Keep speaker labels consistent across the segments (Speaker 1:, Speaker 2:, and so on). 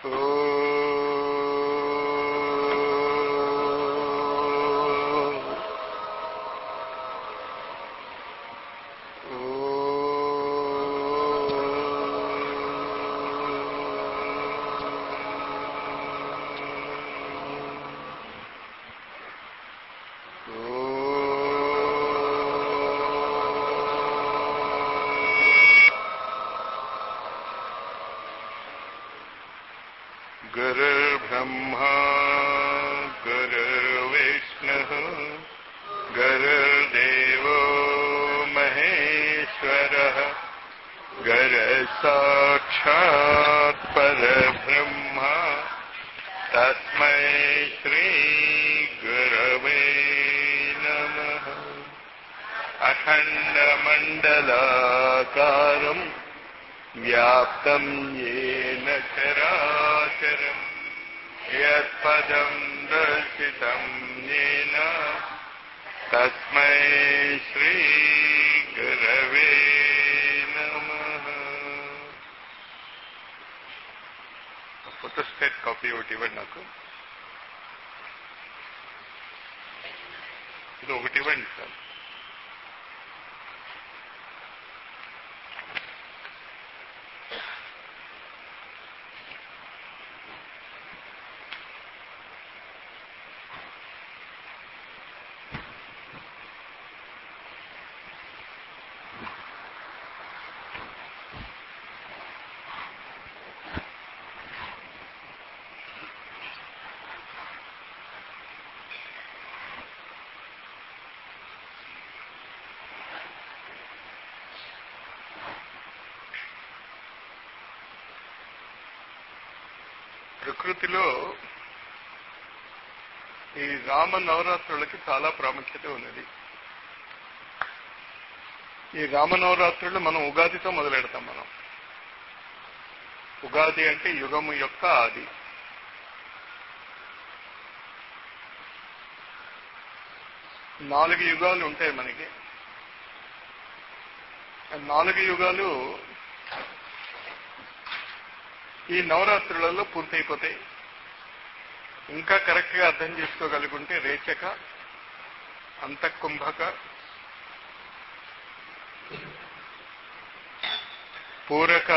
Speaker 1: गुरुर्ब्रह्मा गुरुर्विष्णुः गुरुर्देवो महेश्वरः गुरुसाक्षात् परब्रह्मा तस्मै श्रीगुरवे नमः अखण्डमण्डलाकारम् व्याप्तम् येन चराचरम् यत्पदम् दर्शितम् येन तस्मै श्रीगुरवे నమః ఫోటోస్టేట్ కాపీ ఒకటి ఇవ్వండి నాకు ఇది ఒకటి ఇవ్వండి సార్ ప్రకృతిలో ఈ రామ నవరాత్రులకి చాలా ప్రాముఖ్యత ఉన్నది ఈ రామ నవరాత్రులు మనం ఉగాదితో మొదలెడతాం మనం ఉగాది అంటే యుగము యొక్క ఆది నాలుగు యుగాలు ఉంటాయి మనకి ఆ నాలుగు యుగాలు ఈ నవరాత్రులలో పూర్తయిపోతాయి ఇంకా కరెక్ట్ గా అర్థం చేసుకోగలుగుంటే రేచక అంతఃకుంభక పూరక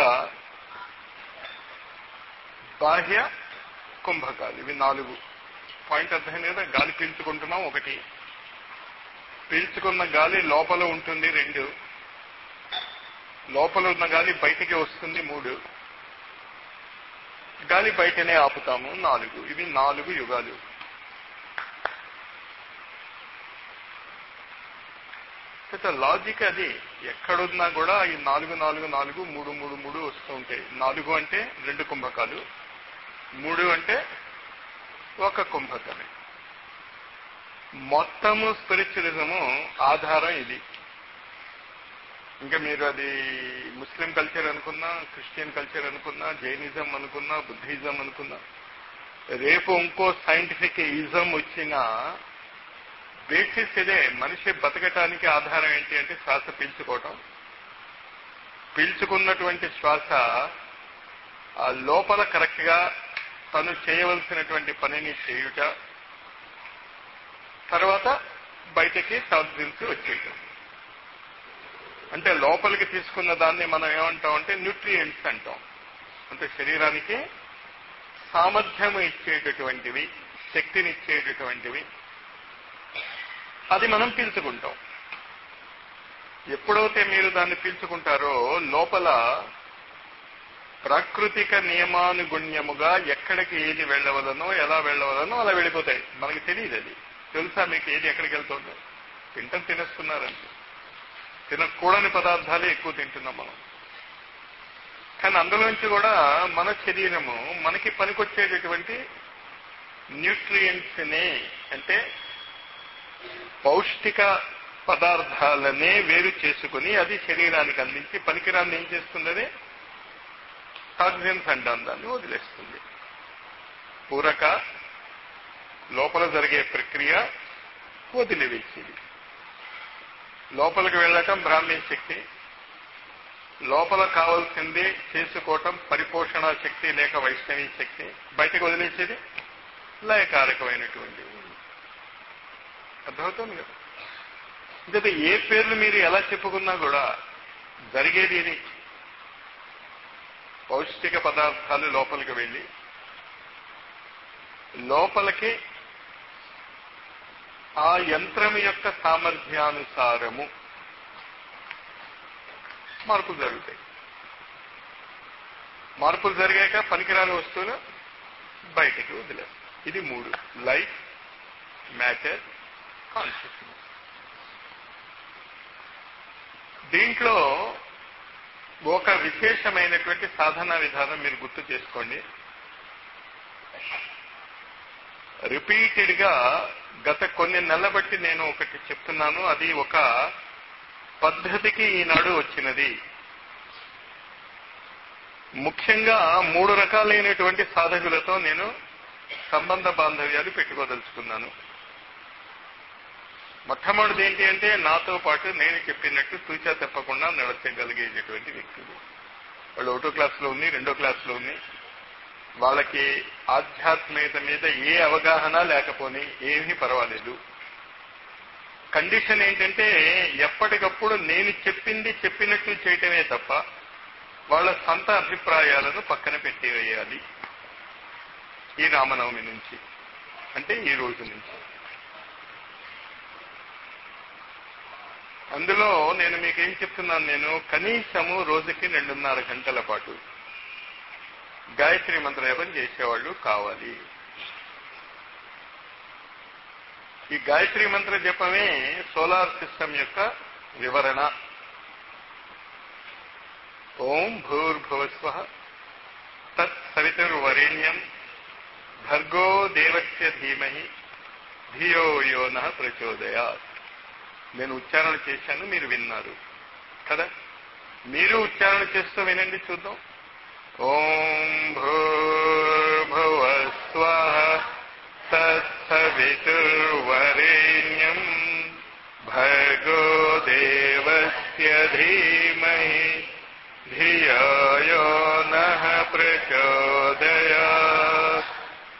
Speaker 1: బాహ్య కుంభకాలు ఇవి నాలుగు పాయింట్ అర్థమైంది కదా గాలి పీల్చుకుంటున్నాం ఒకటి పీల్చుకున్న గాలి లోపల ఉంటుంది రెండు లోపల ఉన్న గాలి బయటికి వస్తుంది మూడు గాలి బయటనే ఆపుతాము నాలుగు ఇవి నాలుగు యుగాలు లాజిక్ అది ఎక్కడున్నా కూడా ఈ నాలుగు నాలుగు నాలుగు మూడు మూడు మూడు వస్తూ ఉంటాయి నాలుగు అంటే రెండు కుంభకాలు మూడు అంటే ఒక కుంభకమే మొత్తము స్పిరిచువలిజము ఆధారం ఇది ఇంకా మీరు అది ముస్లిం కల్చర్ అనుకున్నా క్రిస్టియన్ కల్చర్ అనుకున్నా జైనిజం అనుకున్నా బుద్ధిజం అనుకున్నా రేపు ఇంకో సైంటిఫిక్ ఇజం వచ్చిన బేసిస్ ఇదే మనిషి బతకటానికి ఆధారం ఏంటి అంటే శ్వాస పీల్చుకోవటం పీల్చుకున్నటువంటి శ్వాస ఆ లోపల కరెక్ట్ గా తను చేయవలసినటువంటి పనిని చేయుట తర్వాత బయటకి టాక్సిన్స్ వచ్చేయటం అంటే లోపలికి తీసుకున్న దాన్ని మనం ఏమంటాం అంటే న్యూట్రియంట్స్ అంటాం అంటే శరీరానికి సామర్థ్యము ఇచ్చేటటువంటివి శక్తిని ఇచ్చేటటువంటివి అది మనం పీల్చుకుంటాం ఎప్పుడైతే మీరు దాన్ని పీల్చుకుంటారో లోపల ప్రాకృతిక నియమానుగుణ్యముగా ఎక్కడికి ఏది వెళ్ళవలనో ఎలా వెళ్ళవలనో అలా వెళ్ళిపోతాయి మనకి తెలియదు అది తెలుసా మీకు ఏది ఎక్కడికి వెళ్తుందో తింటం తినేస్తున్నారంటే తినకూడని పదార్థాలే ఎక్కువ తింటున్నాం మనం కానీ అందులోంచి కూడా మన శరీరము మనకి పనికొచ్చేటటువంటి న్యూట్రియంట్స్ నే అంటే పౌష్టిక పదార్థాలనే వేరు చేసుకుని అది శరీరానికి అందించి పనికిరాన్ని ఏం చేస్తుంది అది టాక్సిన్స్ అంటాం దాన్ని వదిలేస్తుంది పూరక లోపల జరిగే ప్రక్రియ వదిలివేసేది లోపలికి వెళ్ళటం బ్రాహ్మీ శక్తి లోపల కావాల్సింది చేసుకోవటం పరిపోషణ శక్తి లేక వైష్ణవి శక్తి బయటకు వదిలేసేది లయకారకమైనటువంటి అర్థమవుతుంది కదా ఇంకా ఏ పేర్లు మీరు ఎలా చెప్పుకున్నా కూడా జరిగేది ఇది పౌష్టిక పదార్థాలు లోపలికి వెళ్ళి లోపలికి ఆ యంత్రం యొక్క సామర్థ్యానుసారము మార్పులు జరుగుతాయి మార్పులు జరిగాక పనికిరాని వస్తువులు బయటికి వదిలేదు ఇది మూడు లైఫ్ మ్యాటర్ కాన్షియస్నెస్ దీంట్లో ఒక విశేషమైనటువంటి సాధనా విధానం మీరు గుర్తు చేసుకోండి రిపీటెడ్ గా గత కొన్ని నెలల బట్టి నేను ఒకటి చెప్తున్నాను అది ఒక పద్ధతికి ఈనాడు వచ్చినది ముఖ్యంగా మూడు రకాలైనటువంటి సాధకులతో నేను సంబంధ బాంధవ్యాలు పెట్టుకోదలుచుకున్నాను మొట్టమొదటిది ఏంటి అంటే నాతో పాటు నేను చెప్పినట్టు తూచా తప్పకుండా నడచగలిగేటటువంటి వ్యక్తులు వాళ్ళు ఒకటో క్లాసులో ఉంది రెండో క్లాసులో ఉంది వాళ్ళకి ఆధ్యాత్మికత మీద ఏ అవగాహన లేకపోని ఏమీ పర్వాలేదు కండిషన్ ఏంటంటే ఎప్పటికప్పుడు నేను చెప్పింది చెప్పినట్టు చేయటమే తప్ప వాళ్ళ సొంత అభిప్రాయాలను పక్కన పెట్టేవేయాలి ఈ రామనవమి నుంచి అంటే ఈ రోజు నుంచి అందులో నేను మీకేం చెప్తున్నాను నేను కనీసము రోజుకి రెండున్నర గంటల పాటు గాయత్రి మంత్ర జపం చేసేవాళ్ళు కావాలి ఈ గాయత్రి మంత్ర జపమే సోలార్ సిస్టమ్ యొక్క వివరణ ఓం భూర్భువస్వ తత్ సవితుర్వరేణ్యం భర్గో దేవస్య ధీమహి ధియో యోన ప్రచోదయాత్ నేను ఉచ్చారణ చేశాను మీరు విన్నారు కదా మీరు ఉచ్చారణ చేస్తూ వినండి చూద్దాం ఓం భూర్భువస్వ తత్సవితుర్వరేణ్యం భర్గో దేవస్య ధీమహి ధియో యో నః ప్రచోదయాత్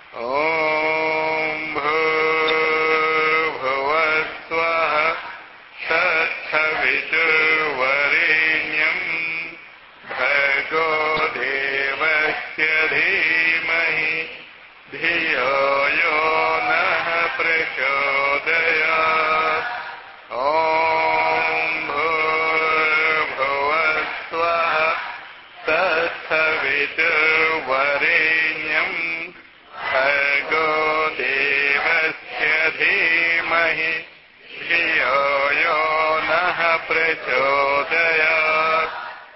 Speaker 1: ఓం భూర్భువస్వ తత్సవితుర్వరేణ్యం భర్గో దేవస్య ధీమహి ధియో యో నః ప్రచోదయాత్ ఓం భూర్భువస్వ తత్సవితుర్వరేణ్యం భర్గో దేవస్య ధీమహి ధియో యో నః ప్రచోదయాత్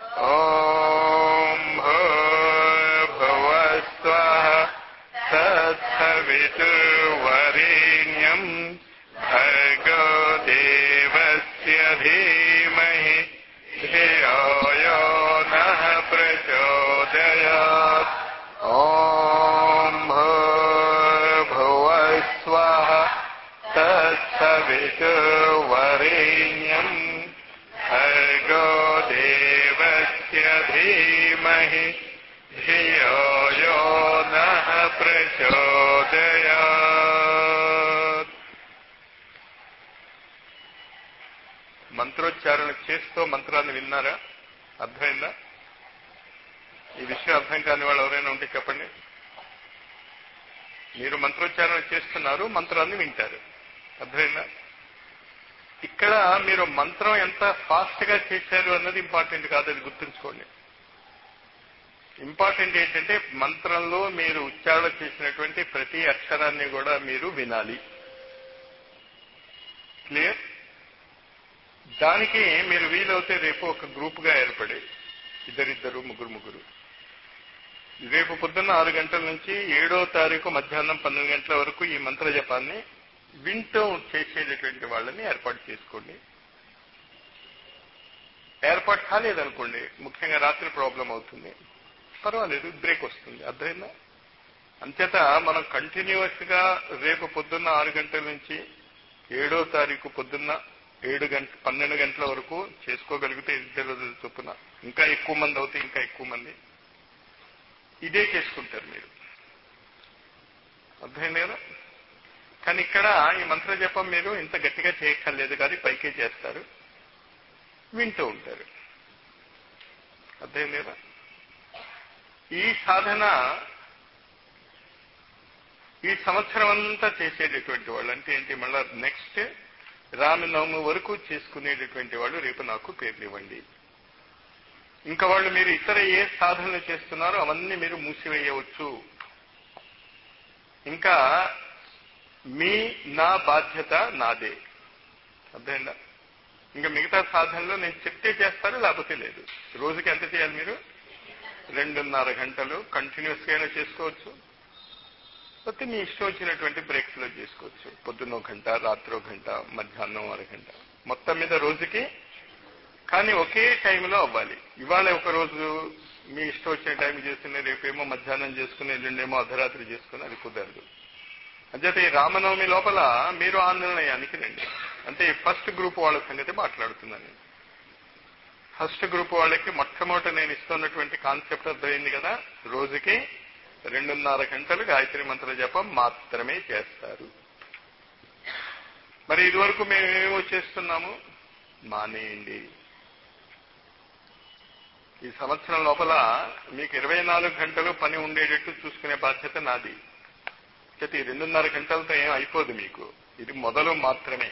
Speaker 1: ఓం భూర్భువస్వ తత్సవితుర్వరేణ్యం భర్గో దేవస్య ధీమహి ధియో యో నః ప్రచోదయాత్ ఓం భూర్భువస్వ తత్సవితుర్వరేణ్యం భర్గో దేవస్య ధీమహి ధియో యో నః ప్రచోదయాత్ మంత్రోచ్చారణ చేస్తూ మంత్రాన్ని విన్నారా అర్థమైందా ఈ విషయం అర్థం కాని వాళ్ళు ఎవరైనా ఉంటే చెప్పండి మీరు మంత్రోచ్చారణ చేస్తున్నారు మంత్రాన్ని వింటారు అర్థమైందా ఇక్కడ మీరు మంత్రం ఎంత ఫాస్ట్ గా చేశారు అన్నది ఇంపార్టెంట్ కాదు అది గుర్తుంచుకోండి ఇంపార్టెంట్ ఏంటంటే మంత్రంలో మీరు ఉచ్చారణ చేసినటువంటి ప్రతి అక్షరాన్ని కూడా మీరు వినాలి క్లియర్ దానికి మీరు వీలవుతే రేపు ఒక గ్రూప్ గా ఏర్పడి ఇద్దరిద్దరు ముగ్గురు ముగ్గురు రేపు పొద్దున్న ఆరు గంటల నుంచి ఏడో తారీఖు మధ్యాహ్నం పన్నెండు గంటల వరకు ఈ మంత్ర జపాన్ని వింటూ చేసేటటువంటి వాళ్ళని ఏర్పాటు చేసుకోండి ఏర్పాటు కాలేదనుకోండి ముఖ్యంగా రాత్రి ప్రాబ్లం అవుతుంది పర్వాలేదు బ్రేక్ వస్తుంది అర్థమైందా అంచేత మనం కంటిన్యూస్ గా రేపు పొద్దున్న ఆరు గంటల నుంచి ఏడో తారీఖు పొద్దున్న ఏడు గంట పన్నెండు గంటల వరకు చేసుకోగలిగితే ఇద్దరు రోజుల చొప్పున ఇంకా ఎక్కువ మంది అవుతే ఇంకా ఎక్కువ మంది ఇదే చేసుకుంటారు మీరు అర్థమైంది కదా కానీ ఇక్కడ ఈ మంత్ర జపం మీరు ఇంత గట్టిగా చేయక్కర్లేదు కానీ పైకే చేస్తారు వింటూ ఉంటారు అర్థమైంది కదా ఈ సాధన ఈ సంవత్సరం అంతా చేసేటటువంటి వాళ్ళు అంటే ఏంటి మళ్ళా నెక్స్ట్ రామనవమి వరకు చేసుకునేటటువంటి వాళ్ళు రేపు నాకు పేర్లు ఇవ్వండి ఇంకా వాళ్ళు మీరు ఇతర ఏ సాధనలు చేస్తున్నారో అవన్నీ మీరు మూసివేయవచ్చు ఇంకా మీ నా బాధ్యత నాదే అర్థమైందా ఇంకా మిగతా సాధనలో నేను చెప్తే చేస్తారు లేకపోతే లేదు రోజుకి ఎంత చేయాలి మీరు రెండున్నర గంటలు కంటిన్యూస్ గా చేసుకోవచ్చు లేకపోతే మీ ఇష్టం వచ్చినటువంటి బ్రేక్స్ లో చేసుకోవచ్చు పొద్దున్న ఒక గంట రాత్రి ఒక గంట మధ్యాహ్నం అరగంట మొత్తం మీద రోజుకి కానీ ఒకే టైంలో అవ్వాలి ఇవాళ ఒక రోజు మీ ఇష్టం వచ్చిన టైం చేసుకుని రేపేమో మధ్యాహ్నం చేసుకుని ఎల్లుండేమో అర్ధరాత్రి చేసుకుని అది కుదరదు అంచేత ఈ రామనవమి లోపల మీరు ఆ నిర్ణయానికి రండి అంటే ఈ ఫస్ట్ గ్రూప్ వాళ్ళ సంగతి మాట్లాడుతున్నాను నేను ఫస్ట్ గ్రూప్ వాళ్ళకి మొట్టమొదట నేను ఇస్తున్నటువంటి కాన్సెప్ట్ అర్థమైంది కదా రోజుకి రెండున్నర గంటలు గాయత్రి మంత్ర జపం మాత్రమే చేస్తారు మరి ఇదివరకు మేము ఏమేమో చేస్తున్నాము మానేయండి ఈ సంవత్సరం లోపల మీకు ఇరవై నాలుగు గంటలు పని ఉండేటట్టు చూసుకునే బాధ్యత నాది చేతి ఈ రెండున్నర గంటలతో ఏం అయిపోదు మీకు ఇది మొదలు మాత్రమే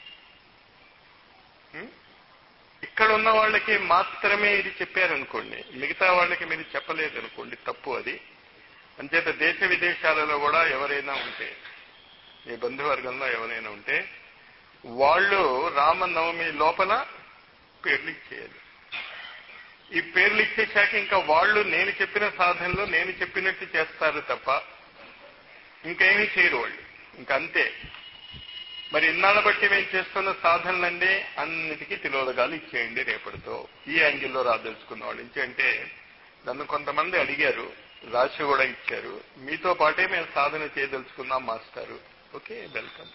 Speaker 1: ఉం? ఇక్కడ ఉన్న వాళ్ళకి మాత్రమే ఇది చెప్పారనుకోండి మిగతా వాళ్ళకి మీరు చెప్పలేదు అనుకోండి తప్పు అది అంచేత దేశ విదేశాలలో కూడా ఎవరైనా ఉంటే మీ బంధువర్గంలో ఎవరైనా ఉంటే వాళ్ళు రామనవమి లోపల పేర్లు ఇచ్చేయాలి ఈ పేర్లు ఇచ్చేశాక ఇంకా వాళ్ళు నేను చెప్పిన సాధనలో నేను చెప్పినట్టు చేస్తారు తప్ప ఇంకేమీ చేయరు వాళ్ళు ఇంకా అంతే మరి ఇన్నాళ్ళ బట్టి మేము చేస్తున్న సాధనలన్నీ అన్నిటికీ తిలోదగాలు ఇచ్చేయండి రేపటితో ఈ యాంగిల్లో రాదలుచుకున్న వాళ్ళు అంటే నన్ను కొంతమంది అడిగారు రాశి కూడా ఇచ్చారు మీతో పాటే మేము సాధన చేయదలుచుకున్నాం మాస్టారు ఓకే వెల్కమ్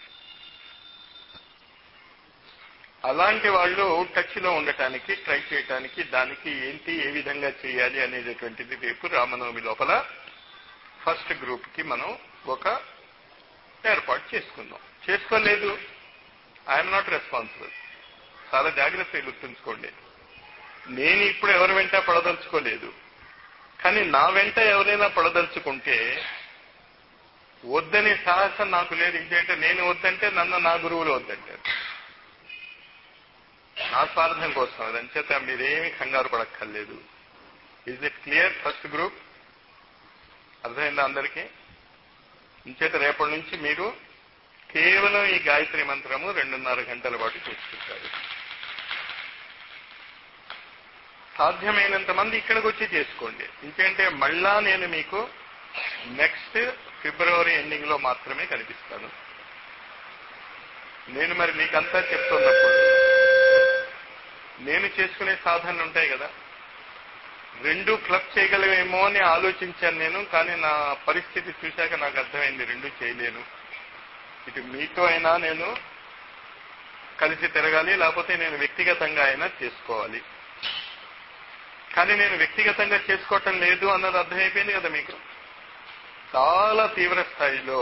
Speaker 1: అలాంటి వాళ్ళు టచ్ లో ఉండటానికి ట్రై చేయటానికి దానికి ఏంటి ఏ విధంగా చేయాలి అనేటటువంటిది రేపు రామనవమి లోపల ఫస్ట్ గ్రూప్ కి మనం ఒక ఏర్పాటు చేసుకుందాం చేసుకోలేదు ఐఎమ్ నాట్ రెస్పాన్సిబుల్ చాలా జాగ్రత్తగా గుర్తుంచుకోండి నేను ఇప్పుడు ఎవరి వెంట పడదలుచుకోలేదు కానీ నా వెంట ఎవరైనా పడదలుచుకుంటే వద్దనే సాహసం నాకు లేదు ఇంకేంటే నేను వద్దంటే నన్ను నా గురువులు వద్దంటారు నా స్వార్థం కోసం అది అంచేత మీరేమీ కంగారు పడక్కర్లేదు is it clear first group అర్థమైందా అందరికీ ఇంచేత రేపటి నుంచి మీరు కేవలం ఈ గాయత్రి మంత్రము రెండున్నర గంటల పాటు చేసుకుంటారు సాధ్యమైనంత మంది ఇక్కడికి వచ్చి చేసుకోండి ఇంకేంటే మళ్ళా నేను మీకు నెక్స్ట్ ఫిబ్రవరి ఎండింగ్ లో మాత్రమే కనిపిస్తాను నేను మరి మీకంతా చెప్తున్నప్పుడు నేను చేసుకునే సాధనలు ఉంటాయి కదా రెండు క్లబ్ చేయగలవేమో అని ఆలోచించాను నేను కానీ నా పరిస్థితి చూశాక నాకు అర్థమైంది రెండు చేయలేను ఇటు మీతో అయినా నేను కలిసి తిరగాలి లేకపోతే నేను వ్యక్తిగతంగా అయినా చేసుకోవాలి కానీ నేను వ్యక్తిగతంగా చేసుకోవటం లేదు అన్నది అర్థమైపోయింది కదా మీకు చాలా తీవ్ర స్థాయిలో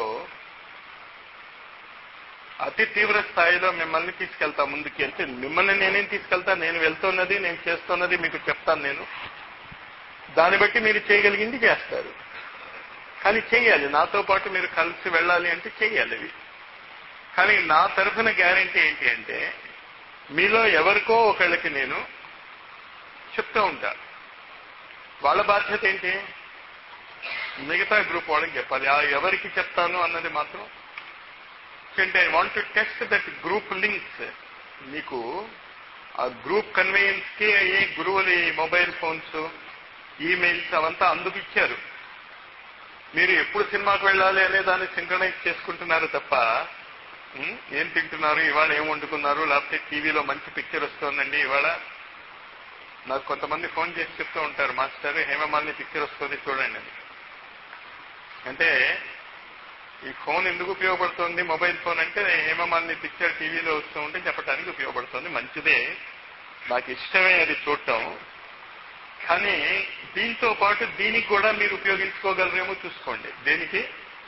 Speaker 1: అతి తీవ్ర స్థాయిలో మిమ్మల్ని తీసుకెళ్తా ముందుకి అంటే మిమ్మల్ని నేనేం తీసుకెళ్తా నేను వెళ్తున్నది నేను చేస్తున్నది మీకు చెప్తాను నేను దాన్ని బట్టి మీరు చేయగలిగింది చేస్తారు కానీ చేయాలి నాతో పాటు మీరు కలిసి వెళ్ళాలి అంటే చేయాలి అవి కానీ నా తరఫున గ్యారంటీ ఏంటి అంటే మీలో ఎవరికో ఒకళ్ళకి నేను చెప్తూ ఉంటా వాళ్ళ బాధ్యత ఏంటి మిగతా గ్రూప్ వాళ్ళకి చెప్పాలి ఆ ఎవరికి చెప్తాను అన్నది మాత్రం అంటే I want to test that group links మీకు ఆ గ్రూప్ కన్వీనియన్స్ కి ఏ గురువులు మొబైల్ ఫోన్స్ ఈమెయిల్స్ అవంతా అందుకు ఇచ్చారు మీరు ఎప్పుడు సినిమాకి వెళ్ళాలి అనే దాన్ని సింక్రనైజ్ చేసుకుంటున్నారు తప్ప ఉం, ఏం తింటున్నారు ఇవాళ ఏం వండుకున్నారు లేకపోతే టీవీలో మంచి పిక్చర్ వస్తోందండి ఇవాళ నాకు కొంతమంది ఫోన్ చేసి చెప్తూ ఉంటారు మాస్టర్ హేమమాలిని పిక్చర్ వస్తుంది చూడండి అని అంటే ఈ ఫోన్ ఎందుకు ఉపయోగపడుతుంది మొబైల్ ఫోన్ అంటే హేమమాలిని పిక్చర్ టీవీలో వస్తూ ఉంటే చెప్పడానికి ఉపయోగపడుతుంది మంచిదే నాకు ఇష్టమే అది చూడటం కానీ దీంతో పాటు దీనికి కూడా మీరు ఉపయోగించుకోగలరేమో చూసుకోండి దేనికి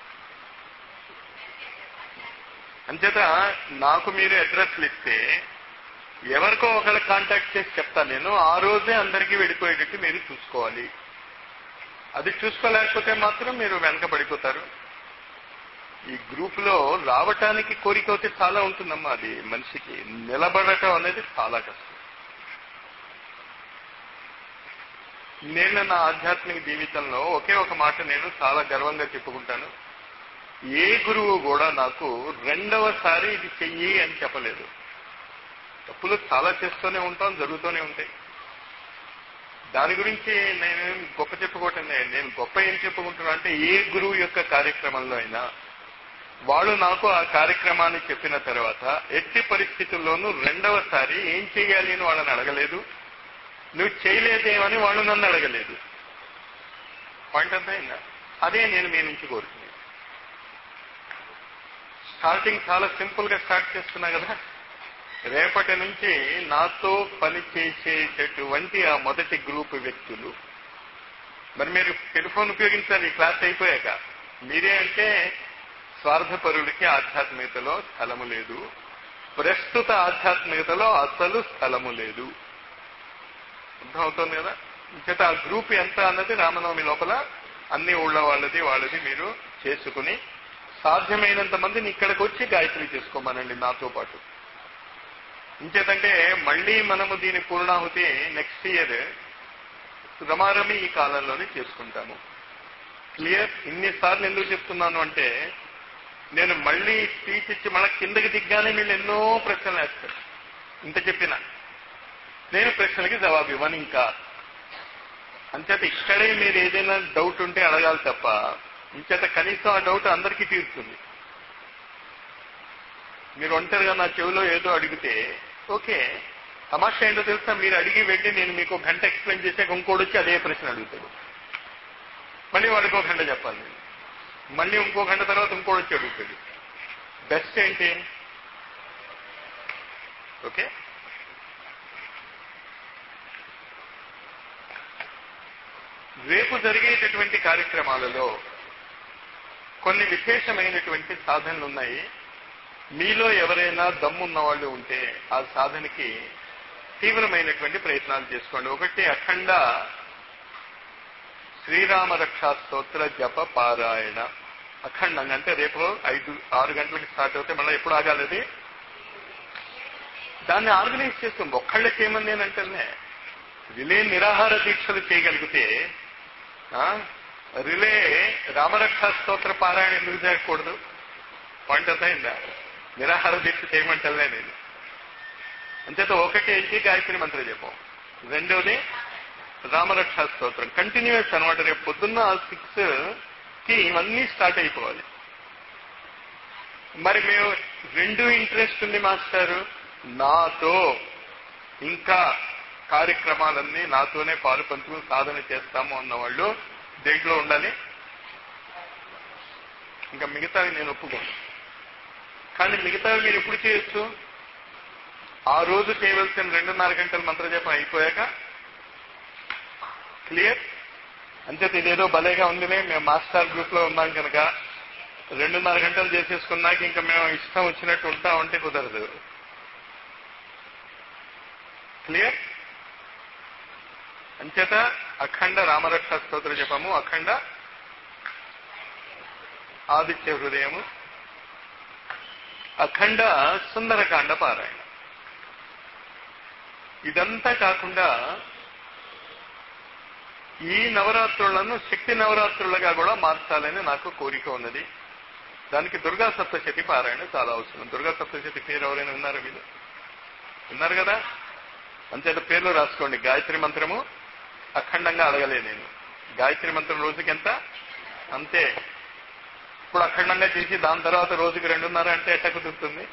Speaker 1: అంచేత నాకు మీరు అడ్రస్లు ఇస్తే ఎవరికో ఒకళ్ళ కాంటాక్ట్ చేసి చెప్తాను నేను ఆ రోజే అందరికీ వెళ్ళిపోయేటట్టు మీరు చూసుకోవాలి అది చూసుకోలేకపోతే మాత్రం మీరు వెనక పడిపోతారు ఈ గ్రూప్ లో రావటానికి కోరిక అయితే చాలా ఉంటుందమ్మా అది మనిషికి నిలబడటం అనేది చాలా కష్టం నేను నా ఆధ్యాత్మిక జీవితంలో ఒకే ఒక మాట నేను చాలా గర్వంగా చెప్పుకుంటాను ఏ గురువు కూడా నాకు రెండవసారి ఇది చెయ్యి అని చెప్పలేదు తప్పులు చాలా చేస్తూనే ఉంటాం జరుగుతూనే ఉంటాయి దాని గురించి నేను గొప్ప చెప్పుకోవటం లేదు. నేను గొప్ప ఏం చెప్పుకుంటున్నా అంటే ఏ గురువు యొక్క కార్యక్రమంలో అయినా వాళ్ళు నాకు ఆ కార్యక్రమాన్ని చెప్పిన తర్వాత ఎట్టి పరిస్థితుల్లోనూ రెండవసారి ఏం చేయాలి అని వాళ్ళని అడగలేదు నువ్వు చేయలేదేమని వాళ్ళు నన్ను అడగలేదు పాయింట్ అంతా అయిందా అదే నేను మీ నుంచి కోరుతున్నాను స్టార్టింగ్ చాలా సింపుల్ గా స్టార్ట్ చేస్తున్నా కదా రేపటి నుంచి నాతో పని చేసేటటువంటి ఆ మొదటి గ్రూప్ వ్యక్తులు మరి మీరు టెలిఫోన్ ఉపయోగించాలి ఈ క్లాస్ అయిపోయాక మీరే అంటే స్వార్థపరుడికి ఆధ్యాత్మికతలో స్థలము లేదు ప్రస్తుత ఆధ్యాత్మికతలో అసలు స్థలము లేదు అర్థమవుతుంది కదా చేత ఆ గ్రూప్ ఎంత అన్నది రామనవమి లోపల అన్ని ఊళ్ళ వాళ్ళది వాళ్ళది మీరు చేసుకుని సాధ్యమైనంత మందిని ఇక్కడికి వచ్చి గాయత్రి చేసుకోమనండి నాతో పాటు ఇంచేతంటే మళ్ళీ మనము దీని పూర్ణాహుతి నెక్స్ట్ ఇయర్ రమారమి ఈ కాలంలోనే చేసుకుంటాము క్లియర్ ఇన్నిసార్లు ఎందుకు చెప్తున్నాను అంటే నేను మళ్ళీ స్పీచ్ ఇచ్చి మళ్ళీ కిందకి దిగ్గానే వీళ్ళు ఎన్నో ప్రశ్నలు వేస్తారు ఇంత చెప్పిన నేను ప్రశ్నలకి జవాబు ఇవ్వను ఇంకా అంచేత ఇక్కడే మీరు ఏదైనా డౌట్ ఉంటే అడగాలి తప్ప ఇంచేత కనీసం ఆ డౌట్ అందరికీ తీరుతుంది మీరు ఒంటరిగా నా చెవిలో ఏదో అడిగితే ఓకే తమాషా ఏంటో తెలుసా మీరు అడిగి వెళ్ళి నేను మీకు ఒక గంట ఎక్స్ప్లెయిన్ చేసాక ఇంకోటి వచ్చి అదే ప్రశ్న అడుగుతాడు మళ్ళీ వాడికి ఒక గంట చెప్పాలి నేను మళ్ళీ ఇంకో గంట తర్వాత ఇంకోటి వచ్చి అడుగుతాడు బెస్ట్ ఏంటి ఓకే రేపు జరిగేటటువంటి కార్యక్రమాలలో కొన్ని విశేషమైనటువంటి సాధనలు ఉన్నాయి మీలో ఎవరైనా దమ్మున్న వాళ్ళు ఉంటే ఆ సాధనకి తీవ్రమైనటువంటి ప్రయత్నాలు చేసుకోండి ఒకటి అఖండ శ్రీరామ రక్షా స్తోత్ర జప పారాయణ అఖండంగా అంటే రేపు ఐదు ఆరు గంటలకి స్టార్ట్ అవుతే మళ్ళీ ఎప్పుడు ఆగాలి అది దాన్ని ఆర్గనైజ్ చేస్తుంది ఒక్కళ్ళే చేయమని నేను అంటేనే రిలే నిరాహార దీక్షలు చేయగలిగితే ఆ, రిలే రామరక్షా స్తోత్ర పారాయణ ఎందుకు చేయకూడదు పాయింట్ అర్థమైందా నిరాహార దీక్ష చేయమంటలే నేను అంచేత ఒకటి ఏంటి గాయత్రి మంత్ర జపం రెండోది రామరక్షా స్తోత్రం కంటిన్యూస్ అనమాట రేపు పొద్దున్న సిక్స్ కి ఇవన్నీ స్టార్ట్ అయిపోవాలి మరి మేము రెండు ఇంట్రెస్ట్ ఉంది మాస్టారు నాతో ఇంకా కార్యక్రమాలన్నీ నాతోనే పాలు పంచుకుని సాధన చేస్తాము అన్నవాళ్ళు దేంట్లో ఉండాలి ఇంకా మిగతావి నేను ఒప్పుకోను కానీ మిగతావి మీరు ఎప్పుడు చేయొచ్చు ఆ రోజు చేయవలసిన రెండున్నర గంటల మంత్రజపం అయిపోయాక క్లియర్ అంచేత ఇదేదో భలేగా ఉందిలే మేము మాస్టర్ గ్రూప్ లో ఉన్నాం కనుక రెండున్నర గంటలు చేసేసుకున్నాక ఇంకా మేము ఇష్టం వచ్చినట్టు ఉంటామంటే కుదరదు క్లియర్ అంచేత అఖండ రామరక్ష స్తోత్ర జపము అఖండ ఆదిత్య హృదయము అఖండ సుందరకాండ పారాయణ ఇదంతా కాకుండా ఈ నవరాత్రులను శక్తి నవరాత్రులుగా కూడా మార్చాలని నాకు కోరిక ఉన్నది దానికి దుర్గా సప్తశతి పారాయణ చాలా అవసరం దుర్గా సప్తశతి పేరు ఎవరైనా విన్నారా మీరు విన్నారు కదా అంతేత పేర్లు రాసుకోండి గాయత్రి మంత్రము అఖండంగా అడగలే నేను గాయత్రి మంత్రం రోజుకి ఎంత అంతే ఇప్పుడు అఖండంగా చేసి దాని తర్వాత రోజుకి రెండున్నర అంటే ఎట్ట కుదురుతుంది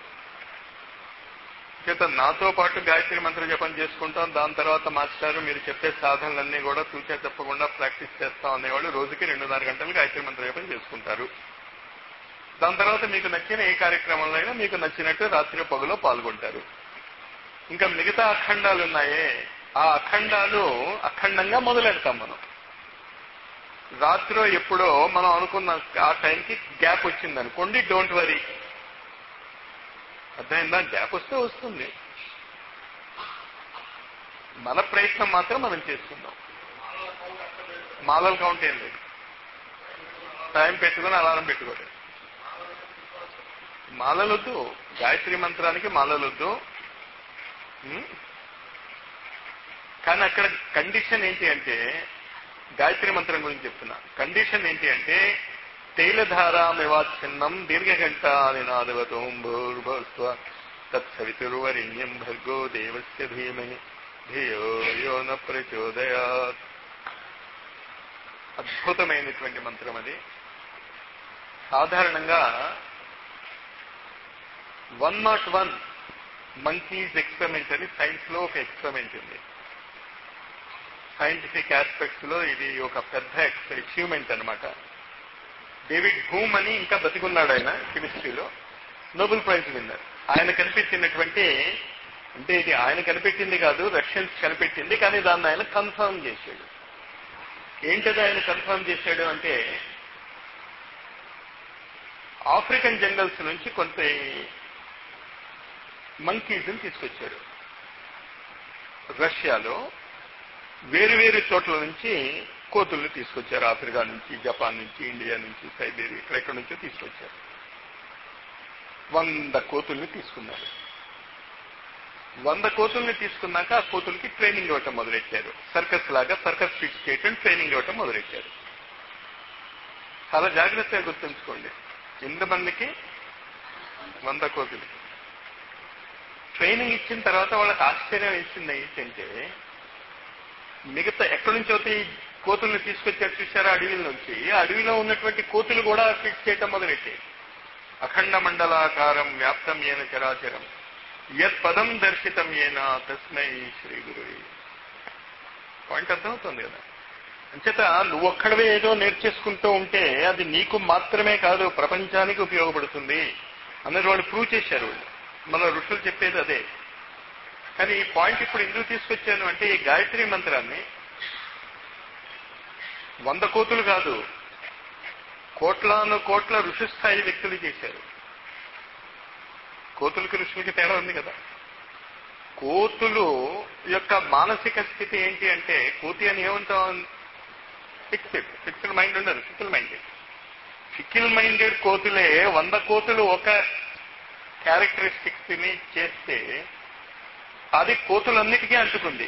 Speaker 1: చేత నాతో పాటు గాయత్రి మంత్ర జపం చేసుకుంటాం దాని తర్వాత మాస్టారు మీరు చెప్పే సాధనలన్నీ కూడా తూచా చెప్పకుండా ప్రాక్టీస్ చేస్తాం అనేవాళ్ళు రోజుకి రెండున్నర గంటలు గాయత్రి మంత్ర జపం చేసుకుంటారు దాని తర్వాత మీకు నచ్చిన ఏ కార్యక్రమంలో అయినా మీకు నచ్చినట్టు రాత్రి పగులో పాల్గొంటారు ఇంకా మిగతా అఖండాలు ఉన్నాయే ఆ అఖండాలు అఖండంగా మొదలెడతాం మనం రాత్రి ఎప్పుడో మనం అనుకున్న ఆ టైంకి గ్యాప్ వచ్చింది అనుకోండి డోంట్ వరీ అర్థమైందా గ్యాప్ వస్తే వస్తుంది మన ప్రయత్నం మాత్రం మనం చేస్తున్నాం మాలల కౌంట్ ఏం లేదు టైం పెట్టుకుని అలారం పెట్టుకోలేదు మాలలొద్దు గాయత్రి మంత్రానికి మాలలొద్దు ఉం? కానీ అక్కడ కండిషన్ ఏంటి అంటే గాయత్రి మంత్రం గురించి చెప్తున్నా కండిషన్ ఏంటి అంటే తైలధారామివాచ్ఛిన్నం దీర్ఘఘంట నినాదవతోం భూర్భస్వ తత్సవితుర్వరిణ్యం భర్గో దేవస్య ధీమహి ధియో యో న ప్రచోదయాత్ అద్భుతమైనటువంటి మంత్రం అది సాధారణంగా one not one monkeys experiment అని సైన్స్ లో ఒక ఎక్స్పెరిమెంట్ ఉంది సైంటిఫిక్ ఆస్పెక్ట్స్ లో ఇది ఒక పెద్ద అచీవ్మెంట్ అన్నమాట డేవిడ్ హూమ్ అని ఇంకా బతికున్నాడు ఆయన కెమిస్ట్రీలో నోబెల్ ప్రైజ్ విన్నర్ ఆయన కనిపెట్టినటువంటి అంటే ఇది ఆయన కనిపెట్టింది కాదు రష్యన్స్ కనిపెట్టింది కానీ దాన్ని ఆయన కన్ఫర్మ్ చేశాడు ఏంటది ఆయన కన్ఫర్మ్ చేశాడు అంటే ఆఫ్రికన్ జంగల్స్ నుంచి కొంత మంకీస్ తీసుకొచ్చారు రష్యాలో వేరు వేరు చోట్ల నుంచి కోతుల్ని తీసుకొచ్చారు ఆఫ్రికా నుంచి జపాన్ నుంచి ఇండియా నుంచి సైబేరియా ఇక్కడెక్కడి నుంచో తీసుకొచ్చారు వంద కోతుల్ని తీసుకున్నారు వంద కోతుల్ని తీసుకున్నాక ఆ కోతులకి ట్రైనింగ్ ఇవ్వటం మొదలెట్టారు సర్కస్ లాగా సర్కస్ ఫిట్ చేయటం ట్రైనింగ్ ఇవ్వటం మొదలెట్టారు చాలా జాగ్రత్తగా గుర్తుంచుకోండి ఎంతమందికి వంద కోతులకి ట్రైనింగ్ ఇచ్చిన తర్వాత వాళ్ళకి ఆశ్చర్యం ఇచ్చింది ఏంటంటే మిగతా ఎక్కడి నుంచి అయితే ఈ కోతుల్ని తీసుకొచ్చారు చూసారా అడవిల నుంచి ఆ అడవిలో ఉన్నటువంటి కోతులు కూడా ఫిట్ చేయటం మొదలెట్టాయి అఖండ మండలాకారం వ్యాప్తం ఏన చరాచరం యత్ పదం దర్శితం ఏనా తస్మై శ్రీ గురు పాయింట్ అర్థమవుతుంది కదా అంచేత నువ్వు ఒక్కడవే ఏదో నేర్చేసుకుంటూ ఉంటే అది నీకు మాత్రమే కాదు ప్రపంచానికి ఉపయోగపడుతుంది అన్నది వాళ్ళు ప్రూవ్ చేశారు వాళ్ళు. మన ఋషులు చెప్పేది అదే కానీ ఈ పాయింట్ ఇప్పుడు ఎందుకు తీసుకొచ్చాను అంటే ఈ గాయత్రి మంత్రాన్ని వంద కోతులు కాదు కోట్లాను కోట్ల ఋషి స్థాయి వ్యక్తులు చేశారు కోతులకి ఋషులకి తేడా ఉంది కదా కోతులు యొక్క మానసిక స్థితి ఏంటి అంటే కోతి అని ఏమంటాం ఫిక్స్డ్ ఫిక్స్డ్ మైండ్ ఉండదు ఫిక్కిల్ మైండెడ్ ఫిక్కిల్ మైండెడ్ కోతులే వంద కోతులు ఒక క్యారెక్టరిస్టిక్స్ ని చేస్తే అది కోతులన్నిటికీ అంటుకుంది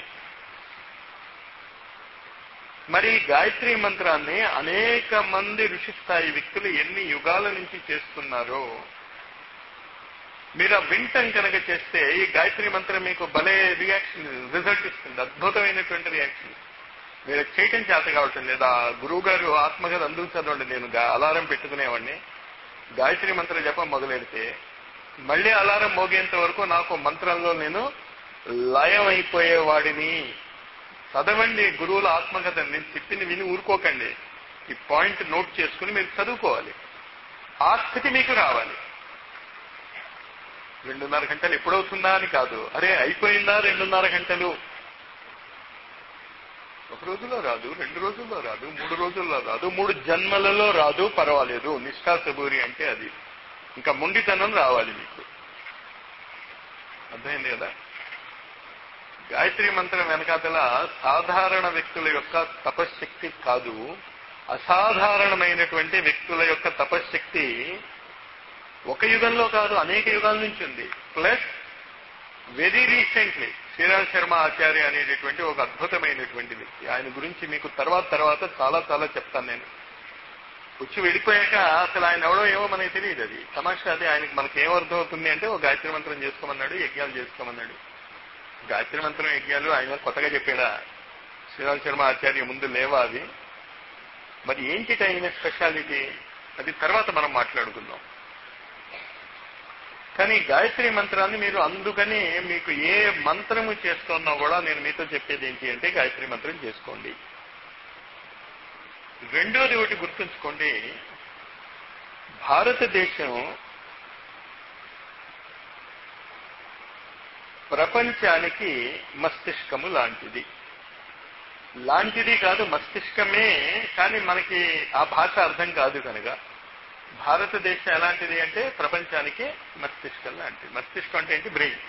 Speaker 1: మరి ఈ గాయత్రి మంత్రాన్ని అనేక మంది ఋషి స్థాయి వ్యక్తులు ఎన్ని యుగాల నుంచి చేస్తున్నారో మీరు ఆ వింటం కనుక చేస్తే ఈ గాయత్రి మంత్రం మీకు భలే రియాక్షన్ రిజల్ట్ ఇస్తుంది అద్భుతమైనటువంటి రియాక్షన్ మీరు చేయటం చేత కావటం లేదా గురువు గారు ఆత్మగారు అందుకు చదవండి నేను గా- అలారం పెట్టుకునేవాడిని గాయత్రి మంత్ర జపం మొదలెడితే మళ్ళీ అలారం మోగేంత వరకు నాకు మంత్రంలో నేను లయం అయిపోయేవాడిని చదవండి గురువుల ఆత్మకథ నేను చెప్పింది విని ఊరుకోకండి ఈ పాయింట్ నోట్ చేసుకుని మీరు చదువుకోవాలి ఆ స్థితి మీకు రావాలి రెండున్నర గంటలు ఎప్పుడవుతుందా అని కాదు అరే అయిపోయిందా రెండున్నర గంటలు ఒక రోజులో రాదు రెండు రోజుల్లో రాదు మూడు రోజుల్లో రాదు మూడు జన్మలలో రాదు పర్వాలేదు నిష్ఠా సబూరి అంటే అది ఇంకా మొండితనం రావాలి మీకు అర్థమైంది కదా గాయత్రి మంత్రం వెనకాతల సాధారణ వ్యక్తుల యొక్క తపశ్శక్తి కాదు అసాధారణమైనటువంటి వ్యక్తుల యొక్క తపశ్శక్తి ఒక యుగంలో కాదు అనేక యుగాల నుంచి ఉంది plus very recently Shriram Sharma Acharya అనేటటువంటి ఒక అద్భుతమైనటువంటి వ్యక్తి ఆయన గురించి మీకు తర్వాత తర్వాత చాలా చాలా చెప్తాను నేను వచ్చి వెళ్ళిపోయాక అసలు ఆయన ఎవడో ఏమో మనకి తెలియదు అది తమాషా అది ఆయనకి మనకి ఏం అర్థం అవుతుంది అంటే ఒక గాయత్రి మంత్రం చేసుకోమన్నాడు యజ్ఞాలు చేసుకోమన్నాడు గాయత్రి మంత్రం యజ్ఞాలు ఆయన కొత్తగా చెప్పాడా శ్రీరామ్ శర్మ ఆచార్య ముందు లేవా అవి మరి ఏంటి ఆయన స్పెషాలిటీ అది తర్వాత మనం మాట్లాడుకుందాం కానీ గాయత్రి మంత్రాన్ని మీరు అందుకని మీకు ఏ మంత్రము చేస్తున్నా కూడా నేను మీతో చెప్పేది ఏంటి అంటే గాయత్రి మంత్రం చేసుకోండి రెండోది ఒకటి గుర్తుంచుకోండి భారతదేశం ప్రపంచానికి మస్తిష్కము లాంటిది లాంటిది కాదు మస్తిష్కమే కానీ మనకి ఆ భాష అర్థం కాదు కనుక భారతదేశం ఎలాంటిది అంటే ప్రపంచానికి మస్తిష్కం లాంటిది మస్తిష్కం అంటే ఏంటి బ్రెయిన్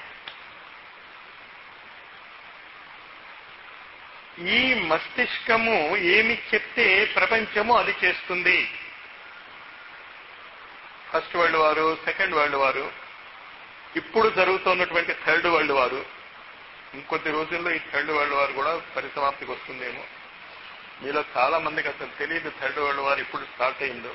Speaker 1: ఈ మస్తిష్కము ఏమి చెప్తే ప్రపంచము అది చేస్తుంది first world war second world war ఇప్పుడు జరుగుతున్నటువంటి థర్డ్ వరల్డ్ వారు ఇంకొద్ది రోజుల్లో ఈ థర్డ్ వరల్డ్ వార్ కూడా పరిసమాప్తికి వస్తుందేమో మీలో చాలా మందికి అసలు తెలియదు థర్డ్ వరల్డ్ వార్ ఇప్పుడు స్టార్ట్ అయిందో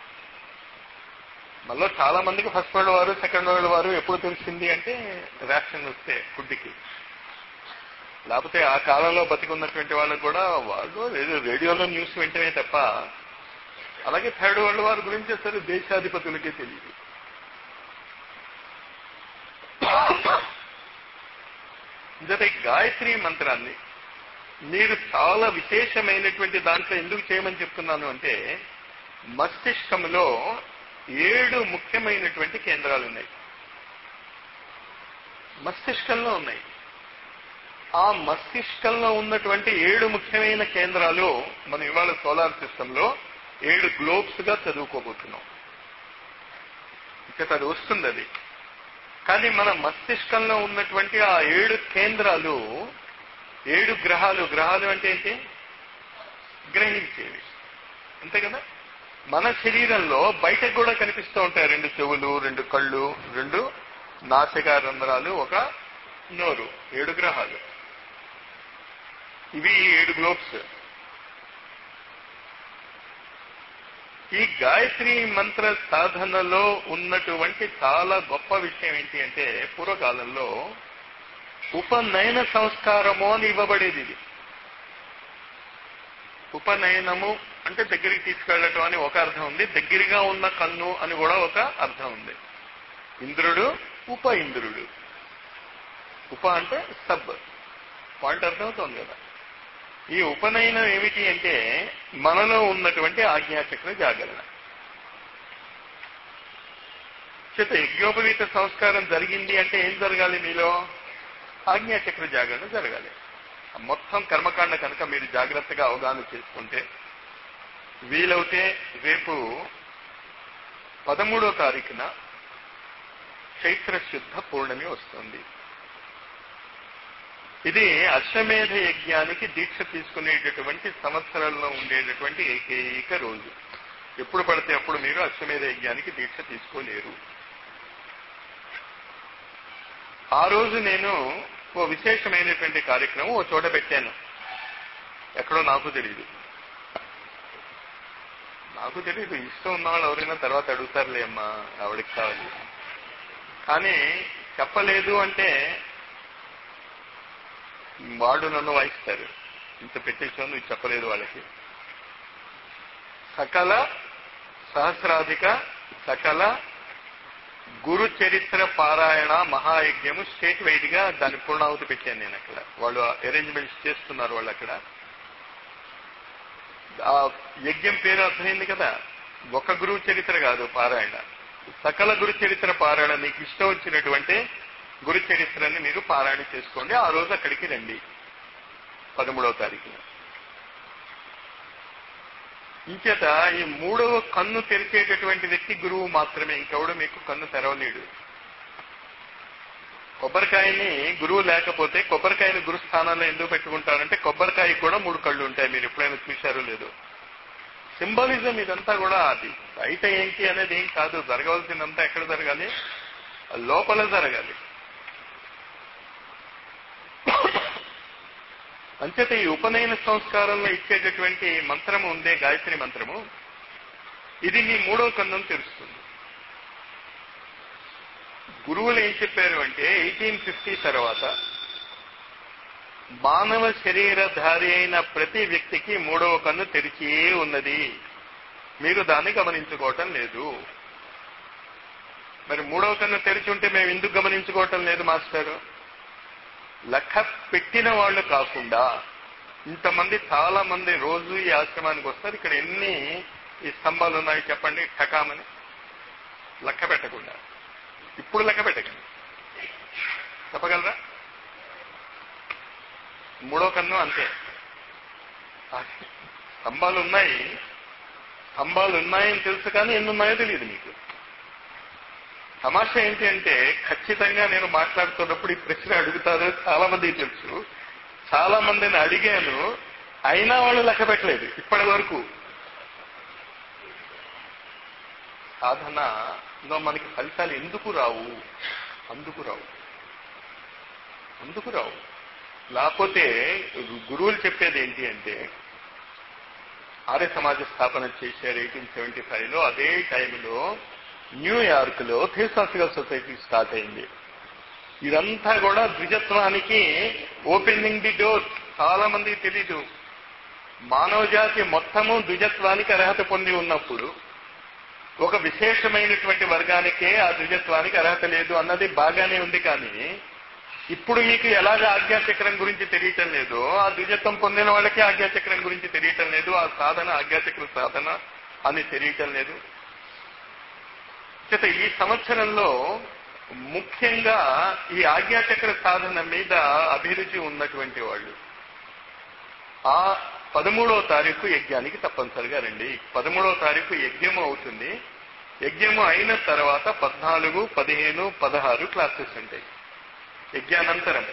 Speaker 1: మళ్ళీ చాలా మందికి first world war second world war ఎప్పుడు తెలిసింది అంటే రేషన్ వస్తే ఫుడ్కి లేకపోతే ఆ కాలంలో బతికున్నటువంటి వాళ్ళకు కూడా వాళ్ళు ఏదో రేడియోలో న్యూస్ వింటమే తప్ప అలాగే థర్డ్ వరల్డ్ వార్ గురించి అసలు దేశాధిపతులకే తెలియదు జత గాయత్రి మంత్రాన్ని మీరు చాలా విశేషమైనటువంటి దాంట్లో ఎందుకు చేయమని చెప్తున్నాను అంటే మస్తిష్కంలో ఏడు ముఖ్యమైనటువంటి కేంద్రాలు ఉన్నాయి మస్తిష్కంలో ఉన్నాయి ఆ మస్తిష్కంలో ఉన్నటువంటి ఏడు ముఖ్యమైన కేంద్రాలు మనం ఇవాళ సోలార్ సిస్టంలో ఏడు గ్లోబ్స్ గా చదువుకోబోతున్నాం ఇక అది వస్తుంది అది కానీ మన మస్తిష్కంలో ఉన్నటువంటి ఆ ఏడు కేంద్రాలు ఏడు గ్రహాలు గ్రహాలు అంటే ఏంటి గ్రహించేవి అంతే కదా మన శరీరంలో బయటకు కూడా కనిపిస్తూ ఉంటాయి రెండు చెవులు రెండు కళ్ళు రెండు నాసిక రంధ్రాలు ఒక నోరు ఏడు గ్రహాలు ఇవి ఏడు గ్లోబ్స్ ఈ గాయత్రి మంత్ర సాధనలో ఉన్నటువంటి చాలా గొప్ప విషయం ఏంటి అంటే పూర్వకాలంలో ఉపనయన సంస్కారము అని ఇవ్వబడేది ఇది ఉపనయనము అంటే దగ్గరికి తీసుకెళ్లటం అని ఒక అర్థం ఉంది దగ్గరగా ఉన్న కన్ను అని కూడా ఒక అర్థం ఉంది ఇంద్రుడు ఉప ఇంద్రుడు ఉప అంటే సబ్ పాయింట్ అర్థమవుతోంది కదా ఈ ఉపనయనం ఏమిటి అంటే మనలో ఉన్నటువంటి ఆజ్ఞాచక్ర జాగరణ చేత యజ్ఞోపవీత సంస్కారం జరిగింది అంటే ఏం జరగాలి మీలో ఆజ్ఞాచక్ర జాగరణ జరగాలి మొత్తం కర్మకాండ కనుక మీరు జాగ్రత్తగా అవగాహన చేసుకుంటే వీలవుతే రేపు పదమూడో తారీఖున చైత్ర శుద్ధ పూర్ణమి వస్తుంది ఇది అశ్వమేధ యజ్ఞానికి దీక్ష తీసుకునేటటువంటి సంవత్సరాల్లో ఉండేటటువంటి ఏకైక రోజు ఎప్పుడు పడితే అప్పుడు మీరు అశ్వమేధ యజ్ఞానికి దీక్ష తీసుకోలేరు ఆ రోజు నేను ఓ విశేషమైనటువంటి కార్యక్రమం ఓ చోట పెట్టాను ఎక్కడో నాకు తెలియదు నాకు తెలియదు ఇష్టం ఉన్నవాళ్ళు ఎవరైనా తర్వాత అడుగుతారులే అమ్మా ఆవిడకి కావాలి కానీ చెప్పలేదు అంటే వాడు నన్ను వాయిస్తారు ఇంత పెట్టేసావు నువ్వు చెప్పలేదు వాళ్ళకి సకల సహస్రాధిక సకల గురు చరిత్ర పారాయణ మహాయజ్ఞము స్టేట్ వైడ్ గా దాని పూర్ణాహుతి పెట్టాను నేను అక్కడ వాళ్ళు అరేంజ్మెంట్స్ చేస్తున్నారు వాళ్ళు అక్కడ ఆ యజ్ఞం పేరు అర్థమైంది కదా ఒక గురువు చరిత్ర కాదు పారాయణ సకల గురు చరిత్ర పారాయణ నీకు ఇష్టం వచ్చినటువంటి గురు చరిత్రని మీరు పారాయణ చేసుకోండి ఆ రోజు అక్కడికి రండి పదమూడవ తారీఖున ఇంచేత ఈ మూడవ కన్ను తెరిచేటటువంటి వ్యక్తి గురువు మాత్రమే ఇంకెవడు మీకు కన్ను తెరవలేడు కొబ్బరికాయని గురువు లేకపోతే కొబ్బరికాయని గురు స్థానంలో ఎందుకు పెట్టుకుంటారంటే కొబ్బరికాయ కూడా మూడు కళ్ళు ఉంటాయి మీరు ఎప్పుడైనా చూశారో లేదో సింబాలిజం ఇదంతా కూడా అది బయట ఏంటి అనేది ఏం కాదు జరగవలసిందంతా ఎక్కడ జరగాలి లోపల జరగాలి అంచేత ఈ ఉపనయన సంస్కారంలో ఇచ్చేటటువంటి మంత్రము ఉందే గాయత్రి మంత్రము ఇది మీ మూడో కన్నును తెరుస్తుంది గురువులు ఏం చెప్పారు అంటే ఎయిటీన్ ఫిఫ్టీ తర్వాత మానవ శరీరధారి అయిన ప్రతి వ్యక్తికి మూడవ కన్ను తెరిచియే ఉన్నది మీరు దాన్ని గమనించుకోవటం లేదు మరి మూడవ కన్ను తెరిచి ఉంటే మేము ఎందుకు గమనించుకోవటం లేదు మాస్టారు లెక్క పెట్టిన వాళ్ళు కాకుండా ఇంతమంది చాలా మంది రోజు ఈ ఆశ్రమానికి వస్తారు ఇక్కడ ఎన్ని ఈ స్తంభాలు ఉన్నాయి చెప్పండి ఠకామని లెక్క పెట్టకుండా ఇప్పుడు లెక్క పెట్టకండి చెప్పగలరా మూడో కన్ను అంతే స్తంభాలు ఉన్నాయి స్తంభాలు ఉన్నాయని తెలుసు కానీ ఎన్ని ఉన్నాయో తెలియదు మీకు తమాషా ఏంటి అంటే ఖచ్చితంగా నేను మాట్లాడుతున్నప్పుడు ఈ ప్రశ్న అడుగుతారు చాలా మందికి తెలుసు చాలా మందిని అడిగాను అయినా వాళ్ళు లెక్క పెట్టలేదు ఇప్పటి వరకు సాధనలో మనకి ఫలితాలు ఎందుకు రావు అందుకు రావు అందుకు రావు లేకపోతే గురువులు చెప్పేది ఏంటి అంటే ఆర్య సమాజ స్థాపన చేశారు ఎయిటీన్ సెవెంటీ ఫైవ్ లో అదే టైంలో న్యూయార్క్ లో థియోసాఫికల్ సొసైటీ స్టార్ట్ అయింది ఇదంతా కూడా ద్విజత్వానికి ఓపెనింగ్ ది డోర్ చాలా మందికి తెలీదు మానవ జాతి మొత్తము ద్విజత్వానికి అర్హత పొంది ఉన్నప్పుడు ఒక విశేషమైనటువంటి వర్గానికే ఆ ద్విజత్వానికి అర్హత లేదు అన్నది బాగానే ఉంది కానీ ఇప్పుడు మీకు ఎలాగ ఆజ్ఞాచక్రం గురించి తెలియటం లేదు ఆ ద్విజత్వం పొందిన వాళ్ళకి ఆజ్ఞాచక్రం గురించి తెలియటం లేదు ఆ సాధన ఆజ్ఞాచక్ర సాధన అని తెలియటం లేదు చేత ఈ సంవత్సరంలో ముఖ్యంగా ఈ ఆజ్ఞాచక్ర సాధన మీద అభిరుచి ఉన్నటువంటి వాళ్ళు ఆ పదమూడవ తారీఖు యజ్ఞానికి తప్పనిసరిగా రండి పదమూడవ తారీఖు యజ్ఞము అవుతుంది యజ్ఞము అయిన తర్వాత పద్నాలుగు పదిహేను పదహారు క్లాసెస్ ఉంటాయి యజ్ఞానంతరం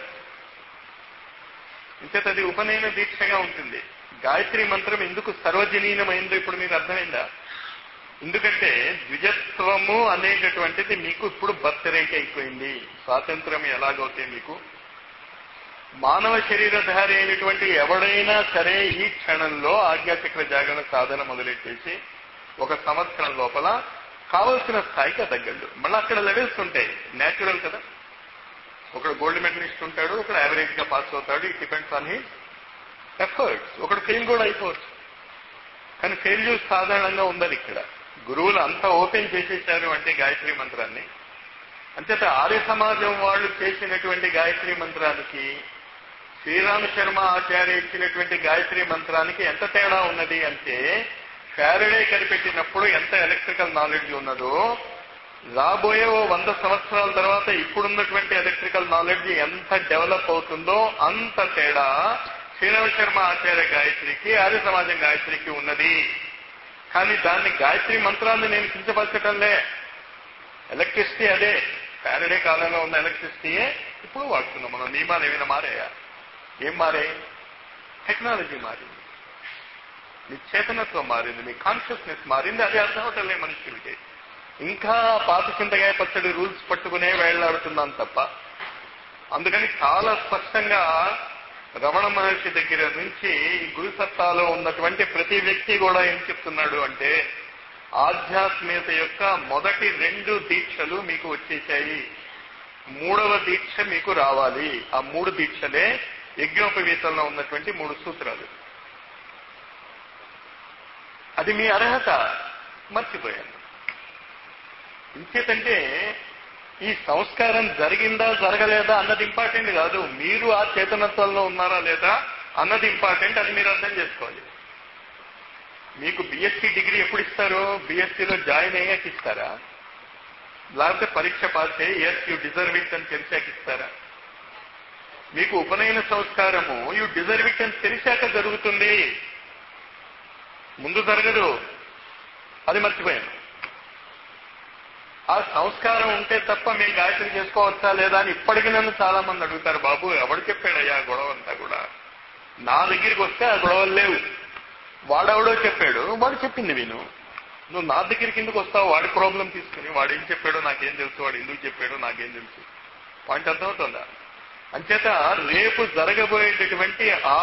Speaker 1: ఇంచేత అది ఉపనయన దీక్షగా ఉంటుంది గాయత్రి మంత్రం ఎందుకు సర్వజనీనమైందో ఇప్పుడు మీకు అర్థమైందా ఎందుకంటే ద్విజత్వము అనేటటువంటిది మీకు ఇప్పుడు బర్త్ రేట్ అయిపోయింది స్వాతంత్రం ఎలాగవుతే మీకు మానవ శరీరధారి అయినటువంటి ఎవడైనా సరే ఈ క్షణంలో ఆజ్ఞాచక్ర జాగరణ సాధన మొదలెట్టేసి ఒక సంవత్సరం లోపల కావలసిన స్థాయికి తగ్గండు మళ్ళీ అక్కడ లెవెల్స్ ఉంటాయి నేచురల్ కదా ఒకడు గోల్డ్ మెడలిస్ట్ ఉంటాడు ఒకడు యావరేజ్ గా పాస్ అవుతాడు it depends on his efforts ఒకడు ఫెయిల్ కూడా అయిపోవచ్చు కానీ ఫెయిల్యూర్ సాధారణంగా ఉండదు ఇక్కడ గురువులు అంతా ఓపెన్ చేసేసారు అంటే గాయత్రి మంత్రాన్ని అంచేత ఆర్య సమాజం వాళ్ళు చేసినటువంటి గాయత్రి మంత్రానికి శ్రీరామ శర్మ ఆచార్య ఇచ్చినటువంటి గాయత్రి మంత్రానికి ఎంత తేడా ఉన్నది అంటే ఫ్యారడే కనిపెట్టినప్పుడు ఎంత ఎలక్ట్రికల్ నాలెడ్జ్ ఉన్నదో రాబోయే ఓ వంద సంవత్సరాల తర్వాత ఇప్పుడున్నటువంటి ఎలక్ట్రికల్ నాలెడ్జ్ ఎంత డెవలప్ అవుతుందో అంత తేడా శ్రీరామ శర్మ ఆచార్య గాయత్రికి ఆర్య సమాజం గాయత్రికి ఉన్నది కానీ దాన్ని గాయత్రి మంత్రాన్ని నేను కించపరచటంలే ఎలక్ట్రిసిటీ అదే ఫ్యారడే కాలంలో ఉన్న ఎలక్ట్రిసిటీయే ఇప్పుడు వాడుతున్నాం మనం నియమాలు ఏమైనా మారాయా ఏం మారాయి టెక్నాలజీ మారింది మీ చేతనత్వం మారింది మీ కాన్షియస్నెస్ మారింది అది అర్థం అవటంలే మనుషులకి ఇంకా పాత చింతగాయ పచ్చడి రూల్స్ పట్టుకునే వేళ్లాడుతున్నాం తప్ప అందుకని చాలా స్పష్టంగా రమణ మహర్షి దగ్గర నుంచి ఈ గురు సత్తాలో ఉన్నటువంటి ప్రతి వ్యక్తి కూడా ఏం చెప్తున్నాడు అంటే ఆధ్యాత్మికత యొక్క మొదటి రెండు దీక్షలు మీకు వచ్చేసాయి మూడవ దీక్ష మీకు రావాలి ఆ మూడు దీక్షలే యజ్ఞోపవీతంలో ఉన్నటువంటి మూడు సూత్రాలు అది మీ అర్హత మర్చిపోయాను ఇంకేతంటే ఈ సంస్కారం జరిగిందా జరగలేదా అన్నది ఇంపార్టెంట్ కాదు మీరు ఆ చేతనత్వంలో ఉన్నారా లేదా అన్నది ఇంపార్టెంట్ అది మీరు అర్థం చేసుకోవాలి మీకు బిఎస్సి డిగ్రీ ఎప్పుడు ఇస్తారు బిఎస్సిలో జాయిన్ అయ్యాక ఇస్తారా లేకపోతే పరీక్ష పాస్ అయ్యి ఎస్ యూ డిజర్వ్ ఇట్ అని తెలిసాక ఇస్తారా మీకు ఉపనయన సంస్కారము యూ డిజర్వ్ ఇట్ అని తెలిసాక జరుగుతుంది ముందు జరగదు అది మర్చిపోయాను ఆ సంస్కారం ఉంటే తప్ప మేము గాయత్రి చేసుకోవచ్చా లేదా అని ఇప్పటికీ నన్ను చాలా మంది అడుగుతారు బాబు ఎవడు చెప్పాడయ్యా ఆ గొడవ అంతా కూడా నా దగ్గరికి వస్తే ఆ గొడవలు లేవు వాడెవడో చెప్పాడు వాడు చెప్పింది విను నువ్వు నా దగ్గరికి ఎందుకు వస్తావు వాడి ప్రాబ్లం తీసుకుని వాడు ఏం చెప్పాడో నాకేం తెలుసు వాడు ఎందుకు చెప్పాడో నాకేం తెలుసు పాయింట్ అర్థమవుతుందా అంచేత రేపు జరగబోయేటటువంటి ఆ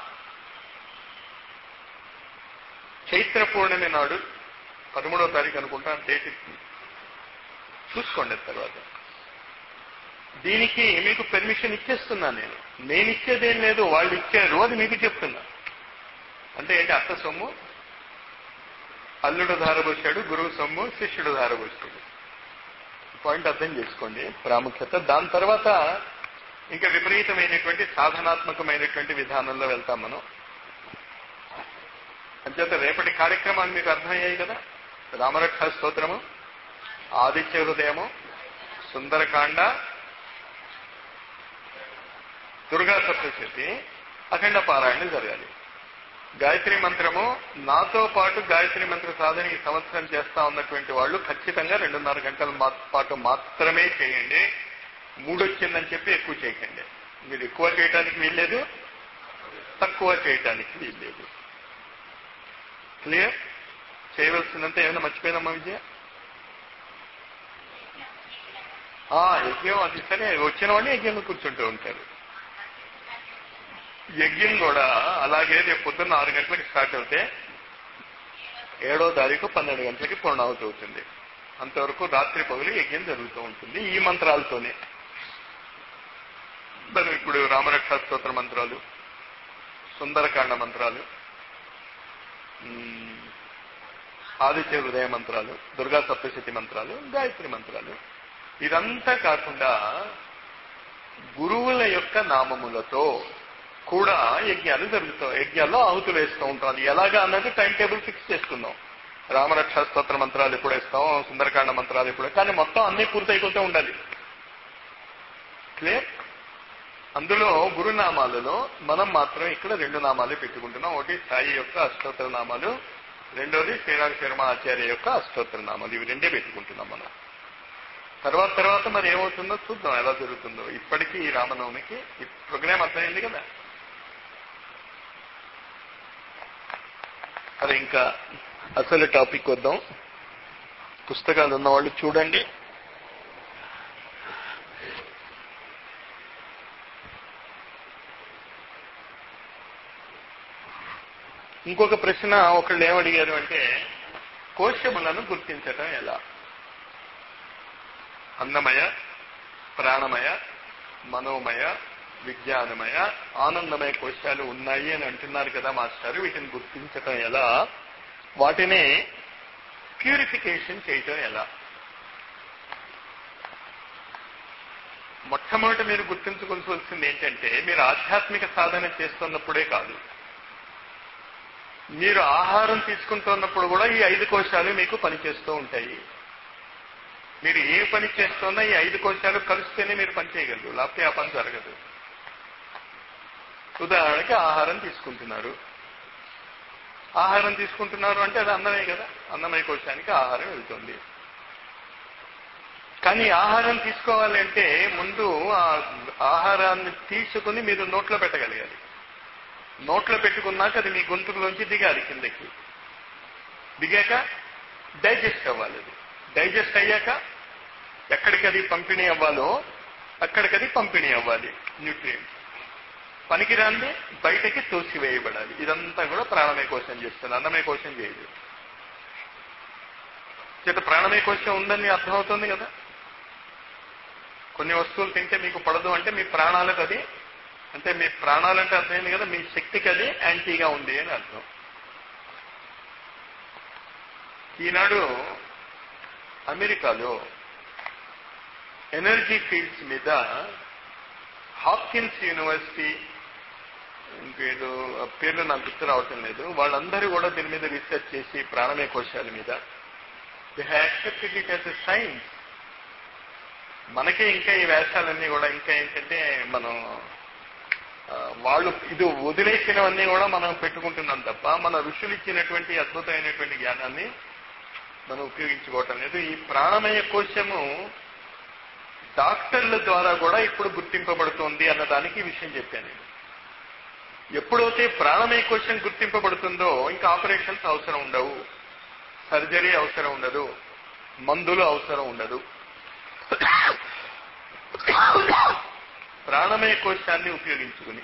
Speaker 1: చైత్ర పూర్ణమి నాడు పదమూడవ తారీఖు అనుకుంటా డేట్ ఇస్తుంది చూసుకోండి తర్వాత దీనికి మీకు పెర్మిషన్ ఇచ్చేస్తున్నాను నేను నేను ఇచ్చేదేం లేదు వాళ్ళు ఇచ్చారు అది మీకు చెప్తున్నా అంటే ఏంటి అత్త సొమ్ము అల్లుడు ధారబోసాడు గురువు సొమ్ము శిష్యుడు ధారబోసాడు పాయింట్ అర్థం చేసుకోండి ప్రాముఖ్యత దాని తర్వాత ఇంకా విపరీతమైనటువంటి సాధనాత్మకమైనటువంటి విధానంలో వెళ్తాం మనం అంచేత రేపటి కార్యక్రమాలు మీకు అర్థమయ్యాయి కదా రామరక్ష స్తోత్రము ఆదిత్య హృదయము సుందరకాండ దుర్గా సప్తశతి అఖండ పారాయణ జరగాలి గాయత్రి మంత్రము నాతో పాటు గాయత్రి మంత్ర సాధన ఈ సంవత్సరం చేస్తా ఉన్నటువంటి వాళ్ళు ఖచ్చితంగా రెండున్నర గంటల మా- పాటు మాత్రమే చేయండి మూడు వచ్చిందని చెప్పి ఎక్కువ చేయకండి మీరు ఎక్కువ చేయటానికి వీల్లేదు తక్కువ చేయటానికి వీల్లేదు క్లియర్ చేయవలసినంత ఏమైనా మర్చిపోయినమ్మా విజయ ఆ, యజ్ఞం అది సరే వచ్చిన వాడిని యజ్ఞంలో కూర్చుంటూ ఉంటారు యజ్ఞం కూడా అలాగే రేపు పొద్దున్న ఆరు గంటలకు స్టార్ట్ అవుతే ఏడో తారీఖు పన్నెండు గంటలకి పూర్ణావతి అవుతుంది అంతవరకు రాత్రి పగులు యజ్ఞం జరుగుతూ ఉంటుంది ఈ మంత్రాలతోనే మనం ఇప్పుడు రామరక్షా స్తోత్ర మంత్రాలు సుందరకాండ మంత్రాలు ఉమ్, ఆదిత్య హృదయ మంత్రాలు దుర్గా సప్తశతి మంత్రాలు గాయత్రి మంత్రాలు ఇదంతా కాకుండా గురువుల యొక్క నామములతో కూడా యజ్ఞాలు జరుగుతాయి యజ్ఞాల్లో ఆహుతులు వేస్తూ ఉంటాం అది ఎలాగా అన్నది టైం టేబుల్ ఫిక్స్ చేసుకుందాం రామరక్షా స్తోత్ర మంత్రాలు ఎప్పుడు వేస్తాం సుందరకాండ మంత్రాలు ఎప్పుడు కానీ మొత్తం అన్ని పూర్తయిపోతూ ఉండాలి క్లియర్ అందులో గురునామాలలో మనం మాత్రం ఇక్కడ రెండు నామాలు పెట్టుకుంటున్నాం ఒకటి సాయి యొక్క అష్టోత్తర నామాలు రెండోది శ్రీరామ శర్మ ఆచార్య యొక్క అష్టోత్తర నామాలు ఇవి రెండే పెట్టుకుంటున్నాం మనం తర్వాత తర్వాత మరి ఏమవుతుందో చూద్దాం ఎలా జరుగుతుందో ఇప్పటికీ ఈ రామనవమికి ఈ ప్రోగ్రామ్ అర్థమైంది కదా అది ఇంకా అసలు టాపిక్ వద్దాం పుస్తకాలు ఉన్న వాళ్ళు చూడండి ఇంకొక ప్రశ్న ఒకళ్ళు ఏమడిగారు అంటే కోశములను గుర్తించటం ఎలా అన్నమయ ప్రాణమయ మనోమయ విజ్ఞానమయ ఆనందమయ కోశాలు ఉన్నాయి అని అంటున్నారు కదా మాస్టారు వీటిని గుర్తించటం ఎలా వాటిని ప్యూరిఫికేషన్ చేయటం ఎలా మొట్టమొదట మీరు గుర్తించుకోవాల్సింది ఏంటంటే మీరు ఆధ్యాత్మిక సాధన చేస్తున్నప్పుడే కాదు మీరు ఆహారం తీసుకుంటున్నప్పుడు కూడా ఈ ఐదు కోశాలు మీకు పనిచేస్తూ ఉంటాయి మీరు ఏ పని చేస్తున్నా ఈ ఐదు కోశాలు కలిస్తేనే మీరు పని చేయగలరు లేకపోతే ఆ పని జరగదు ఉదాహరణకి ఆహారం తీసుకుంటున్నారు ఆహారం తీసుకుంటున్నారు అంటే అది అన్నమే కదా అన్నమయ కోశానికి ఆహారం వెళ్తుంది కానీ ఆహారం తీసుకోవాలి అంటే ముందు ఆ ఆహారాన్ని తీసుకుని మీరు నోట్లో పెట్టగలగాలి నోట్లో పెట్టుకున్నాక అది మీ గొంతుకులోంచి దిగాలి కిందకి దిగాక డైజెస్ట్ అవ్వాలి అది డైజెస్ట్ అయ్యాక ఎక్కడికి అది పంపిణీ అవ్వాలో అక్కడికి అది పంపిణీ అవ్వాలి న్యూట్రియంట్స్ పనికిరాంది బయటకి తోసివేయబడాలి ఇదంతా కూడా ప్రాణమయ కోశం చేస్తుంది అన్నమయ కోశం చేయదు చేత ప్రాణమయ కోశం ఉందని అర్థమవుతుంది కదా కొన్ని వస్తువులు తింటే మీకు పడదు అంటే మీ ప్రాణాలకు అది అంటే మీ ప్రాణాలంటే అర్థమైంది కదా మీ శక్తికి అది యాంటీగా ఉంది అని అర్థం ఈనాడు అమెరికాలో ఎనర్జీ ఫీల్డ్స్ మీద హాప్కిన్స్ యూనివర్సిటీ ఇంకేదో ఆ పేర్లు నాకు గుర్తు రావటం లేదు వాళ్ళందరూ కూడా దీని మీద రీసెర్చ్ చేసి ప్రాణమయ కోశాల మీద they accepted it as a science మనకే ఇంకా ఈ వేషాలన్నీ కూడా ఇంకా ఏంటంటే మనం ఆ, వాళ్ళు ఇది వదిలేసినవన్నీ కూడా మనం పెట్టుకుంటున్నాం తప్ప మన ఋషులు ఇచ్చినటువంటి అద్భుతమైనటువంటి జ్ఞానాన్ని మనం ఉపయోగించుకోవటం లేదు ఈ ప్రాణమయ కోశము డాక్టర్ల ద్వారా కూడా ఇప్పుడు గుర్తింపబడుతోంది అన్న దానికి ఈ విషయం చెప్పాను నేను ఎప్పుడైతే ప్రాణమయ కోశం గుర్తింపబడుతుందో ఇంకా ఆపరేషన్స్ అవసరం ఉండవు సర్జరీ అవసరం ఉండదు మందులు అవసరం ఉండదు ప్రాణమయ కోశాన్ని ఉపయోగించుకుని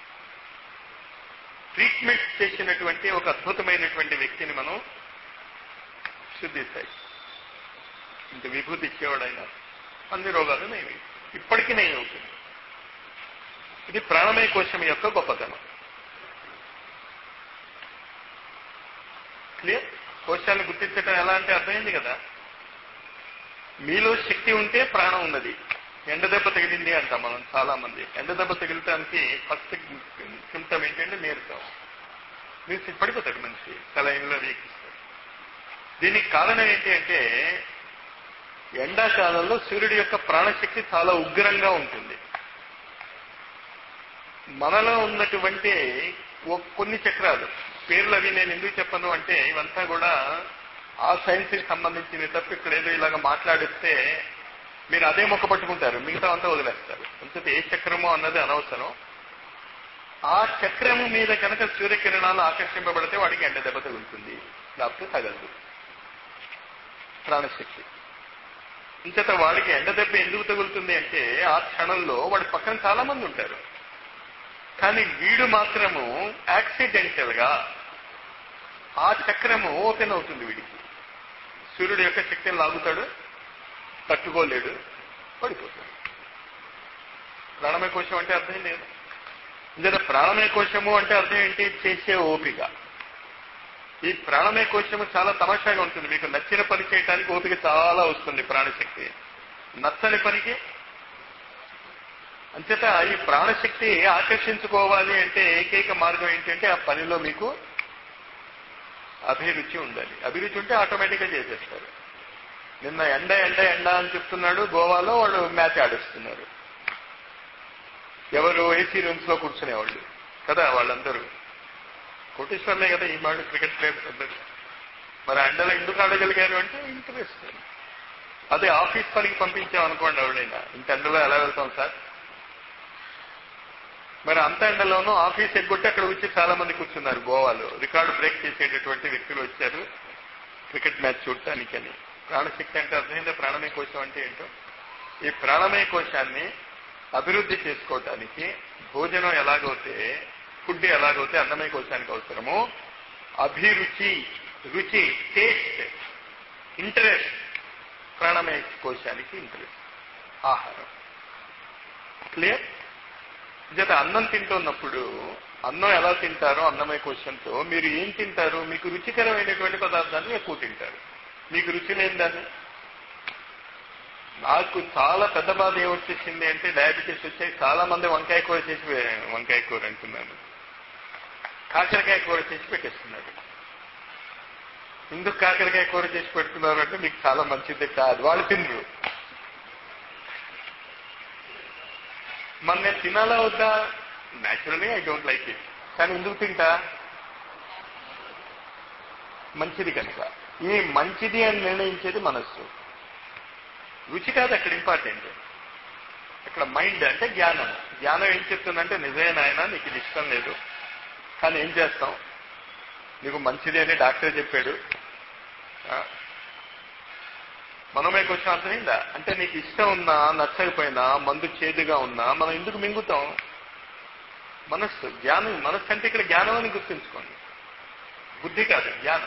Speaker 1: ట్రీట్మెంట్ చేసినటువంటి ఒక అద్భుతమైనటువంటి వ్యక్తిని మనం శుద్ధిస్తాయి ఇంక విభూతి ఇచ్చేవాడైనా అన్ని రోగాలు నయమే ఇప్పటికీ నయం అవుతుంది ఇది ప్రాణమయ కోశం యొక్క గొప్పతనం క్లియర్ కోశాన్ని గుర్తించడం ఎలా అంటే అర్థమైంది కదా మీలో శక్తి ఉంటే ప్రాణం ఉన్నది ఎండ దెబ్బ తగిలింది అంటాం మనం చాలా మంది ఎండ దెబ్బ తగిలటానికి ఫస్ట్ సిమ్టమ్ ఏంటంటే నీరసం మీరు పడిపోతాడు మనిషి సెలైన్లో వీకిస్తారు దీనికి కారణం ఏంటి అంటే ఎండాకాలంలో సూర్యుడి యొక్క ప్రాణశక్తి చాలా ఉగ్రంగా ఉంటుంది మనలో ఉన్నటువంటి ఓ- కొన్ని చక్రాలు పేర్లు అవి నేను ఎందుకు చెప్పను అంటే ఇవంతా కూడా ఆ సైన్స్ కి సంబంధించినవి తప్ప ఇక్కడ ఏదో ఇలాగ మాట్లాడిస్తే మీరు అదే మొక్క పట్టుకుంటారు మిగతా అంతా వదిలేస్తారు అంతే ఏ చక్రమో అన్నది అనవసరం ఆ చక్రము మీద కనుక సూర్యకిరణాలు ఆకర్షింపబడితే వాడికి ఎండ దెబ్బ తగులుతుంది లేకపోతే తగలదు ప్రాణశక్తి ఇంచేత వాడికి ఎండ దెబ్బ ఎందుకు తగులుతుంది అంటే ఆ క్షణంలో వాడి పక్కన చాలా మంది ఉంటారు కానీ వీడు మాత్రము యాక్సిడెంటల్ గా ఆ చక్రము ఓపెన్ అవుతుంది వీడికి సూర్యుడు యొక్క శక్తిని లాగుతాడు తట్టుకోలేడు పడిపోతాడు ప్రాణమయ కోశం అంటే అర్థం లేదు ఇందులో ప్రాణమయ కోశము అంటే అర్థం ఏంటి చేసే ఓపిక ఈ ప్రాణమయ కోశము చాలా తమాషాగా ఉంటుంది మీకు నచ్చిన పని చేయడానికి ఓపిక చాలా వస్తుంది ప్రాణశక్తి నచ్చని పనికి అంచేత ఈ ప్రాణశక్తి ఆకర్షించుకోవాలి అంటే ఏకైక మార్గం ఏంటంటే ఆ పనిలో మీకు అభిరుచి ఉండాలి అభిరుచి ఉంటే ఆటోమేటిక్గా చేసేస్తారు నిన్న ఎండ ఎండ ఎండ అని చెప్తున్నాడు గోవాలో వాళ్ళు మ్యాచ్ ఆడిస్తున్నారు ఎవరు ఏసీ రూమ్స్ లో కూర్చునేవాళ్ళు కదా వాళ్ళందరూ కోటేశ్వర్లే కదా ఈ మాట క్రికెట్ ప్లేయర్స్ అందరూ మరి ఎండలో ఎందుకు ఆడగలిగారు అంటే ఇంట్రెస్ట్ అదే ఆఫీస్ పనికి పంపించాం అనుకోండి ఎవడైనా ఇంత ఎండలో ఎలా వెళ్తాం సార్ మరి అంత ఎండలోనూ ఆఫీస్ ఎగ్గొట్టి అక్కడ వచ్చి చాలా మంది కూర్చున్నారు గోవాలో రికార్డు బ్రేక్ చేసేటటువంటి వ్యక్తులు వచ్చారు క్రికెట్ మ్యాచ్ చూడటానికని ప్రాణశక్తి అంటే అర్థమైందా ప్రాణమయ కోశం అంటే ఏంటో ఈ ప్రాణమయ కోశాన్ని అభివృద్ధి చేసుకోవటానికి భోజనం ఎలాగైతే ఫుడ్ ఎలాగైతే అన్నమయ కోశానికి అవసరమో అభిరుచి రుచి టేస్ట్ ఇంట్రెస్ట్ ప్రాణమయ కోశానికి ఇంట్రెస్ట్ ఆహారం క్లియర్ జత అన్నం తింటున్నప్పుడు అన్నం ఎలా తింటారో అన్నమయ కోశంతో మీరు ఏం తింటారు మీకు రుచికరమైనటువంటి పదార్థాన్ని ఎక్కువ తింటారు మీకు రుచి లేని దాన్ని నాకు చాలా పెద్ద బాధ ఏమొచ్చేసింది అంటే డయాబెటీస్ వచ్చాయి చాలా మంది వంకాయ కూర చేసి వంకాయ కూర అంటున్నాను కాకరకాయ కూర చేసి పెట్టేస్తున్నారు ఎందుకు కాకరకాయ కూర చేసి పెడుతున్నారు అంటే మీకు చాలా మంచిది కాదు వాళ్ళు తినరు మన నేను తినాలా వద్దా naturally I don't like it కానీ ఎందుకు తింటా మంచిది కనుక ఈ మంచిది అని నిర్ణయించేది మనస్సు రుచి కాదు అక్కడ ఇంపార్టెంట్ అక్కడ మైండ్ అంటే జ్ఞానం జ్ఞానం ఏం చెప్తుందంటే నిజమే నాయన నీకు ఇది ఇష్టం లేదు కానీ ఏం చేస్తాం నీకు మంచిది అని డాక్టర్ చెప్పాడు ఆ, మనమే కొంచెం అర్థమైందా అంటే నీకు ఇష్టం ఉన్నా నచ్చకపోయినా మందు చేదుగా ఉన్నా మనం ఎందుకు మింగుతాం మనస్సు జ్ఞానం మనస్సు అంటే ఇక్కడ జ్ఞానం అని గుర్తుంచుకోండి బుద్ధి కాదు జ్ఞానం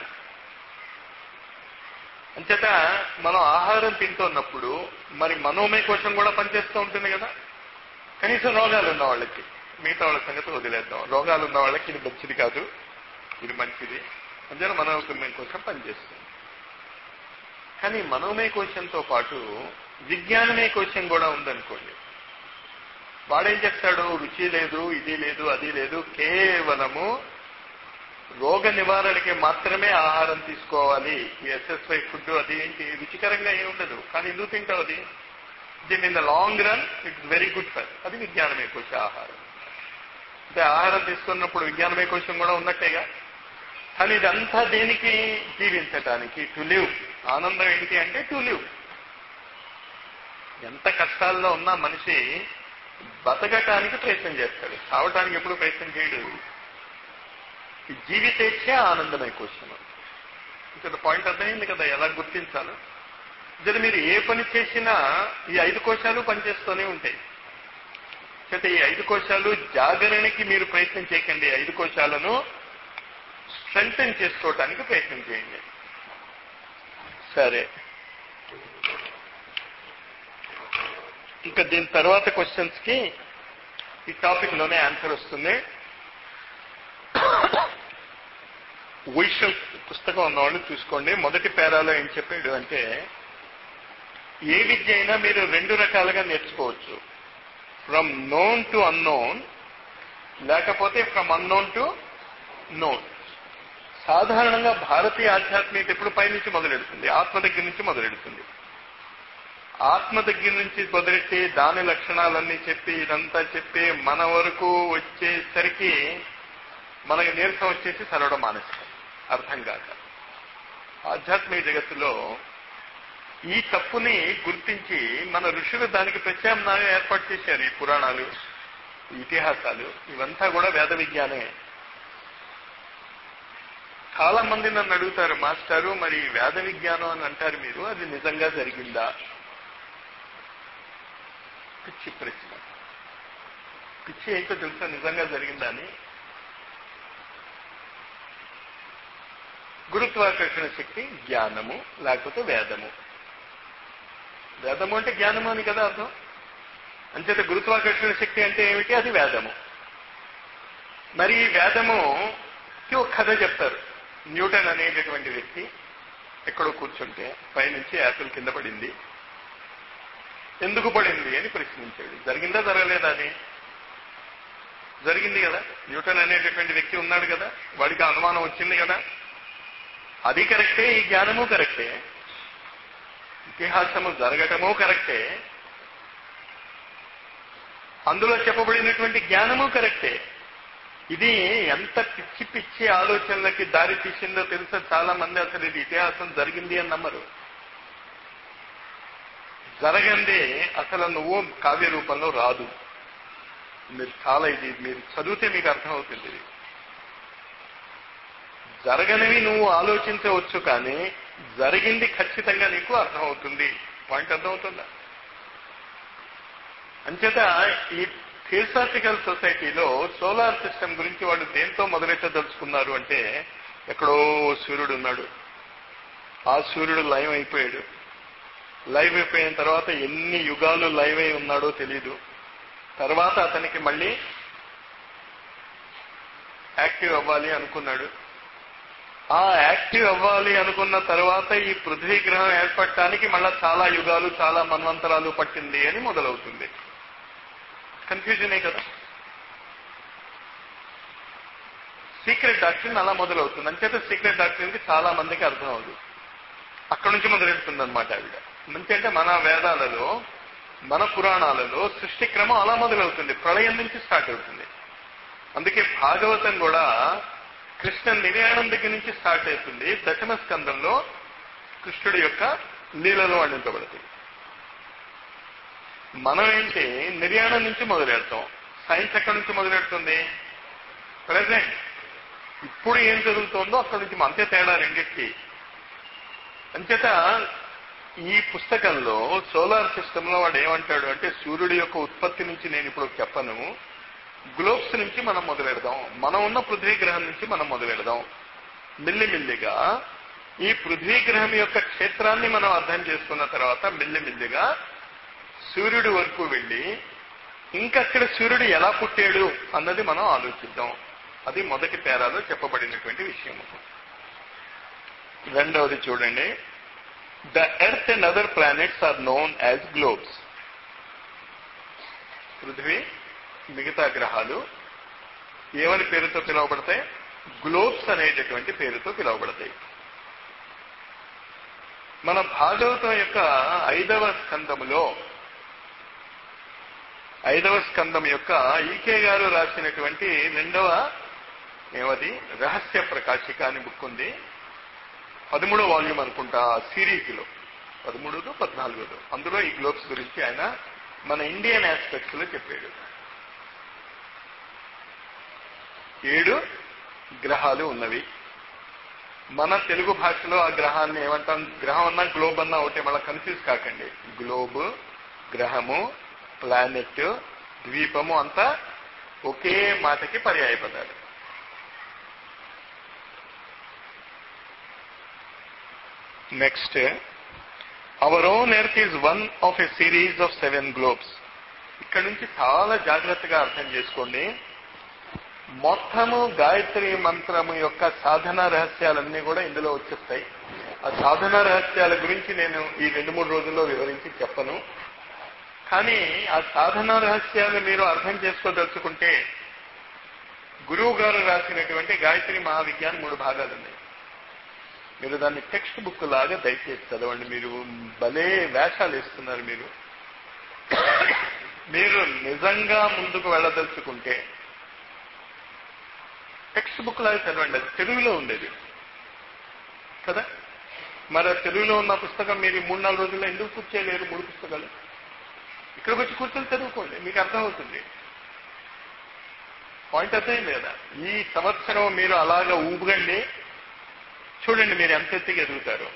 Speaker 1: అంచేత మనం ఆహారం తింటున్నప్పుడు మరి మనోమయ కోశం కూడా పనిచేస్తూ ఉంటుంది కదా కనీసం రోగాలు ఉన్న వాళ్ళకి మిగతా వాళ్ళ సంగతి వదిలేద్దాం రోగాలు ఉన్న వాళ్ళకి ఇది మంచిది కాదు ఇది మంచిది అంచేత మనోమయ కోశం పనిచేస్తుంది కానీ మనోమయ కోశంతో పాటు విజ్ఞానమయ కోశం కూడా ఉందనుకోండి వాడేం చెప్తాడు రుచి లేదు ఇది లేదు అది లేదు కేవలము రోగ నివారణకి మాత్రమే ఆహారం తీసుకోవాలి ఈ ఎస్ఎస్వై ఫుడ్ అది ఏంటి రుచికరంగా ఏమి ఉండదు కానీ ఎందుకు తింటావు అది దీని in the long run it's very good for అది విజ్ఞానమే కోశ ఆహారం అంటే ఆహారం తీసుకున్నప్పుడు విజ్ఞానమే కోశం కూడా ఉన్నట్టేగా కానీ ఇదంతా దేనికి జీవించటానికి టు లివ్ ఆనందం ఏంటి అంటే టు లివ్ ఎంత కష్టాల్లో ఉన్నా మనిషి బతకటానికి ప్రయత్నం చేస్తాడు చావటానికి ఎప్పుడు ప్రయత్నం చేయడు ఈ జీవితేచ్ఛ ఆనందమయ కోశం ఇక్కడ పాయింట్ అర్థమైంది కదా ఎలా గుర్తించాలో ఇద్దరు మీరు ఏ పని చేసినా ఈ ఐదు కోశాలు పనిచేస్తూనే ఉంటాయి అయితే ఈ ఐదు కోశాలు జాగరణకి మీరు ప్రయత్నం చేయకండి ఐదు కోశాలను స్ట్రెంగ్తన్ చేసుకోవటానికి ప్రయత్నం చేయండి సరే ఇంకా దీని తర్వాత క్వశ్చన్స్ కి ఈ టాపిక్ లోనే ఆన్సర్ వస్తుంది వైశ్యం పుస్తకం ఉన్నవాళ్ళు చూసుకోండి మొదటి పేరాలో ఏం చెప్పాడు అంటే ఏ విద్య అయినా మీరు రెండు రకాలుగా నేర్చుకోవచ్చు ఫ్రమ్ నోన్ టు అన్నోన్ లేకపోతే ఫ్రమ్ అన్నోన్ టు నోన్ సాధారణంగా భారతీయ ఆధ్యాత్మికత ఎప్పుడు పైనుంచి మొదలెడుతుంది ఆత్మ దగ్గర నుంచి మొదలెడుతుంది ఆత్మ దగ్గర నుంచి మొదలెట్టి దాని లక్షణాలన్నీ చెప్పి ఇదంతా చెప్పి మన వరకు వచ్చేసరికి మనకి నీరసం వచ్చేసి చదవడం మానేస్తాం అర్థం కాక ఆధ్యాత్మిక జగత్తులో ఈ తప్పుని గుర్తించి మన ఋషులు దానికి ప్రత్యామ్నాయం ఏర్పాటు చేశారు ఈ పురాణాలు ఇతిహాసాలు ఇవంతా కూడా వేద విజ్ఞానే చాలా మంది నన్ను అడుగుతారు మాస్టారు మరి వేద విజ్ఞానం అని అంటారు మీరు అది నిజంగా జరిగిందా పిచ్చి ప్రశ్న పిచ్చి ఏంటో తెలుసా నిజంగా జరిగిందా అని గురుత్వాకర్షణ శక్తి జ్ఞానము లేకపోతే వేదము వేదము అంటే జ్ఞానము అని కదా అర్థం అంచేత గురుత్వాకర్షణ శక్తి అంటే ఏమిటి అది వేదము మరి ఈ వేదముకి ఒక కథ చెప్తారు న్యూటన్ అనేటటువంటి వ్యక్తి ఎక్కడో కూర్చుంటే పైనుంచి యాపిల్ కింద పడింది ఎందుకు పడింది అని ప్రశ్నించాడు జరిగిందా జరగలేదా అని జరిగింది కదా న్యూటన్ అనేటటువంటి వ్యక్తి ఉన్నాడు కదా వాడికి అనుమానం వచ్చింది కదా అది కరెక్టే ఈ జ్ఞానము కరెక్టే ఇతిహాసము జరగటము కరెక్టే అందులో చెప్పబడినటువంటి జ్ఞానము కరెక్టే ఇది ఎంత పిచ్చి పిచ్చి ఆలోచనలకి దారి తీసిందో తెలుసా చాలా మంది అసలు ఇది ఇతిహాసం జరిగింది అని నమ్మరు జరగంది అసలు నువ్వు కావ్య రూపంలో రాదు మీరు చాలా ఇది మీరు చదివితే మీకు అర్థమవుతుంది ఇది జరగనివి నువ్వు ఆలోచించవచ్చు కానీ జరిగింది ఖచ్చితంగా నీకు అర్థమవుతుంది పాయింట్ అర్థమవుతుందా అంచేత ఈ థియోసాఫికల్ సొసైటీలో సోలార్ సిస్టమ్ గురించి వాళ్ళు దేంతో మొదలెట్టదలుచుకున్నారు అంటే ఎక్కడో సూర్యుడు ఉన్నాడు ఆ సూర్యుడు లైవ్ అయిపోయాడు లైవ్ అయిపోయిన తర్వాత ఎన్ని యుగాలు లైవ్ అయి ఉన్నాడో తెలీదు తర్వాత అతనికి మళ్ళీ యాక్టివ్ అవ్వాలి అనుకున్నాడు ఆ యాక్టివ్ అవ్వాలి అనుకున్న తర్వాత ఈ పృథ్వీ గ్రహం ఏర్పడటానికి మళ్ళా చాలా యుగాలు చాలా మన్వంతరాలు పట్టింది అని మొదలవుతుంది కన్ఫ్యూజనే కదా సీక్రెట్ డాక్టరీన్ అలా మొదలవుతుంది అంచేత సీక్రెట్ డాక్టరీన్ కి చాలా మందికి అర్థం అవదు అక్కడ నుంచి మొదలెడుతుంది అనమాట ఆవిడ మంచి అంటే మన వేదాలలో మన పురాణాలలో సృష్టి క్రమం అలా మొదలవుతుంది ప్రళయం నుంచి స్టార్ట్ అవుతుంది అందుకే భాగవతం కూడా కృష్ణ నిర్యాణం దగ్గర నుంచి స్టార్ట్ అవుతుంది దశమ స్కందంలో కృష్ణుడి యొక్క లీలలో అందించబడుతుంది మనం ఏంటి నిర్యాణం నుంచి మొదలెడతాం సైన్స్ ఎక్కడి నుంచి మొదలెడుతుంది ప్రజెంట్ ఇప్పుడు ఏం జరుగుతుందో అక్కడి నుంచి అంతే తేడా రెండింటికి అంచేత ఈ పుస్తకంలో సోలార్ సిస్టమ్ లో వాడు ఏమంటాడు అంటే సూర్యుడి యొక్క ఉత్పత్తి నుంచి నేను ఇప్పుడు చెప్పను గ్లోబ్స్ నుంచి మనం మొదలెడదాం మనం ఉన్న పృథ్వీ గ్రహం నుంచి మనం మొదలెడదాం మిల్లిమిల్లిగా ఈ పృథ్వీ గ్రహం యొక్క క్షేత్రాన్ని మనం అర్థం చేసుకున్న తర్వాత మిల్లిమిల్లిగా సూర్యుడి వరకు వెళ్ళి ఇంకక్కడ సూర్యుడు ఎలా పుట్టాడు అన్నది మనం ఆలోచిద్దాం అది మొదటి పేరాలో చెప్పబడినటువంటి విషయం రెండవది చూడండి the earth and other planets are known as globes పృథ్వీ మిగతా గ్రహాలు ఏమని పేరుతో పిలువబడతాయి గ్లోబ్స్ అనేటటువంటి పేరుతో పిలువబడతాయి మన భాగవతం యొక్క ఐదవ స్కందములో ఐదవ స్కందం యొక్క ఈకే గారు రాసినటువంటి రెండవ ఏమది రహస్య ప్రకాశిక అని బుక్ ఉంది పదమూడో వాల్యూమ్ అనుకుంటా సిరీస్ లో పదమూడుదో పద్నాలుగోదో అందులో ఈ గ్లోబ్స్ గురించి ఆయన మన ఇండియన్ ఆస్పెక్ట్స్ లో చెప్పాడు ఏడు గ్రహాలు ఉన్నవి మన తెలుగు భాషలో ఆ గ్రహాన్ని ఏమంటాం గ్రహం అన్నా గ్లోబ్ అన్నా ఒకటే మళ్ళీ కన్ఫ్యూజ్ కాకండి గ్లోబ్ గ్రహము ప్లానెట్ ద్వీపము అంతా ఒకే మాటకి పర్యాయపదాలు next our own earth is one of a series of seven globes ఇక్కడ నుంచి చాలా జాగ్రత్తగా అర్థం చేసుకోండి మొత్తము గాయత్రి మంత్రము యొక్క సాధన రహస్యాలన్నీ కూడా ఇందులో వచ్చేస్తాయి ఆ సాధన రహస్యాల గురించి నేను ఈ రెండు మూడు రోజుల్లో వివరించి చెప్పను కానీ ఆ సాధన రహస్యాలు మీరు అర్థం చేసుకోదలుచుకుంటే గురువు గారు రాసినటువంటి గాయత్రి మహావిజ్ఞాన్ మూడు భాగాలు ఉన్నాయి మీరు దాన్ని టెక్స్ట్ బుక్ లాగా దయచేసి చదవండి మీరు భలే వేషాలు వేస్తున్నారు మీరు మీరు నిజంగా ముందుకు వెళ్ళదలుచుకుంటే టెక్స్ట్ బుక్ లాగా చదవండి అది తెలుగులో ఉండేది కదా మరి ఆ తెలుగులో ఉన్న పుస్తకం మీరు ఈ మూడు నాలుగు రోజుల్లో ఎందుకు కూర్చోలేరు మూడు పుస్తకాలు ఇక్కడికి వచ్చి కూర్చొని చదువుకోండి మీకు అర్థమవుతుంది పాయింట్ అర్థం లేదా ఈ సంవత్సరం మీరు అలాగా ఊపగండి చూడండి మీరు ఎంత ఎత్తుకి ఎదుగుతారు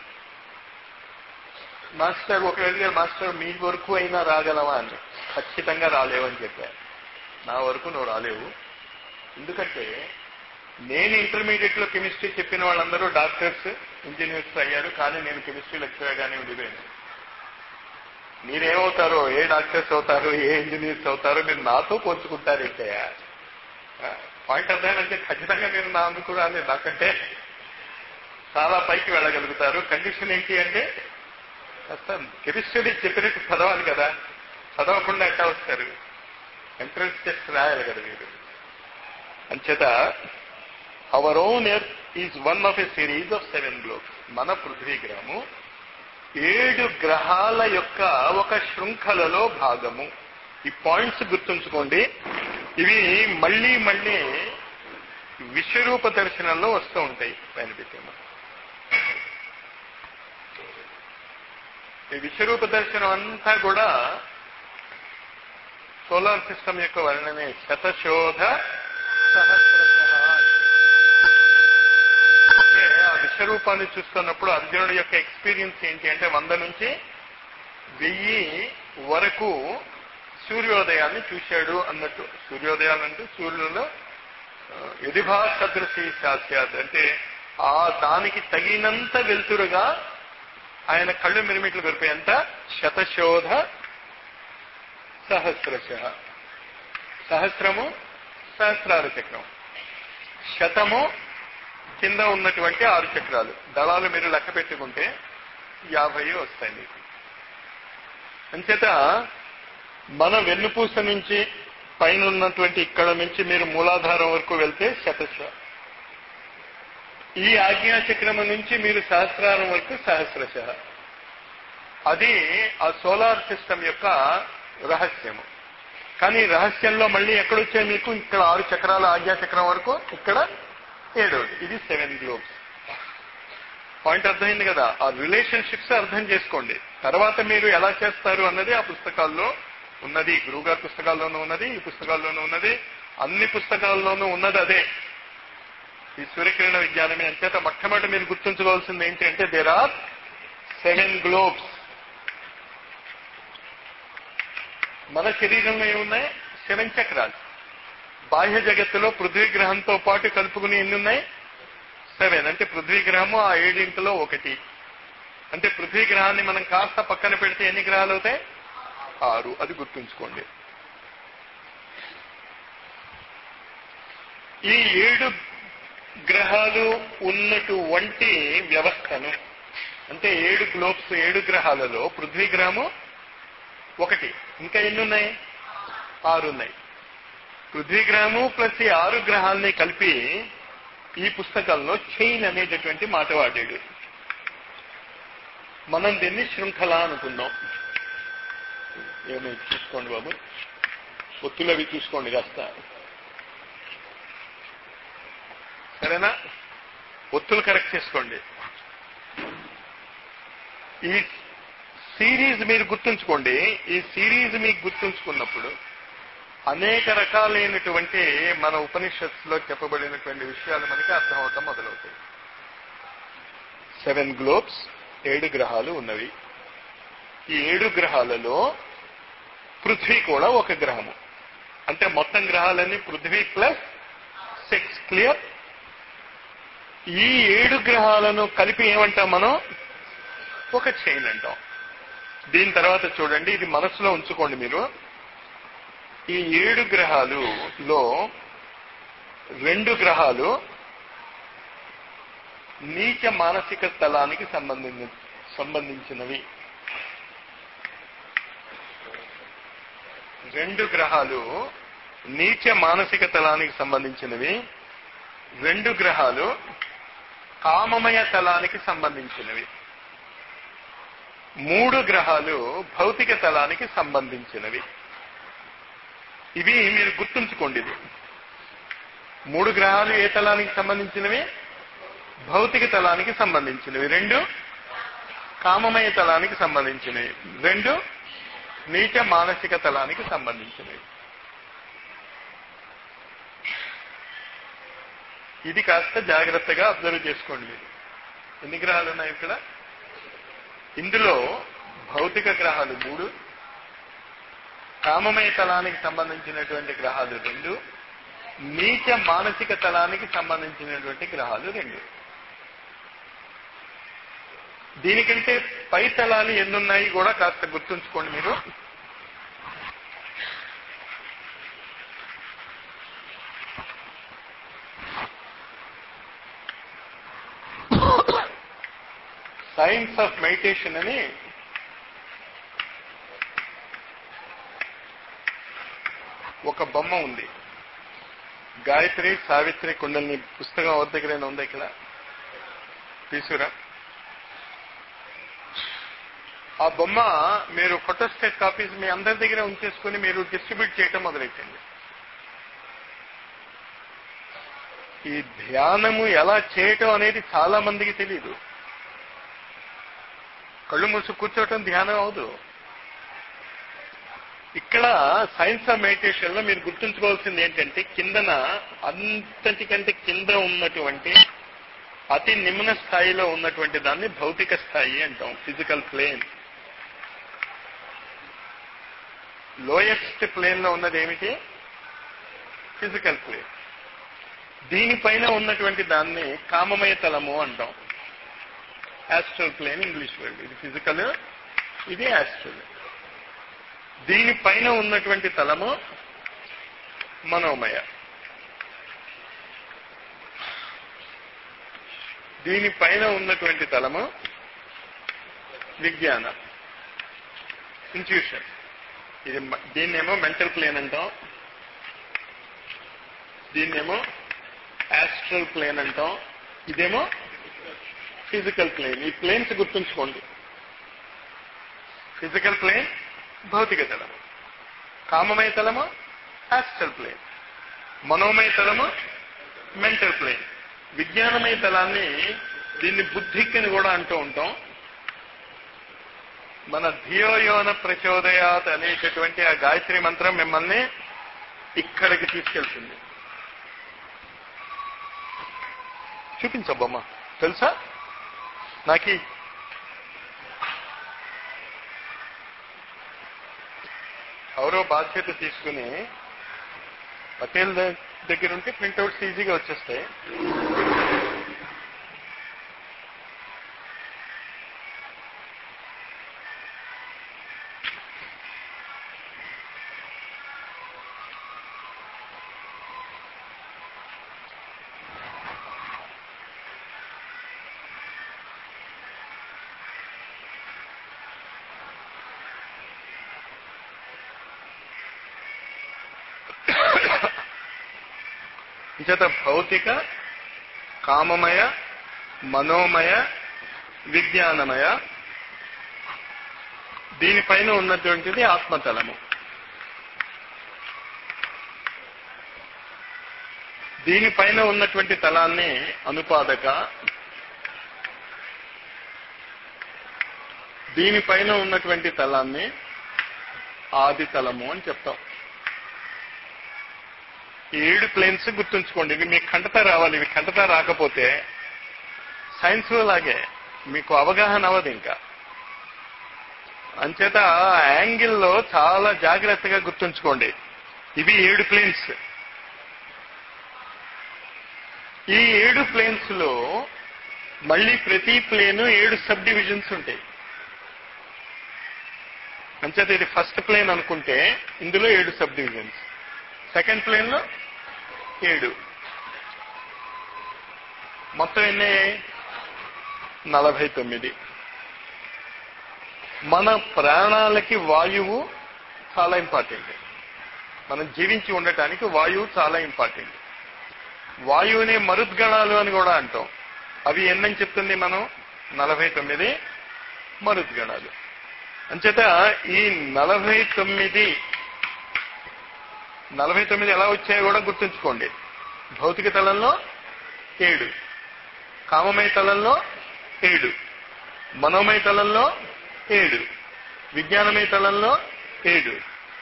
Speaker 1: మాస్టర్ ఒక అడిగారు మాస్టర్ మీ వరకు అయినా రాగలవా అని ఖచ్చితంగా రాలేవని చెప్పారు నా వరకు నువ్వు రాలేవు ఎందుకంటే నేను ఇంటర్మీడియట్ లో కెమిస్ట్రీ చెప్పిన వాళ్ళందరూ డాక్టర్స్ ఇంజనీర్స్ అయ్యారు కానీ నేను కెమిస్ట్రీ లెక్చరర్ గానే ఉండిపోయాను మీరేమవుతారో ఏ డాక్టర్స్ అవుతారు ఏ ఇంజనీర్స్ అవుతారో మీరు నాతో పోల్చుకుంటారు ఏంటయ్యా పాయింట్ అర్థమైందంటే ఖచ్చితంగా మీరు నా అందుకు రాలేదు నాకంటే చాలా పైకి వెళ్ళగలుగుతారు కండిషన్ ఏంటి అంటే కాస్త కెమిస్ట్రీ చెప్పినట్టు చదవాలి కదా చదవకుండా ఎట్లా వస్తారు ఎంట్రన్స్ టెస్ట్ రాయాలి కదా మీరు అంచేత our own earth is one of a series of seven globes మన పృథ్వీ గ్రహము ఏడు గ్రహాల యొక్క ఒక శృంఖలలో భాగము ఈ పాయింట్స్ గుర్తుంచుకోండి ఇవి మళ్ళీ మళ్ళీ విశ్వరూప దర్శనంలో వస్తూ ఉంటాయి పైన పెట్టాము ఈ విశ్వరూప దర్శనం అంతా కూడా సోలార్ సిస్టమ్ యొక్క వర్ణనే శతశోధ సహస్రశ అంటే ఆ విశ్వరూపాన్ని చూస్తున్నప్పుడు అర్జునుడి యొక్క ఎక్స్పీరియన్స్ ఏంటి అంటే వంద నుంచి వెయ్యి వరకు సూర్యోదయాన్ని చూశాడు అన్నట్టు సూర్యోదయాలంటే సూర్యులలో ఎదిభా సదృశి శాస్యాత్ అంటే ఆ దానికి తగినంత వెలుతురుగా ఆయన కళ్ళు మిరిమిట్లు గడిపేంత శతశోధ సహస్రశ సహస్రము సహస్రార చక్రం శతము కింద ఉన్నటువంటి ఆరు చక్రాలు దళాలు మీరు లెక్క పెట్టుకుంటే యాభై వస్తాయి మీకు అంచేత మన వెన్నుపూస నుంచి పైన ఉన్నటువంటి ఇక్కడ నుంచి మీరు మూలాధారం వరకు వెళ్తే శతశ ఈ ఆజ్ఞాచక్రము నుంచి మీరు సహస్రారం వరకు సహస్రశ అది ఆ సోలార్ సిస్టమ్ యొక్క రహస్యము కానీ రహస్యంలో మళ్ళీ ఎక్కడొచ్చాయి మీకు ఇక్కడ ఆరు చక్రాల ఆజ్ఞాచక్రం వరకు ఇక్కడ ఏడవది ఇది సెవెన్ గ్లోబ్స్ పాయింట్ అర్థమైంది కదా ఆ రిలేషన్షిప్స్ అర్థం చేసుకోండి తర్వాత మీరు ఎలా చేస్తారు అన్నది ఆ పుస్తకాల్లో ఉన్నది గురువుగారి పుస్తకాల్లోనూ ఉన్నది ఈ పుస్తకాల్లోనూ ఉన్నది అన్ని పుస్తకాల్లోనూ ఉన్నది అదే ఈ సూర్యకిరణ విజ్ఞానమే అంచేత మొట్టమొదటి మీరు గుర్తుంచుకోవాల్సింది ఏంటి అంటే దేర్ ఆర్ సెవెన్ గ్లోబ్స్ మన శరీరంలో ఏమున్నాయి సెవెన్ చక్రాలు బాహ్య జగత్తులో పృథ్వీ గ్రహంతో పాటు కలుపుకుని ఎన్ని ఉన్నాయి సెవెన్ అంటే పృథ్వీ గ్రహము ఆ ఏడింటిలో ఒకటి అంటే పృథ్వీ గ్రహాన్ని మనం కాస్త పక్కన పెడితే ఎన్ని గ్రహాలు అవుతాయి ఆరు అది గుర్తుంచుకోండి ఈ ఏడు గ్రహాలు ఉన్నటువంటి వ్యవస్థను అంటే ఏడు గ్లోబ్స్ ఏడు గ్రహాలలో పృథ్వీ గ్రహము ఒకటి ఇంకా ఎన్ని ఉన్నాయి ఆరు ఉన్నాయి పృథ్వీ గ్రహము ప్లస్ ఈ ఆరు గ్రహాలని కలిపి ఈ పుస్తకంలో చైన్ అనేటటువంటి మాట వాడాడు మనం దీన్ని శృంఖల అనుకుందాం ఏమి చూసుకోండి బాబు ఒత్తులు అవి చూసుకోండి కాస్త సరేనా ఒత్తులు కరెక్ట్ చేసుకోండి ఈ సిరీస్ మీరు గుర్తుంచుకోండి ఈ సిరీస్ మీకు గుర్తుంచుకున్నప్పుడు అనేక రకాలైనటువంటి మన ఉపనిషత్స్ లో చెప్పబడినటువంటి విషయాలు మనకి అర్థమవటం మొదలవుతాయి సెవెన్ గ్లోబ్స్ ఏడు గ్రహాలు ఉన్నవి ఈ ఏడు గ్రహాలలో పృథ్వీ కూడా ఒక గ్రహము అంటే మొత్తం గ్రహాలన్నీ పృథ్వీ ప్లస్ సిక్స్ క్లియర్ ఈ ఏడు గ్రహాలను కలిపి ఏమంటాం మనం ఒక చైన్ అంటాం దీని తర్వాత చూడండి ఇది మనసులో ఉంచుకోండి మీరు ఈ ఏడు గ్రహాలు లో రెండు గ్రహాలు నీచ మానసిక స్థలానికి సంబంధించి సంబంధించినవి రెండు గ్రహాలు నీచ మానసిక తలానికి సంబంధించినవి రెండు గ్రహాలు కామమయ తలానికి సంబంధించినవి మూడు గ్రహాలు భౌతిక తలానికి సంబంధించినవి ఇవి మీరు గుర్తుంచుకోండి ఇది మూడు గ్రహాలు ఏ తలానికి సంబంధించినవి భౌతిక తలానికి సంబంధించినవి రెండు కామమయ తలానికి సంబంధించినవి రెండు నీచ మానసిక తలానికి సంబంధించినవి ఇది కాస్త జాగ్రత్తగా అబ్జర్వ్ చేసుకోండి మీరు ఎన్ని గ్రహాలు ఉన్నాయి ఇక్కడ ఇందులో భౌతిక గ్రహాలు మూడు కామమయ తలానికి సంబంధించినటువంటి గ్రహాలు రెండు నీచ మానసిక తలానికి సంబంధించినటువంటి గ్రహాలు రెండు దీనికంటే పై తలాలు ఎన్నున్నాయి కూడా కాస్త గుర్తుంచుకోండి మీరు సైన్స్ ఆఫ్ మెడిటేషన్ అని ఒక బొమ్మ ఉంది గాయత్రి సావిత్రి కుండల్ని పుస్తకం ఎవరి దగ్గరైనా ఉందా ఇక్కడ తీసుకురా ఆ బొమ్మ మీరు ఫోటోస్టేట్ కాపీస్ మీ అందరి దగ్గర ఉంచేసుకుని మీరు డిస్ట్రిబ్యూట్ చేయటం మొదలెట్టండి ఈ ధ్యానము ఎలా చేయటం అనేది చాలా మందికి తెలియదు కళ్ళు మూసి కూర్చోవటం ధ్యానం అవదు ఇక్కడ సైన్స్ ఆఫ్ మెడిటేషన్ లో మీరు గుర్తుంచుకోవాల్సింది ఏంటంటే కిందన అంతటికంటే కింద ఉన్నటువంటి అతి నిమ్న స్థాయిలో ఉన్నటువంటి దాన్ని భౌతిక స్థాయి అంటాం ఫిజికల్ ప్లేన్ లోయెస్ట్ ప్లేన్ లో ఉన్నది ఏమిటి ఫిజికల్ ప్లేన్ దీనిపైన ఉన్నటువంటి దాన్ని కామమయ తలము అంటాం యాస్ట్రల్ ప్లేన్ ఇంగ్లీష్ వర్డ్ ఇది ఫిజికల్ ఇది యాస్ట్రల్ దీనిపైన ఉన్నటువంటి తలము మనోమయ దీనిపైన ఉన్నటువంటి తలము విజ్ఞాన ఇంట్యూషన్ ఇది మ- దీన్నేమో మెంటల్ ప్లేన్ అంటాం దీన్నేమో యాస్ట్రల్ ప్లేన్ అంటాం ఇదేమో ఫిజికల్ ప్లేన్ ఈ ప్లేన్స్ గుర్తుంచుకోండి ఫిజికల్ ప్లేన్ భౌతిక తలము కామమయ తలము యాస్ట్రల్ ప్లేన్ మనోమయ తలము మెంటల్ ప్లేన్ విజ్ఞానమయ తలాన్ని దీన్ని బుద్ధిక్కని కూడా అంటూ ఉంటాం మన ధియోయోన ప్రచోదయాత్ అనేటటువంటి ఆ గాయత్రి మంత్రం మిమ్మల్ని ఇక్కడికి తీసుకెళ్తుంది చూపించబ్బమ్మ తెలుసా నాకి ఎవరో బాధ్యత తీసుకుని పటేల్ ద- దగ్గర ఉంటే ప్రింట్అవుట్స్ ఈజీగా వచ్చేస్తాయి చేత భౌతిక కామమయ మనోమయ విజ్ఞానమయ దీనిపైన ఉన్నటువంటిది ఆత్మతలము దీనిపైన ఉన్నటువంటి తలాన్ని అనుపాదక దీనిపైన ఉన్నటువంటి తలాన్ని ఆది తలము అని చెప్తాం ఈ ఏడు ప్లేన్స్ గుర్తుంచుకోండి ఇవి మీకు ఖండత రావాలి ఇవి ఖండత రాకపోతే సైన్స్ లో లాగే మీకు అవగాహన అవ్వదు ఇంకా అంచేత ఆ యాంగిల్లో చాలా జాగ్రత్తగా గుర్తుంచుకోండి ఇవి ఏడు ప్లేన్స్ ఈ ఏడు ప్లేన్స్ లో మళ్ళీ ప్రతి ప్లేన్ ఏడు సబ్ డివిజన్స్ ఉంటాయి అంచేత ఇది ఫస్ట్ ప్లేన్ అనుకుంటే ఇందులో ఏడు సబ్ డివిజన్స్ సెకండ్ ప్లేన్ లో ఏడు మొత్తం ఎన్ని నలభై తొమ్మిది మన ప్రాణాలకి వాయువు చాలా ఇంపార్టెంట్ మనం జీవించి ఉండటానికి వాయువు చాలా ఇంపార్టెంట్ వాయువుని మరుద్గణాలు అని కూడా అంటాం అవి ఎన్నని చెప్తుంది మనం నలభై తొమ్మిది మరుద్గణాలు అంచేత ఈ నలభై తొమ్మిది నలభై తొమ్మిది ఎలా వచ్చాయో కూడా గుర్తుంచుకోండి భౌతిక తలంలో ఏడు కామమయ తలంలో ఏడు మనోమయ తలంలో ఏడు విజ్ఞానమయ తలంలో ఏడు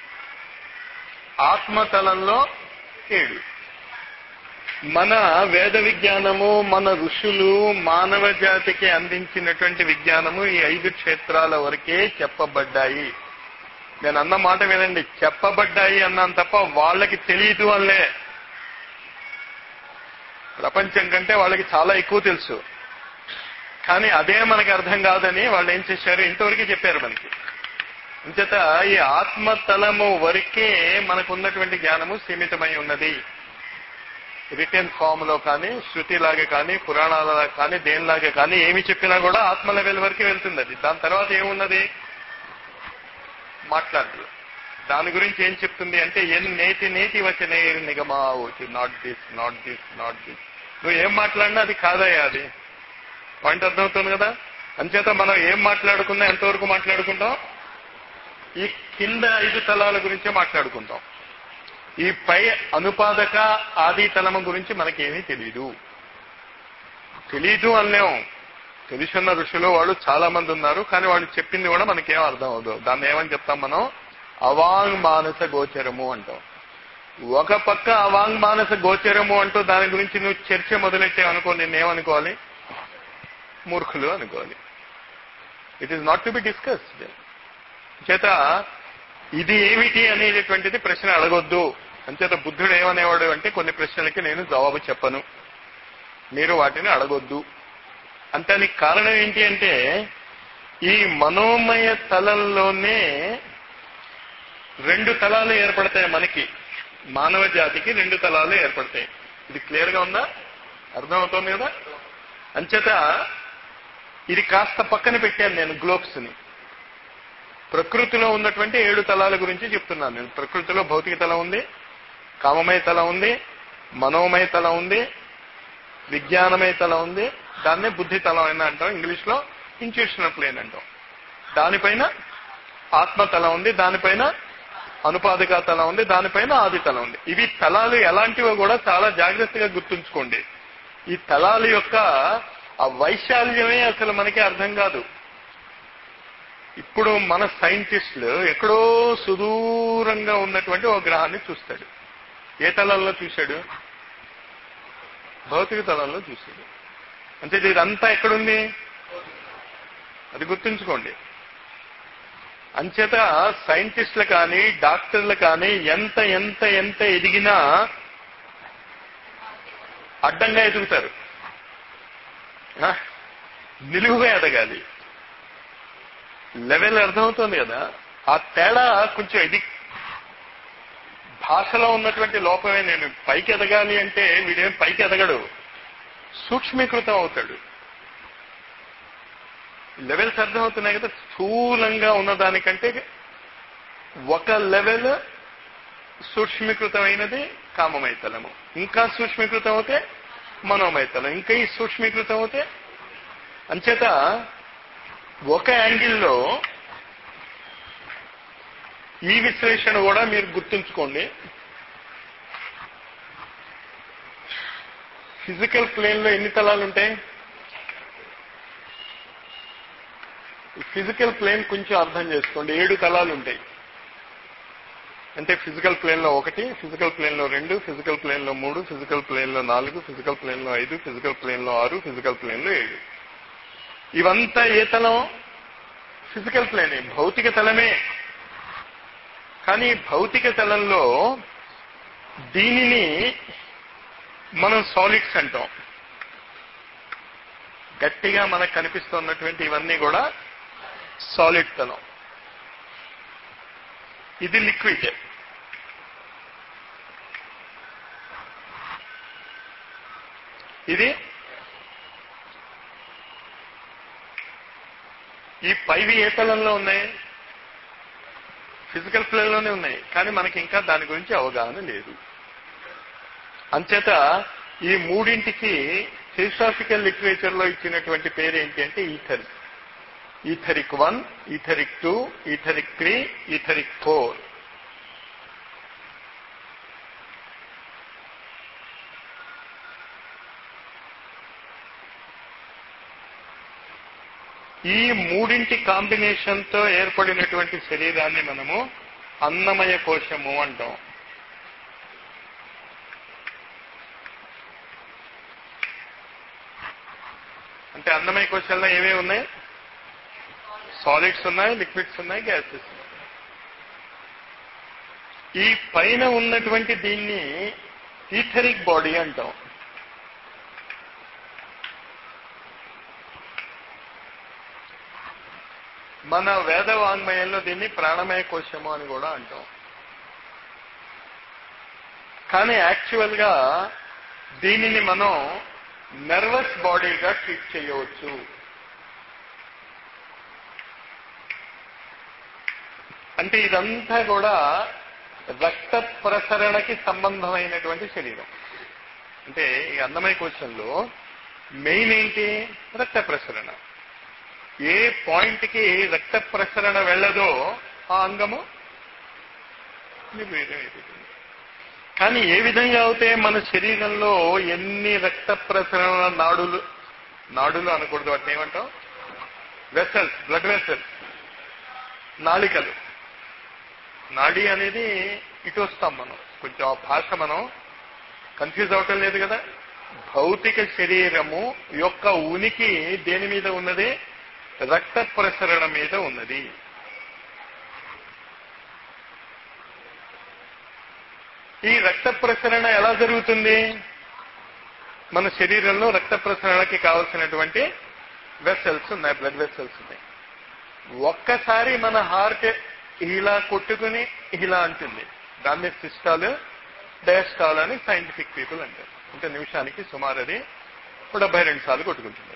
Speaker 1: ఆత్మతలంలో ఏడు మన వేద విజ్ఞానము మన ఋషులు మానవ జాతికి అందించినటువంటి విజ్ఞానము ఈ ఐదు క్షేత్రాల వరకే చెప్పబడ్డాయి నేను అన్న మాట వినండి చెప్పబడ్డాయి అన్నాను తప్ప వాళ్ళకి తెలియదు అల్లే ప్రపంచం కంటే వాళ్ళకి చాలా ఎక్కువ తెలుసు కానీ అదే మనకి అర్థం కాదని వాళ్ళు ఏం చేశారు ఇంతవరకు చెప్పారు మనకి అంచేత ఈ ఆత్మతలము వరకే మనకు ఉన్నటువంటి జ్ఞానము సీమితమై ఉన్నది రిటర్న్ ఫామ్ లో కానీ శృతిలాగా కానీ పురాణాల కానీ దేనిలాగా కానీ ఏమి చెప్పినా కూడా ఆత్మ లెవెల్ వరకే వెళ్తుంది అది దాని తర్వాత ఏమున్నది మాట్లాడదు దాని గురించి ఏం చెప్తుంది అంటే ఎన్ నేతి నేతి వచనే నిగమా not this not this not this నువ్వు ఏం మాట్లాడినా అది కాదయ్యా అది పాయింట్ అర్థమవుతుంది కదా అంచేత మనం ఏం మాట్లాడుకున్నా ఎంతవరకు మాట్లాడుకుంటాం ఈ కింద ఐదు తలాల గురించే మాట్లాడుకుంటాం ఈ పై అనుపాదక ఆది తలము గురించి మనకేమీ తెలీదు తెలీదు అనలేం తెలుసున్న ఋషులు వాళ్ళు చాలా మంది ఉన్నారు కానీ వాళ్ళు చెప్పింది కూడా మనకేం అర్థం అవదు దాన్ని ఏమని చెప్తాం మనం అవాంగ్ మానస గోచరము అంటాం ఒక పక్క అవాంగ్ మానస గోచరము అంటూ దాని గురించి నువ్వు చర్చ మొదలెట్టావు అనుకో నేనేమనుకోవాలి మూర్ఖులు అనుకోవాలి it is not to be discussed చేత ఇది ఏమిటి అనేటటువంటిది ప్రశ్న అడగొద్దు అంచేత బుద్ధుడు ఏమనేవాడు అంటే కొన్ని ప్రశ్నలకి నేను జవాబు చెప్పను మీరు వాటిని అడగొద్దు అంటే దానికి కారణం ఏంటి అంటే ఈ మనోమయ తలంలోనే రెండు తలాలు ఏర్పడతాయి మనకి మానవ జాతికి రెండు తలాలు ఏర్పడతాయి ఇది క్లియర్ గా ఉందా అర్థమవుతోంది కదా అంచేత ఇది కాస్త పక్కన పెట్టాను నేను గ్లోబ్స్ ని ప్రకృతిలో ఉన్నటువంటి ఏడు తలాల గురించి చెప్తున్నాను నేను ప్రకృతిలో భౌతిక తలం ఉంది కామమయ తలం ఉంది మనోమయ తలం ఉంది విజ్ఞానమయ తలం ఉంది దాన్నే బుద్ధి తలం అయినా అంటాం ఇంగ్లీష్ లో ఇంట్యూషనల్ ప్లేన్ అంటాం దానిపైన ఆత్మ తలం ఉంది దానిపైన అనుపాదిక తలం ఉంది దానిపైన ఆది తలం ఉంది ఇవి తలాలు ఎలాంటివో కూడా చాలా జాగ్రత్తగా గుర్తుంచుకోండి ఈ తలాల యొక్క ఆ వైశాల్యమే అసలు మనకి అర్థం కాదు ఇప్పుడు మన సైంటిస్టులు ఎక్కడో సుదూరంగా ఉన్నటువంటి ఒక గ్రహాన్ని చూస్తాడు ఏ తలంలో చూశాడు భౌతిక తలంలో చూశాడు అంటే ఇదంతా ఎక్కడుంది అది గుర్తుంచుకోండి అంచేత సైంటిస్టులు కానీ డాక్టర్లు కానీ ఎంత ఎంత ఎంత ఎదిగినా అడ్డంగా ఎదుగుతారు ఆ? నిలువుగా ఎదగాలి లెవెల్ అర్థమవుతుంది కదా ఆ తేడా కొంచెం ఇది భాషలో ఉన్నటువంటి లోపమే నేను పైకి ఎదగాలి అంటే వీడేం పైకి ఎదగడు సూక్ష్మీకృతం అవుతాడు లెవెల్స్ అర్థమవుతున్నాయి కదా స్థూలంగా ఉన్నదానికంటే ఒక లెవెల్ సూక్ష్మీకృతమైనది కామమైతలము ఇంకా సూక్ష్మీకృతం అవుతే మనోమైతలం ఇంకా ఈ సూక్ష్మీకృతం అవుతే అంచేత ఒక యాంగిల్లో ఈ విశ్లేషణ కూడా మీరు గుర్తుంచుకోండి ఫిజికల్ ప్లేన్ లో ఎన్ని తలాలు ఉంటాయి ఫిజికల్ ప్లేన్ కొంచెం అర్థం చేసుకోండి ఏడు తలాలు ఉంటాయి అంటే ఫిజికల్ ప్లేన్ లో ఒకటి ఫిజికల్ ప్లేన్ లో రెండు ఫిజికల్ ప్లేన్ లో మూడు ఫిజికల్ ప్లేన్ లో నాలుగు ఫిజికల్ ప్లేన్ లో ఐదు ఫిజికల్ ప్లేన్ లో ఆరు ఫిజికల్ ప్లేన్ లో ఏడు ఇవంతా ఏ తలం ఫిజికల్ ప్లేనే భౌతిక తలమే కానీ భౌతిక తలంలో దీనిని మనం సాలిడ్స్ అంటాం గట్టిగా మనకు కనిపిస్తున్నటువంటి ఇవన్నీ కూడా సాలిడ్ తలం ఇది లిక్విడ్ ఇది ఈ పైవి ఏ తలంలో ఉన్నాయి ఫిజికల్ ప్లేన్లోనే ఉన్నాయి కానీ మనకి ఇంకా దాని గురించి అవగాహన లేదు అంచేత ఈ మూడింటికి థియోసాఫికల్ లిటరేచర్ లో ఇచ్చినటువంటి పేరు ఏంటి అంటే ether etheric one etheric two etheric three etheric four ఈ మూడింటి కాంబినేషన్ తో ఏర్పడినటువంటి శరీరాన్ని మనము అన్నమయ కోశము అంటాం అంటే అన్నమయ కోశాల్లో ఏమేమి ఉన్నాయి సాలిడ్స్ ఉన్నాయి లిక్విడ్స్ ఉన్నాయి గ్యాసెస్ ఉన్నాయి ఈ పైన ఉన్నటువంటి దీన్ని ఈథరిక్ బాడీ అంటాం మన వేద వాంగ్మయంలో దీన్ని ప్రాణమయ కోశము అని కూడా అంటాం కానీ యాక్చువల్ గా దీనిని మనం నర్వస్ బాడీగా ట్రీట్ చేయవచ్చు అంటే ఇదంతా కూడా రక్త ప్రసరణకి సంబంధమైనటువంటి శరీరం అంటే ఈ అన్నమయ కోశంలో మెయిన్ ఏంటి రక్త ప్రసరణ ఏ పాయింట్ కి రక్త ప్రసరణ వెళ్ళదో ఆ అంగము నిర్వీర్యం అయిపోతుంది కానీ ఏ విధంగా అయితే మన శరీరంలో ఎన్ని రక్త ప్రసరణ నాడులు నాడులు అనకూడదు వాటిని ఏమంటాం వెసల్స్ బ్లడ్ వెసల్స్ నాళికలు నాడి అనేది ఇటు వస్తాం మనం కొంచెం ఆ భాష మనం కన్ఫ్యూజ్ అవటం లేదు కదా భౌతిక శరీరము యొక్క ఉనికి దేని మీద ఉన్నది రక్త ప్రసరణ మీద ఉన్నది ఈ రక్త ప్రసరణ ఎలా జరుగుతుంది మన శరీరంలో రక్త ప్రసరణకి కావలసినటువంటి వెసల్స్ ఉన్నాయి బ్లడ్ వెసల్స్ ఉన్నాయి ఒక్కసారి మన హార్ట్ ఇలా కొట్టుకుని ఇలా అంటుంది దాన్ని సిస్టాల్ డయాస్టాల్ అని సైంటిఫిక్ పీపుల్ అంటారు అంటే నిమిషానికి సుమారు అది డెబ్బై రెండు సార్లు కొట్టుకుంటుంది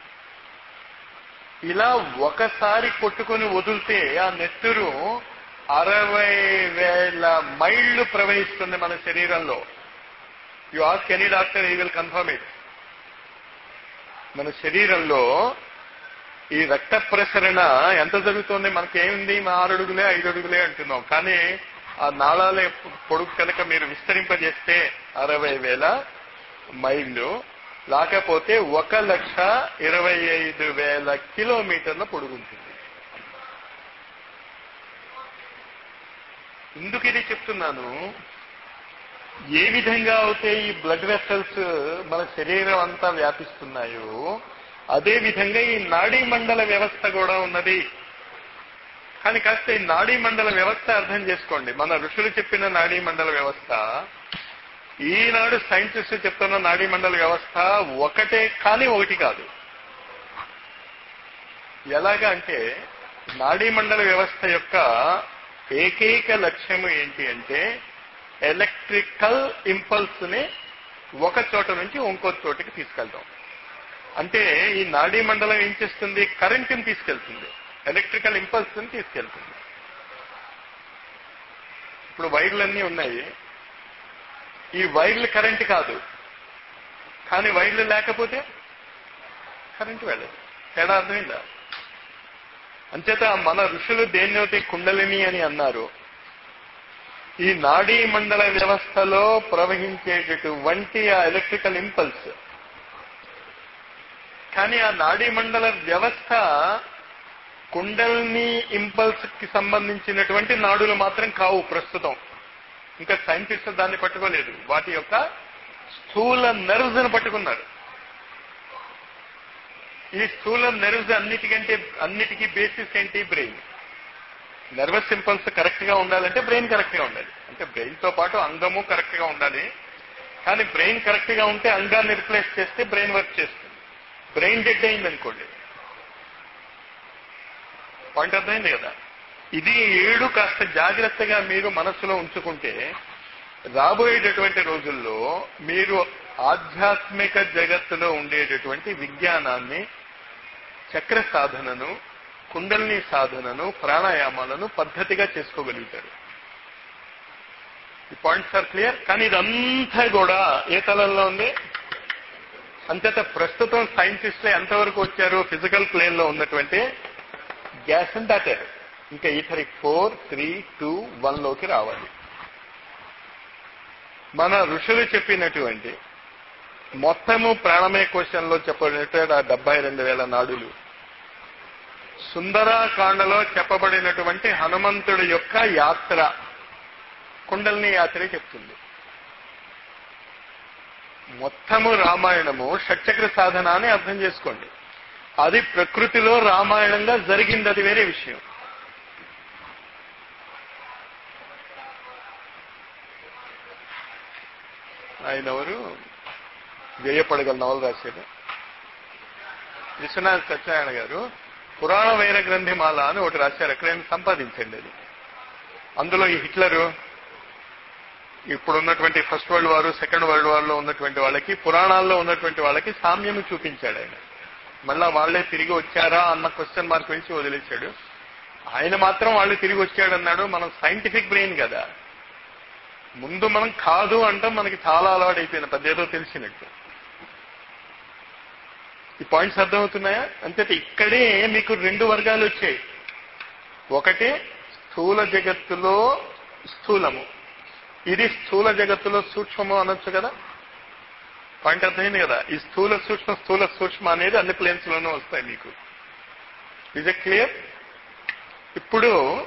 Speaker 1: ఇలా ఒకసారి కొట్టుకుని వదిలితే ఆ నెత్తురు అరవై వేల మైళ్ళు ప్రవహిస్తుంది మన శరీరంలో you ask any doctor he will confirm it మన శరీరంలో ఈ రక్త ప్రసరణ ఎంత జరుగుతుంది మనకేముంది మా ఆరు అడుగులే ఐదు అడుగులే అంటున్నాం కానీ ఆ నాళాల పొడుగు కనుక మీరు విస్తరింపజేస్తే అరవై వేల మైళ్ళు లేకపోతే ఒక లక్ష ఇరవై ఐదు వేల కిలోమీటర్ల పొడుగుంటుంది ఎందుకు ఇది చెప్తున్నాను ఏ విధంగా అయితే ఈ బ్లడ్ వెసల్స్ మన శరీరం అంతా వ్యాపిస్తున్నాయో అదే విధంగా ఈ నాడీ మండల వ్యవస్థ కూడా ఉన్నది కానీ కాస్త ఈ నాడీ మండల వ్యవస్థ అర్థం చేసుకోండి మన ఋషులు చెప్పిన నాడీ మండల వ్యవస్థ ఈనాడు సైంటిస్ట్ చెప్తున్న నాడీ మండల వ్యవస్థ ఒకటే కానీ ఒకటి కాదు ఎలాగా అంటే నాడీ మండల వ్యవస్థ యొక్క ఏకైక లక్ష్యము ఏంటి అంటే ఎలక్ట్రికల్ ఇంపల్స్ ని ఒక చోట నుంచి ఇంకో చోటకి తీసుకెళ్తాం అంటే ఈ నాడీ మండలం ఏం చేస్తుంది కరెంటుని తీసుకెళ్తుంది ఎలక్ట్రికల్ ఇంపల్స్ ని తీసుకెళ్తుంది ఇప్పుడు వైర్లన్నీ ఉన్నాయి ఈ వైర్లు కరెంట్ కాదు కానీ వైర్లు లేకపోతే కరెంటు వెళ్ళదు తేడా అర్థమైందా అంచేత మన ఋషులు దేన్నైతే కుండలిని అని అన్నారు ఈ నాడీ మండల వ్యవస్థలో ప్రవహించేటటువంటి ఆ ఎలక్ట్రికల్ ఇంపల్స్ కానీ ఆ నాడీ మండల వ్యవస్థ కుండల్ని ఇంపల్స్ కి సంబంధించినటువంటి నాడులు మాత్రం కావు ప్రస్తుతం ఇంకా సైంటిస్ట్ దాన్ని పట్టుకోలేదు వాటి యొక్క స్థూల నెర్వ్స్ ని పట్టుకున్నారు ఈ స్థూల నెర్వ్స్ అన్నిటికంటే అన్నిటికీ బేసిస్ ఏంటి బ్రెయిన్ నర్వస్ ఇంపల్స్ కరెక్ట్ గా ఉండాలంటే బ్రెయిన్ కరెక్ట్ గా ఉండాలి అంటే బ్రెయిన్ తో పాటు అంగము కరెక్ట్ గా ఉండాలి కానీ బ్రెయిన్ కరెక్ట్ గా ఉంటే అంగాన్ని రిప్లేస్ చేస్తే బ్రెయిన్ వర్క్ చేస్తుంది బ్రెయిన్ డెడ్ అయింది అనుకోండి పాయింట్ అర్థమైంది కదా ఇది ఏడు కాస్త జాగ్రత్తగా మీరు మనసులో ఉంచుకుంటే రాబోయేటటువంటి రోజుల్లో మీరు ఆధ్యాత్మిక జగత్తులో ఉండేటటువంటి విజ్ఞానాన్ని చక్ర సాధనను కుండలిని సాధనను ప్రాణాయామాలను పద్ధతిగా చేసుకోగలుగుతారు ఈ పాయింట్స్ ఆర్ క్లియర్ కానీ ఇదంతా కూడా ఏ తలంలో ఉంది అంతేత ప్రస్తుతం సైంటిస్టులు ఎంతవరకు వచ్చారు ఫిజికల్ ప్లేన్ లో ఉన్నటువంటి గ్యాస్ దాటారు ఇంకా etheric four three two one లోకి రావాలి మన ఋషులు చెప్పినటువంటి మొత్తము ప్రాణమయ కోశంలో చెప్పబడినటువంటి ఆ డెబ్బై రెండు వేల నాడులు సుందరాకాండలో చెప్పబడినటువంటి హనుమంతుడి యొక్క యాత్ర కుండల్ని యాత్రే చెప్తుంది మొత్తము రామాయణము షట్చక్ర సాధన అని అర్థం చేసుకోండి అది ప్రకృతిలో రామాయణంగా జరిగింది అది వేరే విషయం ఆయన ఎవరు వ్యయపడగల నవలు రాశాడు విశ్వనాథ్ సత్యనారాయణ గారు పురాణ వైర గ్రంథిమాల అని ఒకటి రాశారు ఎక్కడైనా సంపాదించండి అది అందులో ఈ హిట్లరు ఇప్పుడున్నటువంటి first world war second world war లో ఉన్నటువంటి వాళ్ళకి పురాణాల్లో ఉన్నటువంటి వాళ్ళకి సామ్యం చూపించాడు ఆయన మళ్ళా వాళ్లే తిరిగి వచ్చారా అన్న క్వశ్చన్ మార్క్ వేసి వదిలేశాడు ఆయన మాత్రం వాళ్ళు తిరిగి వచ్చాడన్నాడు మనం సైంటిఫిక్ బ్రెయిన్ కదా ముందు మనం కాదు అంటాం మనకి చాలా అలవాటు అయిపోయింది పెద్దేదో తెలిసినట్టు ఈ పాయింట్స్ అర్థమవుతున్నాయా అంతే ఇక్కడే మీకు రెండు వర్గాలు వచ్చాయి ఒకటి స్థూల జగత్తులో స్థూలము ఇది స్థూల జగత్తులో సూక్ష్మము అనొచ్చు కదా పాయింట్ అర్థమైంది కదా ఈ స్థూల సూక్ష్మ స్థూల సూక్ష్మ అనేది అన్ని ప్లేన్స్ లోనూ వస్తాయి మీకు ఇజ్ ఎ క్లియర్ ఇప్పుడు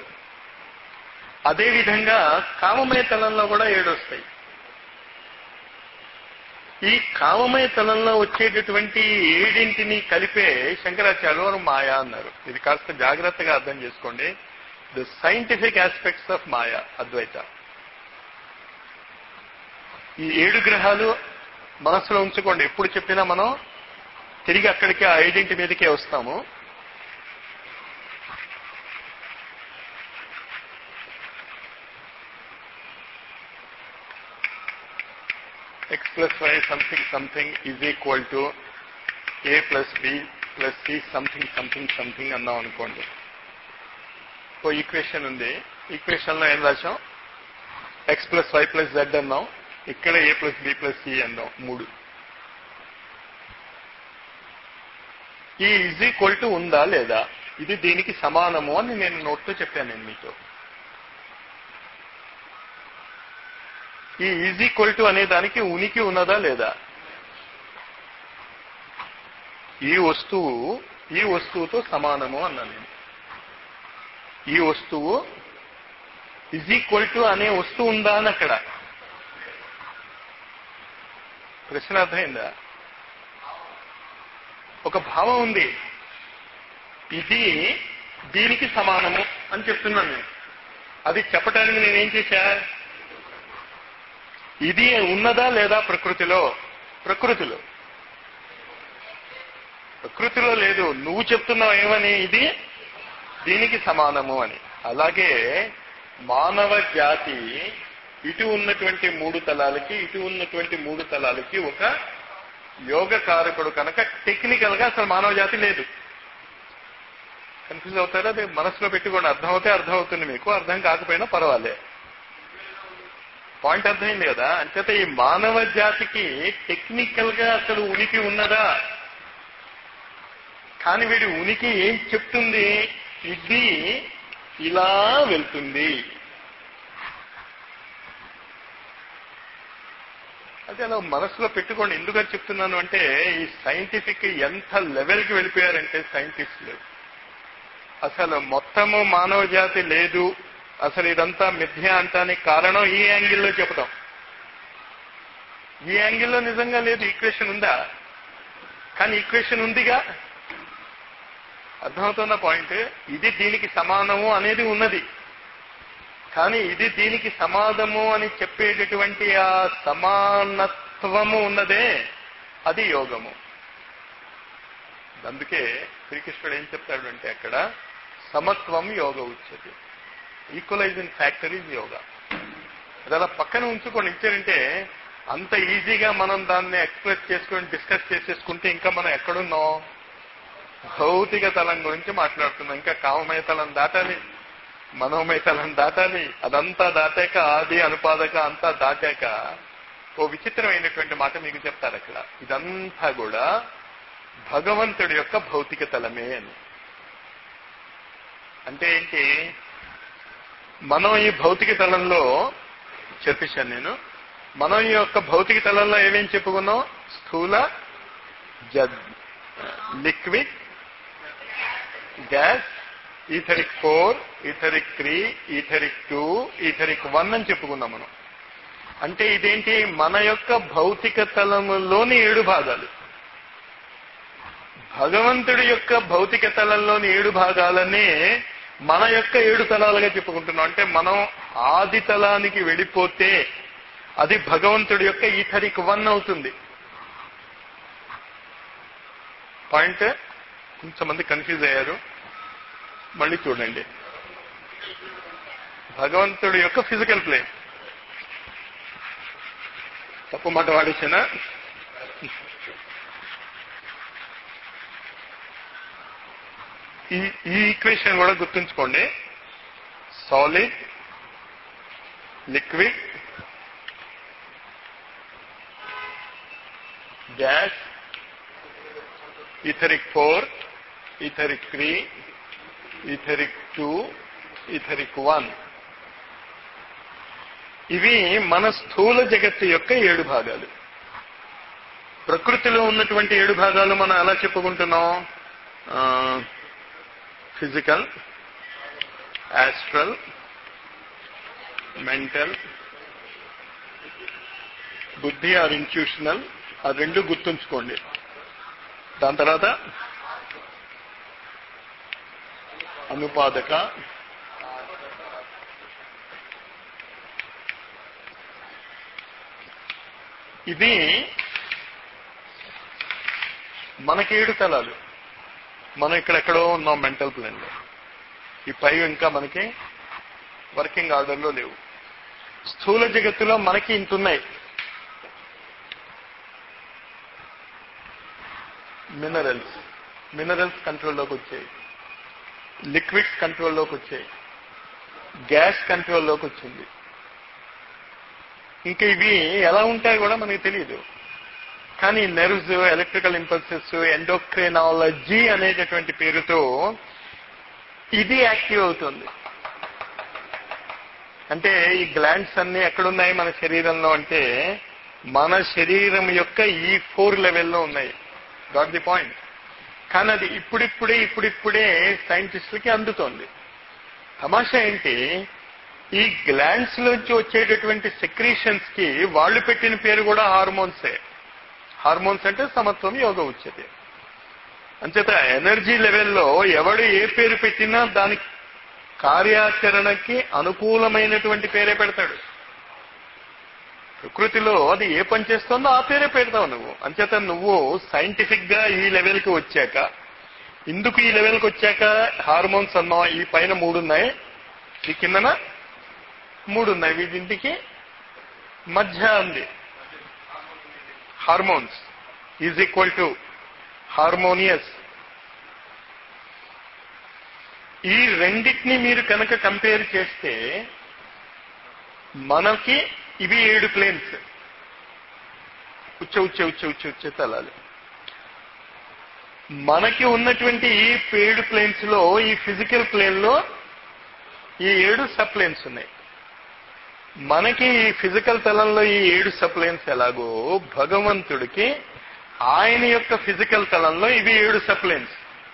Speaker 1: అదే విధంగా కామమయ తలంలో కూడా ఏడు వస్తాయి ఈ కామమయ తలంలో వచ్చేటటువంటి ఏడింటిని కలిపే శంకరాచార్యులు వారు మాయా అన్నారు ఇది కాస్త జాగ్రత్తగా అర్థం చేసుకోండి the scientific aspects of maya Advaita ఈ ఏడు గ్రహాలు మనసులో ఉంచుకోండి ఎప్పుడు చెప్పినా మనం తిరిగి అక్కడికి ఆ ఐడెంటి మీదకే వస్తాము X plus Y something something is equal to A plus B plus C something something something అన్నాం అనుకోండి ఓ ఈక్వేషన్ ఉంది ఈక్వేషన్ లో ఏం రాసాం X plus Y plus Z అన్నాం ఇక్కడ A plus B plus C అన్నాం మూడు ఈ ఈజ్ ఈక్వల్ టు ఉందా లేదా ఇది దీనికి సమానము అని నేను నోట్తో చెప్పాను నేను మీతో ఈ ఈజ్ ఈక్వల్ టు అనే దానికి ఉనికి ఉన్నదా లేదా ఈ వస్తువు ఈ వస్తువుతో సమానము అన్నాను నేను ఈ వస్తువు ఇజ్ ఈక్వల్ టు అనే వస్తువు ఉందా అని అక్కడ ప్రశ్న అర్థమైందా ఒక భావం ఉంది ఇది దీనికి సమానము అని చెప్తున్నాను నేను అది చెప్పటానికి నేనేం చేశా ఇది ఉన్నదా లేదా ప్రకృతిలో ప్రకృతిలో ప్రకృతిలో లేదు నువ్వు చెప్తున్నావు ఏమని ఇది దీనికి సమానము అని అలాగే మానవ జాతి ఇటు ఉన్నటువంటి మూడు తలాలకి ఇటు ఉన్నటువంటి మూడు తలాలకి ఒక యోగ కారకుడు కనుక టెక్నికల్ గా అసలు మానవ జాతి లేదు కన్ఫ్యూజ్ అవుతారా అది మనసులో పెట్టుకోండి అర్థం అవుతే అర్థం అవుతుంది మీకు అర్థం కాకపోయినా పర్వాలే పాయింట్ అర్థమైంది కదా అంచేత ఈ మానవ జాతికి టెక్నికల్ గా అసలు ఉనికి ఉన్నదా కానీ వీడి ఉనికి ఏం చెప్తుంది ఇది ఇలా వెళ్తుంది అది అలా మనసులో పెట్టుకోండి ఎందుకని చెప్తున్నాను అంటే ఈ సైంటిఫిక్ ఎంత లెవెల్కి వెళ్ళిపోయారంటే సైంటిస్టులు అసలు మొత్తము మానవ జాతి లేదు అసలు ఇదంతా మిథ్య అంటానికి కారణం ఈ యాంగిల్లో చెప్తాం ఈ యాంగిల్లో నిజంగా లేదు ఈక్వేషన్ ఉందా కానీ ఈక్వేషన్ ఉందిగా అర్థమవుతున్న పాయింట్ ఇది దీనికి సమానము అనేది ఉన్నది కానీ ఇది దీనికి సమాధము అని చెప్పేటటువంటి ఆ సమానత్వము ఉన్నదే అది యోగము అందుకే శ్రీకృష్ణుడు ఏం చెప్తాడు అంటే అక్కడ సమత్వం యోగ ఉచ్యతే ఈక్వలైజింగ్ ఫ్యాక్టర్ ఈజ్ యోగా అది అలా పక్కన ఉంచుకొని ఇచ్చారంటే అంత ఈజీగా మనం దాన్ని ఎక్స్ప్రెస్ చేసుకొని డిస్కస్ చేసేసుకుంటే ఇంకా మనం ఎక్కడున్నాం భౌతిక తలం గురించి మాట్లాడుతున్నాం ఇంకా కామమయ తలం దాటాలి మనోమయ తలం దాటాలి అదంతా దాటాక ఆది అనుపాదక అంతా దాటాక ఓ విచిత్రమైనటువంటి మాట మీకు చెప్తారు అక్కడ ఇదంతా కూడా భగవంతుడి యొక్క భౌతిక తలమే అని అంటే ఏంటి మనం ఈ భౌతిక తలంలో చెప్పేశాను నేను మనం ఈ యొక్క భౌతిక తలంలో ఏమేం చెప్పుకున్నాం స్థూల జద్ liquid gas etheric four etheric three etheric two etheric one అని చెప్పుకున్నాం మనం అంటే ఇదేంటి మన యొక్క భౌతిక తలములోని ఏడు భాగాలు భగవంతుడి యొక్క భౌతిక తలంలోని ఏడు భాగాలనే మన యొక్క ఏడు తలాలుగా చెప్పుకుంటున్నాం అంటే మనం ఆది తలానికి వెళ్ళిపోతే అది భగవంతుడి యొక్క ఈథరిక్ వన్ అవుతుంది పాయింట్ కొంచెం మంది కన్ఫ్యూజ్ అయ్యారు మళ్ళీ చూడండి భగవంతుడి యొక్క ఫిజికల్ ప్లేన్ తప్పు మాట వాడేసిన ఈ ఈ ఈక్వేషన్ కూడా గుర్తుంచుకోండి solid liquid gas etheric four etheric three etheric two etheric one ఇవి మన స్థూల జగత్తు యొక్క ఏడు భాగాలు ప్రకృతిలో ఉన్నటువంటి ఏడు భాగాలు మనం ఎలా చెప్పుకుంటున్నాం physical astral mental buddhi or institutional ఆ రెండు గుర్తుంచుకోండి దాని తర్వాత అనుపాదక ఇది మనకి ఏడు తలాలు మనం ఇక్కడెక్కడో ఉన్నాం మెంటల్ ప్లేన్ లో ఈ పై ఇంకా మనకి వర్కింగ్ ఆర్డర్ లో లేవు స్థూల జగత్తులో మనకి ఇంతున్నాయి మినరల్స్ మినరల్స్ కంట్రోల్లోకి వచ్చాయి లిక్విడ్స్ కంట్రోల్లోకి వచ్చాయి గ్యాస్ కంట్రోల్లోకి వచ్చింది ఇంకా ఇవి ఎలా ఉంటాయో కూడా మనకి తెలియదు కానీ నెర్వ్స్ ఎలక్ట్రికల్ ఇంపల్సెస్ ఎండోక్రైనాలజీ అనేటటువంటి పేరుతో ఇది యాక్టివ్ అవుతుంది అంటే ఈ గ్లాండ్స్ అన్ని ఎక్కడున్నాయి మన శరీరంలో అంటే మన శరీరం యొక్క ఈ ఫోర్ లెవెల్లో ఉన్నాయి గాట్ ది పాయింట్ కానీ అది ఇప్పుడిప్పుడే ఇప్పుడిప్పుడే సైంటిస్టులకి అందుతోంది తమాషా ఏంటి ఈ గ్లాండ్స్ నుంచి వచ్చేటటువంటి సెక్రీషన్స్ కి వాళ్ళు పెట్టిన పేరు కూడా హార్మోన్సే హార్మోన్స్ అంటే సమత్వం యోగ ఉచ్యతే అంచేత ఎనర్జీ లెవెల్లో ఎవడు ఏ పేరు పెట్టినా దానికి కార్యాచరణకి అనుకూలమైనటువంటి పేరే పెడతాడు ప్రకృతిలో అది ఏ పని చేస్తుందో ఆ పేరే పెడతావు నువ్వు అంచేత నువ్వు సైంటిఫిక్ గా ఈ లెవెల్కి వచ్చాక ఇందుకు ఈ లెవెల్కి వచ్చాక హార్మోన్స్ అన్నావు ఈ పైన మూడు ఉన్నాయి ఈ కిందన మూడు ఉన్నాయి వీటింటికి మధ్య ఉంది hormones is equal to harmonious ఈ రెండింటిని మీరు కనుక కంపేర్ చేస్తే మనకి ఇవి ఏడు ప్లేన్స్ ఉచ్చ ఉచ్చ ఉచ్చ ఉచ్చ ఉచ్చ తలాలు మనకి ఉన్నటువంటి ఈ ఏడు ప్లేన్స్ లో ఈ ఫిజికల్ ప్లేన్ లో ఈ ఏడు సప్లేన్స్ ఉన్నాయి మనకి ఈ ఫిజికల్ తలంలో ఈ ఏడు సప్లైన్స్ ఎలాగో భగవంతుడికి ఆయన యొక్క ఫిజికల్ తలంలో ఇవి ఏడు సప్లైన్స్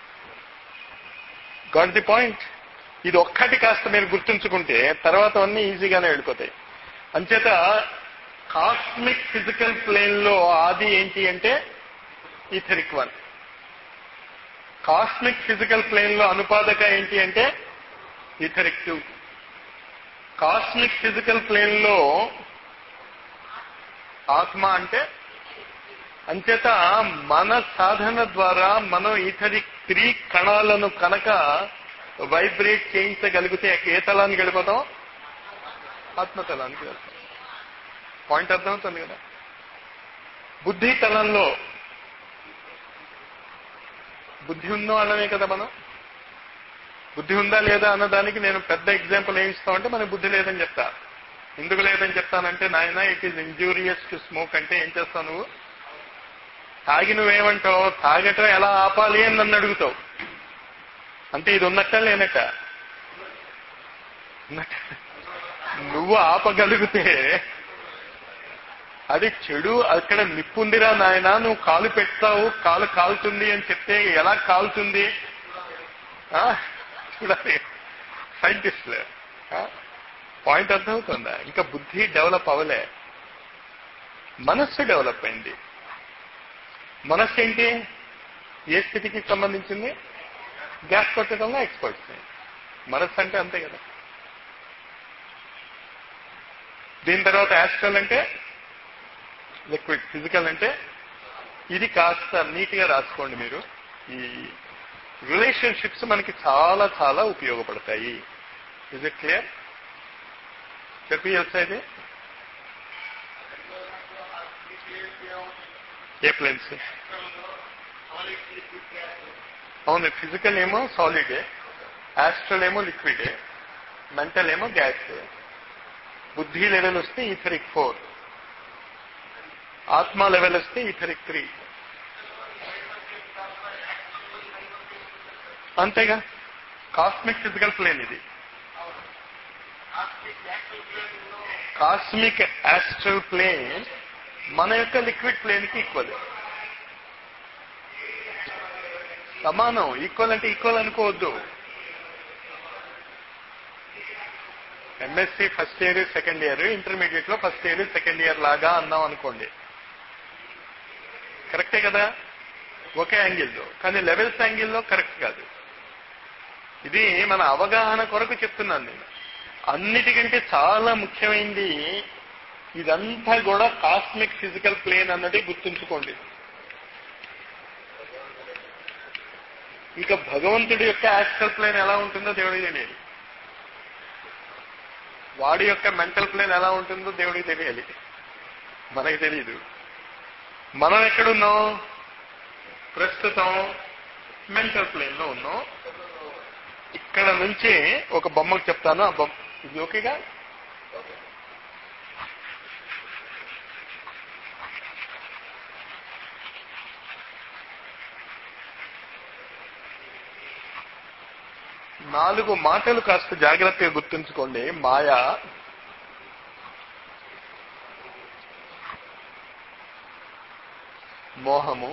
Speaker 1: గాట్ ది పాయింట్ ఇది ఒక్కటి కాస్త మీరు గుర్తుంచుకుంటే తర్వాత అన్నీ ఈజీగానే వెళ్ళిపోతాయి అంచేత కాస్మిక్ ఫిజికల్ ప్లేన్ లో ఆది ఏంటి అంటే etheric one cosmic physical plane లో అనుపాదక ఏంటి అంటే etheric two cosmic physical plane లో ఆత్మ అంటే అంచేత మన సాధన ద్వారా మనం ఇతరి త్రీ కణాలను కనుక వైబ్రేట్ చేయించగలిగితే ఏ తలానికి వెళ్ళిపోతాం ఆత్మతలానికి వెళ్తాం పాయింట్ అర్థమవుతుంది కదా బుద్ధి తలంలో బుద్ధి ఉందో అన్నమే కదా మనం బుద్ధి ఉందా లేదా అన్నదానికి నేను పెద్ద ఎగ్జాంపుల్ ఏమి ఇస్తామంటే మనకి బుద్ధి లేదని చెప్తా ఎందుకు లేదని చెప్తానంటే నాయన it is injurious to smoke అంటే ఏం చేస్తావు నువ్వు తాగి నువ్వేమంటావు తాగటం ఎలా ఆపాలి అని నన్ను అడుగుతావు అంటే ఇది ఉన్నట్ట లేనట్ట ఉన్నట్ట. నువ్వు ఆపగలిగితే అది చెడు అక్కడ నిప్పుందిరా నాయన నువ్వు కాలు పెడతావు కాలు కాలుతుంది అని చెప్తే ఎలా కాలుతుంది ఆ? చూడాలి సైంటిస్టులు పాయింట్ అర్థమవుతుందా ఇంకా బుద్ధి డెవలప్ అవ్వలే మనస్సు డెవలప్ అయింది మనస్సు ఏంటి ఏ స్థితికి సంబంధించింది గ్యాస్ కొట్టడంలో ఎక్స్పర్ట్స్ మనస్సు అంటే అంతే కదా దీని తర్వాత యాస్ట్రల్ అంటే లిక్విడ్ ఫిజికల్ అంటే ఇది కాస్త నీట్ గా రాసుకోండి మీరు ఈ రిలేషన్షిప్స్ మనకి చాలా చాలా ఉపయోగపడతాయి ఇజ్ ఇట్ క్లియర్ చెప్పి ఇది ఏ ప్లేన్స్ అవును ఫిజికల్ ఏమో సాలిడే యాస్ట్రల్ ఏమో లిక్విడే మెంటల్ ఏమో గ్యాస్ బుద్ధి లెవెల్ వస్తే ఈథరిక్ ఫోర్ ఆత్మ లెవెల్ వస్తే ఈథరిక్ త్రీ అంతేగా కాస్మిక్ ఫిజికల్ ప్లేన్ ఇది కాస్మిక్ యాస్ట్రల్ ప్లేన్ మన యొక్క లిక్విడ్ ప్లేన్ కి ఈక్వల్ సమానం ఈక్వల్ అంటే ఈక్వల్ అనుకోవద్దు MSc first year second year intermediate లో ఫస్ట్ ఇయర్ సెకండ్ ఇయర్ లాగా అన్నాం అనుకోండి కరెక్టే కదా ఒకే యాంగిల్లో కానీ లెవెల్స్ యాంగిల్లో కరెక్ట్ కాదు ఇది మన అవగాహన కొరకు చెప్తున్నాను నేను అన్నిటికంటే చాలా ముఖ్యమైనది ఇదంతా కూడా కాస్మిక్ ఫిజికల్ ప్లేన్ అన్నది గుర్తుంచుకోండి ఇక భగవంతుడి యొక్క యాస్ట్రల్ ప్లేన్ ఎలా ఉంటుందో దేవుడికి తెలియాలి వాడి యొక్క మెంటల్ ప్లేన్ ఎలా ఉంటుందో దేవుడికి తెలియాలి మనకి తెలియదు మనం ఎక్కడున్నాం ప్రస్తుతం మెంటల్ ప్లేన్ లో ఉన్నాం ఇక్కడ నుంచి ఒక బొమ్మకు చెప్తాను ఆ బొమ్మ ఇది ఓకేగా నాలుగు మాటలు కాస్త జాగ్రత్తగా గుర్తుంచుకోండి మాయా మోహము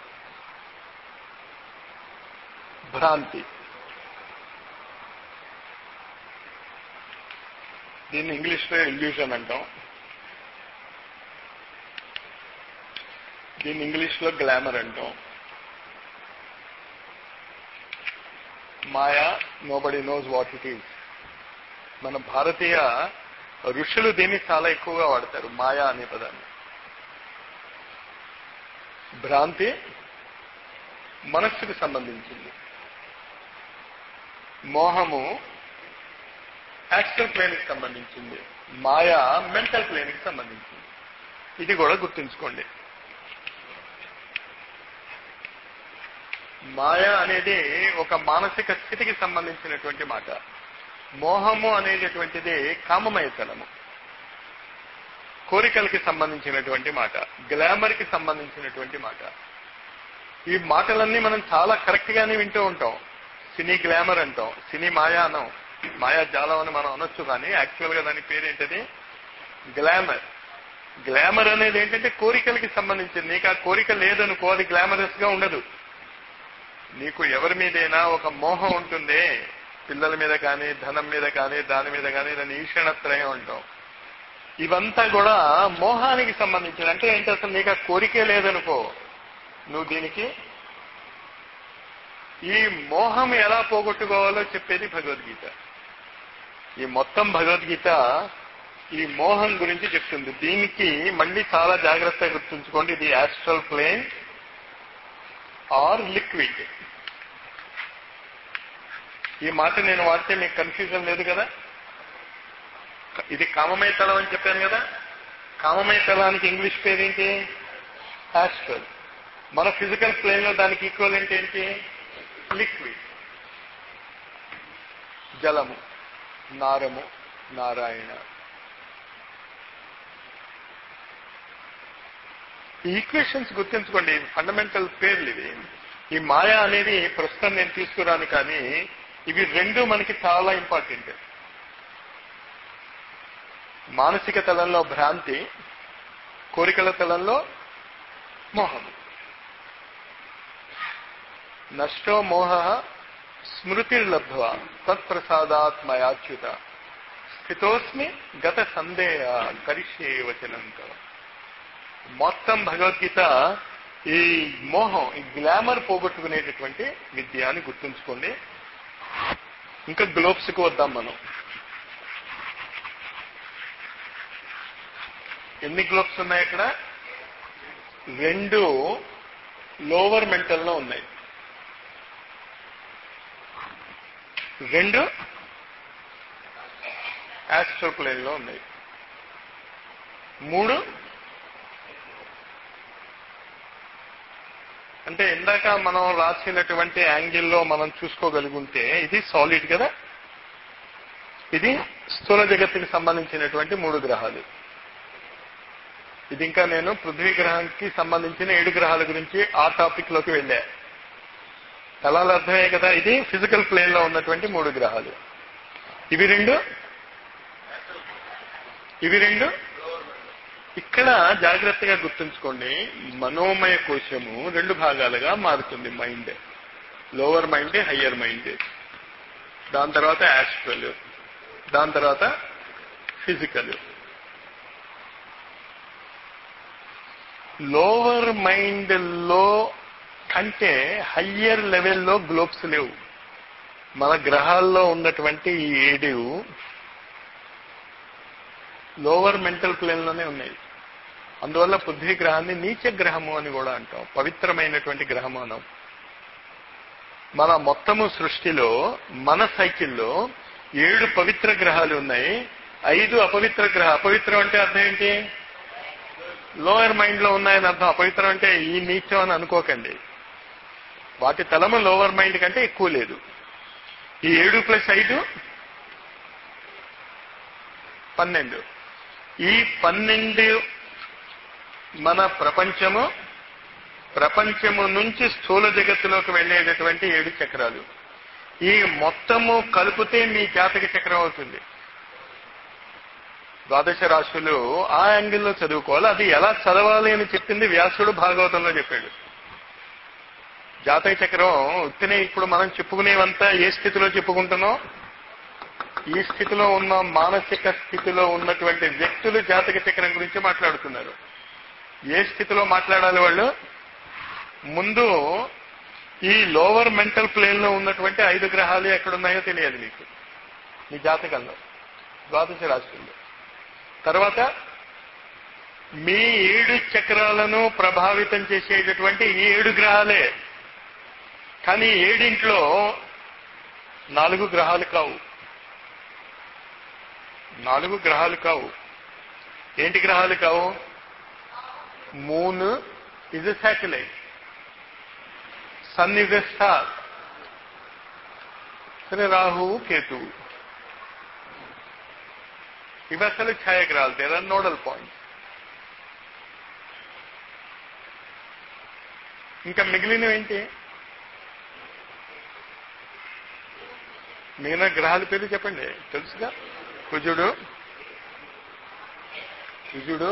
Speaker 1: భ్రాంతి దీన్ని ఇంగ్లీష్లో ఇల్యూషన్ అంటాం దీన్ని ఇంగ్లీష్లో గ్లామర్ అంటాం maya nobody knows what it is మన భారతీయ ఋషులు దీన్ని చాలా ఎక్కువగా వాడతారు మాయా అనే పదాన్ని భ్రాంతి మనస్సుకు సంబంధించింది మోహము యాక్చువల్ ప్లేన్ కి సంబంధించింది మాయా మెంటల్ ప్లేన్ కి సంబంధించింది ఇది కూడా గుర్తుంచుకోండి మాయ అనేది ఒక మానసిక స్థితికి సంబంధించినటువంటి మాట మోహము అనేటటువంటిది కామమయతనము కోరికలకి సంబంధించినటువంటి మాట గ్లామర్ కి సంబంధించినటువంటి మాట ఈ మాటలన్నీ మనం చాలా కరెక్ట్ గానే వింటూ ఉంటాం సినీ గ్లామర్ అంటాం సినీ మాయా అనం మాయా జాలం అని మనం అనొచ్చు కానీ యాక్చువల్ గా దాని పేరేంటది గ్లామర్ గ్లామర్ అనేది ఏంటంటే కోరికలకి సంబంధించింది నీకు ఆ కోరిక లేదనుకో అది గ్లామరస్ గా ఉండదు నీకు ఎవరి మీదైనా ఒక మోహం ఉంటుంది పిల్లల మీద కానీ ధనం మీద కానీ దాని మీద కానీ దాన్ని ఈషణత్రయం అంటాం ఇవంతా కూడా మోహానికి సంబంధించిన అంటే ఏంటి అసలు నీకు ఆ కోరికే లేదనుకో నువ్వు దీనికి ఈ మోహం ఎలా పోగొట్టుకోవాలో చెప్పేది భగవద్గీత ఈ మొత్తం భగవద్గీత ఈ మోహం గురించి చెప్తుంది దీనికి మళ్ళీ చాలా జాగ్రత్తగా గుర్తుంచుకోండి ఇది యాస్ట్రల్ ప్లేన్ ఆర్ లిక్విడ్ ఈ మాట నేను వాడితే మీకు కన్ఫ్యూజన్ లేదు కదా ఇది కామమయ తలం అని చెప్పాను కదా కామమయ తలానికి ఇంగ్లీష్ పేరేంటి యాస్ట్రల్ మన ఫిజికల్ ప్లేన్ లో దానికి ఈక్వలెంట్ ఏంటి లిక్విడ్ జలము నారము నారాయణ ఈ ఈక్వేషన్స్ గుర్తుంచుకోండి ఫండమెంటల్ పేర్లు ఇవి ఈ మాయా అనేది ప్రస్తుతం నేను తీసుకురాను కానీ ఇవి రెండు మనకి చాలా ఇంపార్టెంట్ మానసిక తలంలో భ్రాంతి కోరికల తలంలో మోహం నష్టో మోహ స్మృతిర్లబ్ధ్వ తత్ప్రసాదాత్మయాచ్యుత స్థితోస్మి గత సందేహ కరిష్యే వచనం తవ మొత్తం భగవద్గీత ఈ మోహం ఈ గ్లామర్ పోగొట్టుకునేటటువంటి విద్య అని గుర్తుంచుకోండి ఇంకా గ్లోబ్స్ కు వద్దాం మనం ఎన్ని గ్లోబ్స్ ఉన్నాయి ఇక్కడ రెండు లోవర్ మెంటల్లో ఉన్నాయి రెండు యాస్ట్రల్ ప్లేన్ లో ఉన్నాయి మూడు అంటే ఇందాక మనం రాసినటువంటి యాంగిల్లో మనం చూసుకోగలుగుంటే ఇది సాలిడ్ కదా ఇది స్థూల జగత్తుకి సంబంధించినటువంటి మూడు గ్రహాలు ఇది ఇంకా నేను పృథ్వీ గ్రహానికి సంబంధించిన ఏడు గ్రహాల గురించి ఆ టాపిక్ లోకి వెళ్ళా తలాలు అర్థమే కదా ఇది ఫిజికల్ ప్లేన్ లో ఉన్నటువంటి మూడు గ్రహాలు ఇవి రెండు ఇవి రెండు ఇక్కడ జాగ్రత్తగా గుర్తుంచుకోండి మనోమయ కోశము రెండు భాగాలుగా మారుతుంది mind lower mind higher mind దాని తర్వాత యాస్ట్రల్ దాని తర్వాత ఫిజికల్ లోవర్ మైండ్ లో కంటే హయ్యర్ లెవెల్లో గ్లోబ్స్ లేవు మన గ్రహాల్లో ఉన్నటువంటి ఈ ఏడు లోవర్ మెంటల్ ప్లేన్ లోనే ఉన్నాయి అందువల్ల పృథ్వీ గ్రహాన్ని నీచ గ్రహము అని కూడా అంటాం పవిత్రమైనటువంటి గ్రహము అనం మన మొత్తము సృష్టిలో మన సైకిల్లో ఏడు పవిత్ర గ్రహాలు ఉన్నాయి ఐదు అపవిత్ర గ్రహ అపవిత్రం అంటే అర్థం ఏంటి లోయర్ మైండ్ లో ఉన్నాయని అర్థం అపవిత్రం అంటే ఈ నీచం అని అనుకోకండి వాటి తలము లోవర్ మైండ్ కంటే ఎక్కువ లేదు ఈ ఏడు ప్లస్ ఐదు పన్నెండు ఈ పన్నెండు మన ప్రపంచము ప్రపంచము నుంచి స్థూల జగత్తులోకి వెళ్ళేటటువంటి ఏడు చక్రాలు ఈ మొత్తము కలిపితే మీ జాతక చక్రం అవుతుంది ద్వాదశ రాశులు ఆ యాంగిల్లో చదువుకోవాలి అది ఎలా చదవాలి అని చెప్పింది వ్యాసుడు భాగవతంలో చెప్పాడు జాతక చక్రం ఉత్తినే ఇప్పుడు మనం చెప్పుకునేవంతా ఏ స్థితిలో చెప్పుకుంటున్నాం ఈ స్థితిలో ఉన్న మానసిక స్థితిలో ఉన్నటువంటి వ్యక్తులు జాతక చక్రం గురించి మాట్లాడుతున్నారు ఏ స్థితిలో మాట్లాడాలి వాళ్ళు ముందు ఈ లోవర్ మెంటల్ ప్లేన్ లో ఉన్నటువంటి ఐదు గ్రహాలు ఎక్కడున్నాయో తెలియాలి మీకు మీ జాతకంలో ద్వాదశ రాశుల్లో తర్వాత మీ ఏడు చక్రాలను ప్రభావితం చేసేటటువంటి ఈ ఏడు గ్రహాలే కానీ ఏడింట్లో నాలుగు గ్రహాలు కావు నాలుగు గ్రహాలు కావు ఏంటి గ్రహాలు కావు moon is a satellite sun is a star సరే రాహువు కేతువు ఇవి అసలు ఛాయాగ్రహాలు దేర్ ఆర్ నోడల్ పాయింట్ ఇంకా మిగిలినవి ఏంటి మిగిలిన గ్రహాల పేరు చెప్పండి తెలుసుగా కుజుడు కుజుడు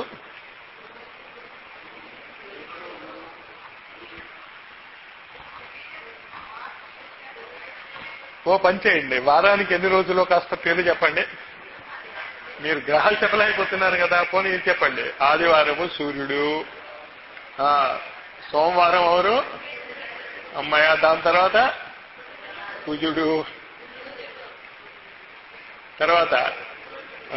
Speaker 1: ఓ పని చేయండి వారానికి ఎన్ని రోజులు కాస్త పేర్లు చెప్పండి మీరు గ్రహాలు చెప్పలేకపోతున్నారు కదా పోనీ ఇది చెప్పండి ఆదివారము సూర్యుడు ఆ, సోమవారం ఎవరు అమ్మాయ దాని తర్వాత కుజుడు తర్వాత ఆ,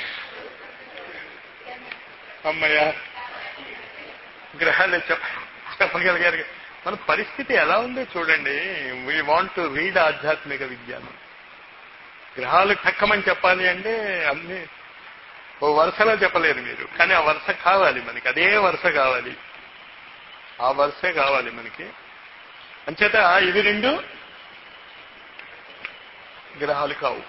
Speaker 1: అమ్మయ్య గ్రహాలు చెప్ప చెప్పగలిగారు మన పరిస్థితి ఎలా ఉందో చూడండి వీ వాంట్ టు రీడ్ ఆధ్యాత్మిక విజ్ఞానం గ్రహాలు టక్కమని చెప్పాలి అంటే అన్ని ఓ వరుసలో చెప్పలేరు మీరు కానీ ఆ వరుస కావాలి మనకి అదే వరుస కావాలి ఆ వరుసే కావాలి మనకి అంచేత ఇవి రెండు గ్రహాలు కావు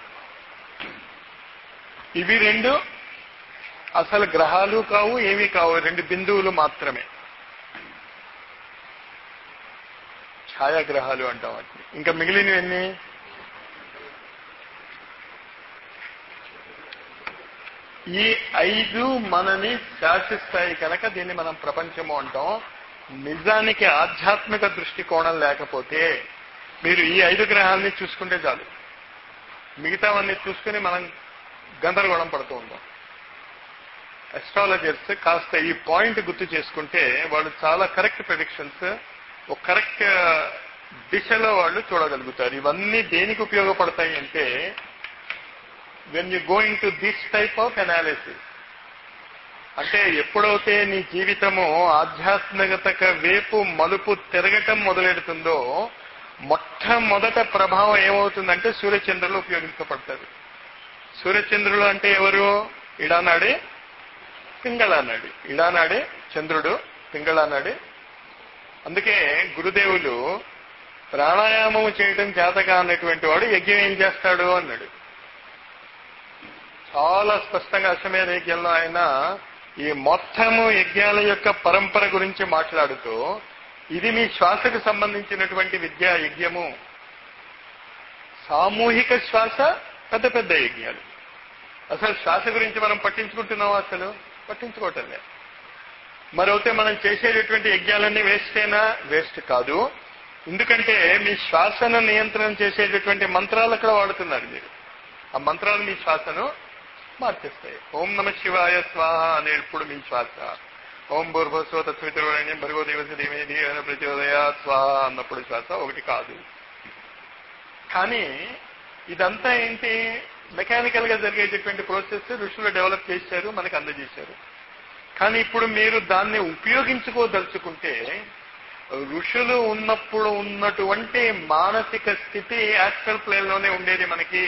Speaker 1: ఇవి రెండు అసలు గ్రహాలు కావు ఏమీ కావు రెండు బిందువులు మాత్రమే ఛాయాగ్రహాలు అంటాం వాటిని ఇంకా మిగిలినవి ఎన్ని ఈ ఐదు మనని శాసిస్తాయి కనుక దీన్ని మనం ప్రపంచము అంటాం నిజానికి ఆధ్యాత్మిక దృష్టికోణం లేకపోతే మీరు ఈ ఐదు గ్రహాలని చూసుకుంటే చాలు మిగతావన్నీ చూసుకుని మనం గందరగోళం పడుతూ ఉంటాం అస్ట్రాలజర్స్ కాస్త ఈ పాయింట్ గుర్తు చేసుకుంటే వాళ్ళు చాలా కరెక్ట్ ప్రెడిక్షన్స్ ఒక కరెక్ట్ దిశలో వాళ్ళు చూడగలుగుతారు ఇవన్నీ దేనికి ఉపయోగపడతాయి అంటే when you going to this type of analysis అంటే ఎప్పుడైతే నీ జీవితము ఆధ్యాత్మికత వైపు మలుపు తిరగటం మొదలెడుతుందో మొట్టమొదట ప్రభావం ఏమవుతుందంటే సూర్యచంద్రులు ఉపయోగించబడతారు సూర్యచంద్రులు అంటే ఎవరు ఇడానాడే పింగళానాడి ఇడానాడే చంద్రుడు పింగళానాడే అందుకే గురుదేవులు ప్రాణాయామం చేయడం చేతగా అన్నటువంటి వాడు యజ్ఞం ఏం చేస్తాడు అన్నాడు చాలా స్పష్టంగా అశ్వమేధ యజ్ఞంలో ఆయన ఈ మొత్తము యజ్ఞాల యొక్క పరంపర గురించి మాట్లాడుతూ ఇది మీ శ్వాసకు సంబంధించినటువంటి విద్యా యజ్ఞము సామూహిక శ్వాస పెద్ద పెద్ద యజ్ఞాలు అసలు శ్వాస గురించి మనం పట్టించుకుంటున్నాం అసలు పట్టించుకోవటం లేదు మరైతే మనం చేసేటటువంటి యజ్ఞాలన్నీ వేస్టేనా వేస్ట్ కాదు ఎందుకంటే మీ శ్వాసను నియంత్రణ చేసేటటువంటి మంత్రాలు అక్కడ వాడుతున్నారు మీరు ఆ మంత్రాలు మీ శ్వాసను మార్చేస్తాయి ఓం నమ శివాయ స్వాహ అనేప్పుడు మీ శ్వాస ఓం భూర్భస్వ తత్వితరుణ్యం భర్గో దేవత దేవేది ప్రచోదయ స్వాహ అన్నప్పుడు శ్వాస ఒకటి కాదు కానీ ఇదంతా ఏంటి మెకానికల్ గా జరిగేటటువంటి ప్రాసెస్ ఋషులు డెవలప్ చేశారు మనకు అందజేశారు కానీ ఇప్పుడు మీరు దాన్ని ఉపయోగించుకోదలుచుకుంటే ఋషులు ఉన్నప్పుడు ఉన్నటువంటి మానసిక స్థితి యాక్చువల్ ప్లేన్ లోనే ఉండేది మనకి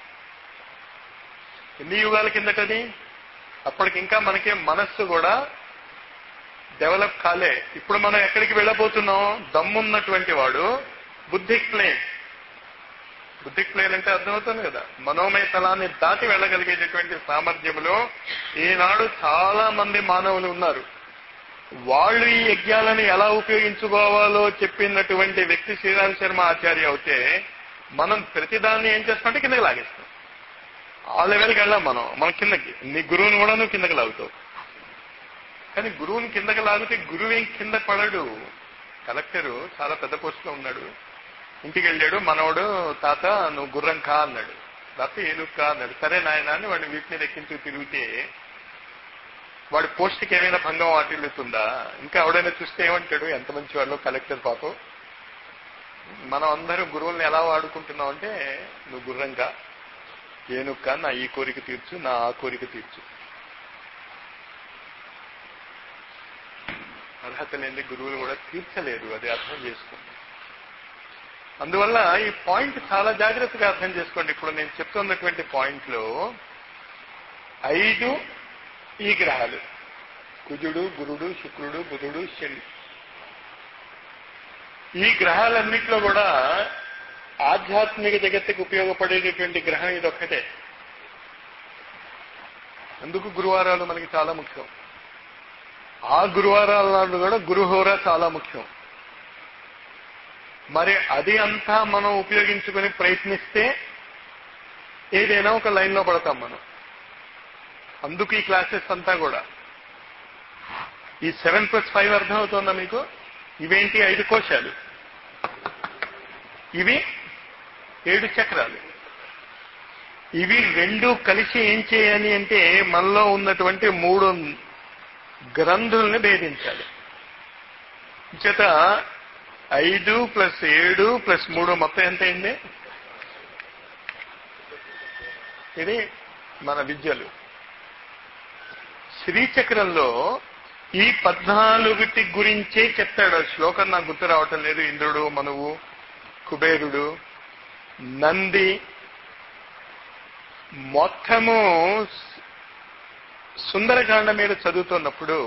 Speaker 1: ఎన్ని యుగాల కిందటది అప్పటికి ఇంకా మనకి మనస్సు కూడా డెవలప్ కాలే ఇప్పుడు మనం ఎక్కడికి వెళ్ళబోతున్నాం దమ్మున్నటువంటి వాడు బుద్ధిక్ ప్లేన్ బుద్ధిక్ ప్లేన్ అంటే అర్థమవుతుంది కదా మనోమయ తలాన్ని దాటి వెళ్ళగలిగేటటువంటి సామర్థ్యంలో ఈనాడు చాలా మంది మానవులు ఉన్నారు వాళ్ళు ఈ యజ్ఞాలను ఎలా ఉపయోగించుకోవాలో చెప్పినటువంటి వ్యక్తి శ్రీరామ్ శర్మ ఆచార్య అవుతే మనం ప్రతిదాన్ని ఏం చేస్తామంటే కిందకి లాగేస్తాం ఆ లెవెల్కి వెళ్ళాం మనం మనం కిందకి నీ గురువుని కూడా నువ్వు కిందకి లాగుతావు కానీ గురువుని కిందకి లాగితే గురువు ఏం కింద పడడు కలెక్టరు చాలా పెద్ద పోస్టులో ఉన్నాడు ఇంటికి వెళ్ళాడు మనవడు తాత నువ్వు గుర్రం కా అన్నాడు లేకపోతే ఏనుగు కా అన్నాడు సరే నాయన అని వాడిని వీటి మీద ఎక్కించు తిరిగితే వాడి పోస్ట్కి ఏమైనా భంగం వాటిల్లుతుందా ఇంకా ఎవడైనా చూస్తే ఏమంటాడు ఎంత మంచి వాళ్ళు కలెక్టర్ పాపం మనం అందరం గురువుల్ని ఎలా వాడుకుంటున్నాం అంటే నువ్వు గుర్రంగా ఏనుక్క నా ఈ కోరిక తీర్చు నా ఆ కోరిక తీర్చు అర్హత లేని గురువులు కూడా తీర్చలేరు అది అర్థం చేసుకోండి అందువల్ల ఈ పాయింట్ చాలా జాగ్రత్తగా అర్థం చేసుకోండి ఇప్పుడు నేను చెప్తున్నటువంటి పాయింట్లో ఐదు ఈ గ్రహాలు కుజుడు గురుడు శుక్రుడు బుధుడు శని ఈ గ్రహాలన్నింటిలో కూడా ఆధ్యాత్మిక జగత్తుకు ఉపయోగపడేటటువంటి గ్రహం ఇదొక్కటే అందుకు గురువారాలు మనకి చాలా ముఖ్యం ఆ గురువారాల నాడు కూడా గురుహోర చాలా ముఖ్యం మరి అది అంతా మనం ఉపయోగించుకొని ప్రయత్నిస్తే ఏదైనా ఒక లైన్లో పడతాం మనం అందుకు ఈ క్లాసెస్ అంతా కూడా ఈ సెవెన్ ప్లస్ ఫైవ్ అర్థమవుతుందా మీకు ఇవేంటి ఐదు కోశాలు ఇవి ఏడు చక్రాలు ఇవి రెండు కలిసి ఏం చేయాలి అంటే మనలో ఉన్నటువంటి మూడు గ్రంథుల్ని భేదించాలి చేత ఐదు ప్లస్ ఏడు ప్లస్ మూడు మొత్తం ఎంత అయింది ఇది మన విద్యలు శ్రీచక్రంలో ఈ పద్నాలుగుటి గురించే చెప్తాడు ఆ శ్లోకం నాకు గుర్తు రావటం లేదు ఇంద్రుడు మనువు కుబేరుడు నంది మొత్తము సుందరకాండ మీద చదువుతున్నప్పుడు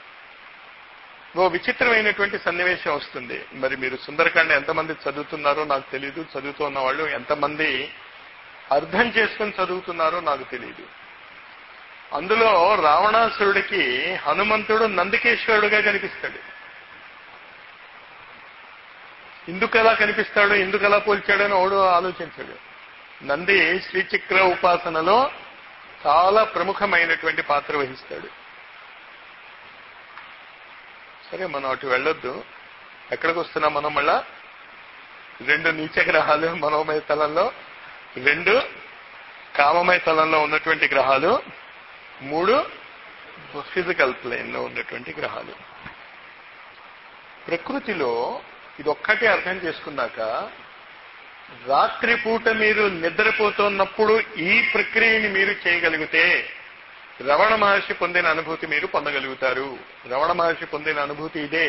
Speaker 1: ఓ విచిత్రమైనటువంటి సన్నివేశం వస్తుంది మరి మీరు సుందరకాండ ఎంతమంది చదువుతున్నారో నాకు తెలియదు చదువుతున్న వాళ్ళు ఎంతమంది అర్థం చేసుకుని చదువుతున్నారో నాకు తెలియదు అందులో రావణాసురుడికి హనుమంతుడు నందికేశ్వరుడుగా కనిపిస్తాడు ఎందుకు అలా కనిపిస్తాడు ఎందుకు అలా పోల్చాడని ఎవడు ఆలోచించాడు నంది శ్రీచక్ర ఉపాసనలో చాలా ప్రముఖమైనటువంటి పాత్ర వహిస్తాడు సరే మనం అటు వెళ్ళొద్దు ఎక్కడికి వస్తున్నాం మనం మళ్ళా రెండు నీచ గ్రహాలు మనోమయ తలంలో రెండు కామమయ తలంలో ఉన్నటువంటి గ్రహాలు మూడు ఫిజికల్ ప్లేన్ లో ఉన్నటువంటి గ్రహాలు ప్రకృతిలో ఇది ఒక్కటే అర్థం చేసుకున్నాక రాత్రిపూట మీరు నిద్రపోతున్నప్పుడు ఈ ప్రక్రియని మీరు చేయగలిగితే రమణ మహర్షి పొందిన అనుభూతి మీరు పొందగలుగుతారు రమణ మహర్షి పొందిన అనుభూతి ఇదే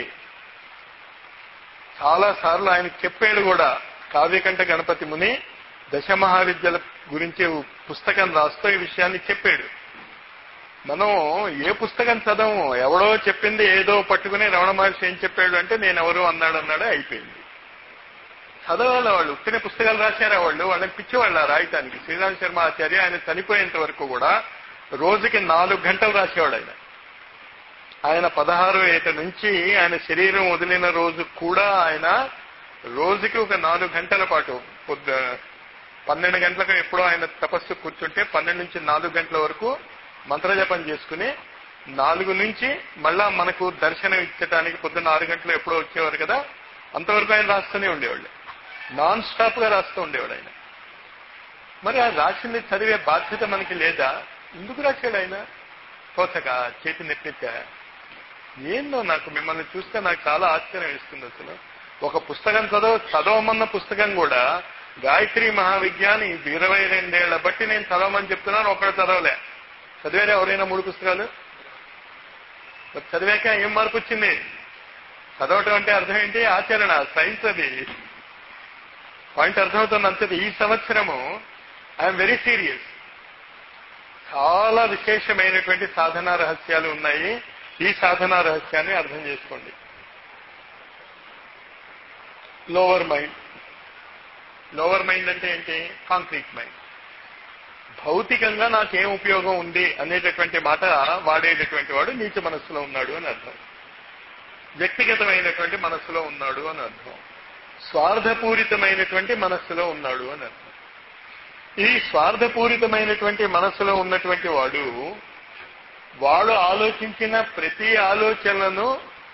Speaker 1: చాలా సార్లు ఆయన చెప్పాడు కూడా కావ్యకంఠ గణపతి ముని దశ మహావిద్యల గురించి పుస్తకం రాస్తూ ఈ విషయాన్ని చెప్పాడు మనం ఏ పుస్తకం చదవము ఎవడో చెప్పింది ఏదో పట్టుకుని రమణ మహర్షి ఏం చెప్పాడు అంటే నేను ఎవరు అన్నాడు అన్నాడే అయిపోయింది చదవాలి వాళ్ళు ఉత్తిన పుస్తకాలు రాశారా వాళ్ళు వాళ్ళని పిచ్చివాళ్ళ రాయటానికి శ్రీరామ్ శర్మ ఆచార్య ఆయన చనిపోయేంత వరకు కూడా రోజుకి నాలుగు గంటలు రాసేవాడు ఆయన ఆయన పదహారు ఏట నుంచి ఆయన శరీరం వదిలిన రోజు కూడా ఆయన రోజుకి ఒక నాలుగు గంటల పాటు పొద్దు పన్నెండు గంటలకు ఎప్పుడో ఆయన తపస్సు కూర్చుంటే పన్నెండు నుంచి నాలుగు గంటల వరకు మంత్రజపం చేసుకుని నాలుగు నుంచి మళ్ళా మనకు దర్శనం ఇచ్చటానికి పొద్దున్న ఆరు గంటలు ఎప్పుడో వచ్చేవారు కదా అంతవరకు ఆయన రాస్తూనే ఉండేవాళ్ళు నాన్ స్టాప్ గా రాస్తూ ఉండేవాడు ఆయన మరి ఆ రాసింది చదివే బాధ్యత మనకి లేదా ఎందుకు రాశాడు ఆయన తోచక చేతి నెప్పెచ్చా ఏందో నాకు మిమ్మల్ని చూస్తే నాకు చాలా ఆశ్చర్యం వేస్తుంది అసలు ఒక పుస్తకం చదవ చదవమన్న పుస్తకం కూడా గాయత్రి మహావిజ్ఞాని ఇరవై రెండేళ్ల బట్టి నేను చదవమని చెప్తున్నాను ఒకడు చదవలే చదివారా ఎవరైనా మూడు పుస్తకాలు మరి చదివాక ఏం మార్పు వచ్చింది చదవటం అంటే అర్థం ఏంటి ఆచరణ సైన్స్ అది పాయింట్ అర్థమవుతుంది అంతే ఈ సంవత్సరము ఐఎమ్ వెరీ సీరియస్ చాలా విశేషమైనటువంటి సాధనా రహస్యాలు ఉన్నాయి ఈ సాధనా రహస్యాన్ని అర్థం చేసుకోండి లోవర్ మైండ్ లోవర్ మైండ్ అంటే ఏంటి కాంక్రీట్ మైండ్ భౌతికంగా నాకేం ఉపయోగం ఉంది అనేటటువంటి మాట వాడేటటువంటి వాడు నీచ మనస్సులో ఉన్నాడు అని అర్థం వ్యక్తిగతమైనటువంటి మనస్సులో ఉన్నాడు అని అర్థం స్వార్థపూరితమైనటువంటి మనస్సులో ఉన్నాడు అని అర్థం ఈ స్వార్థపూరితమైనటువంటి మనస్సులో ఉన్నటువంటి వాడు వాడు ఆలోచించిన ప్రతి ఆలోచనలను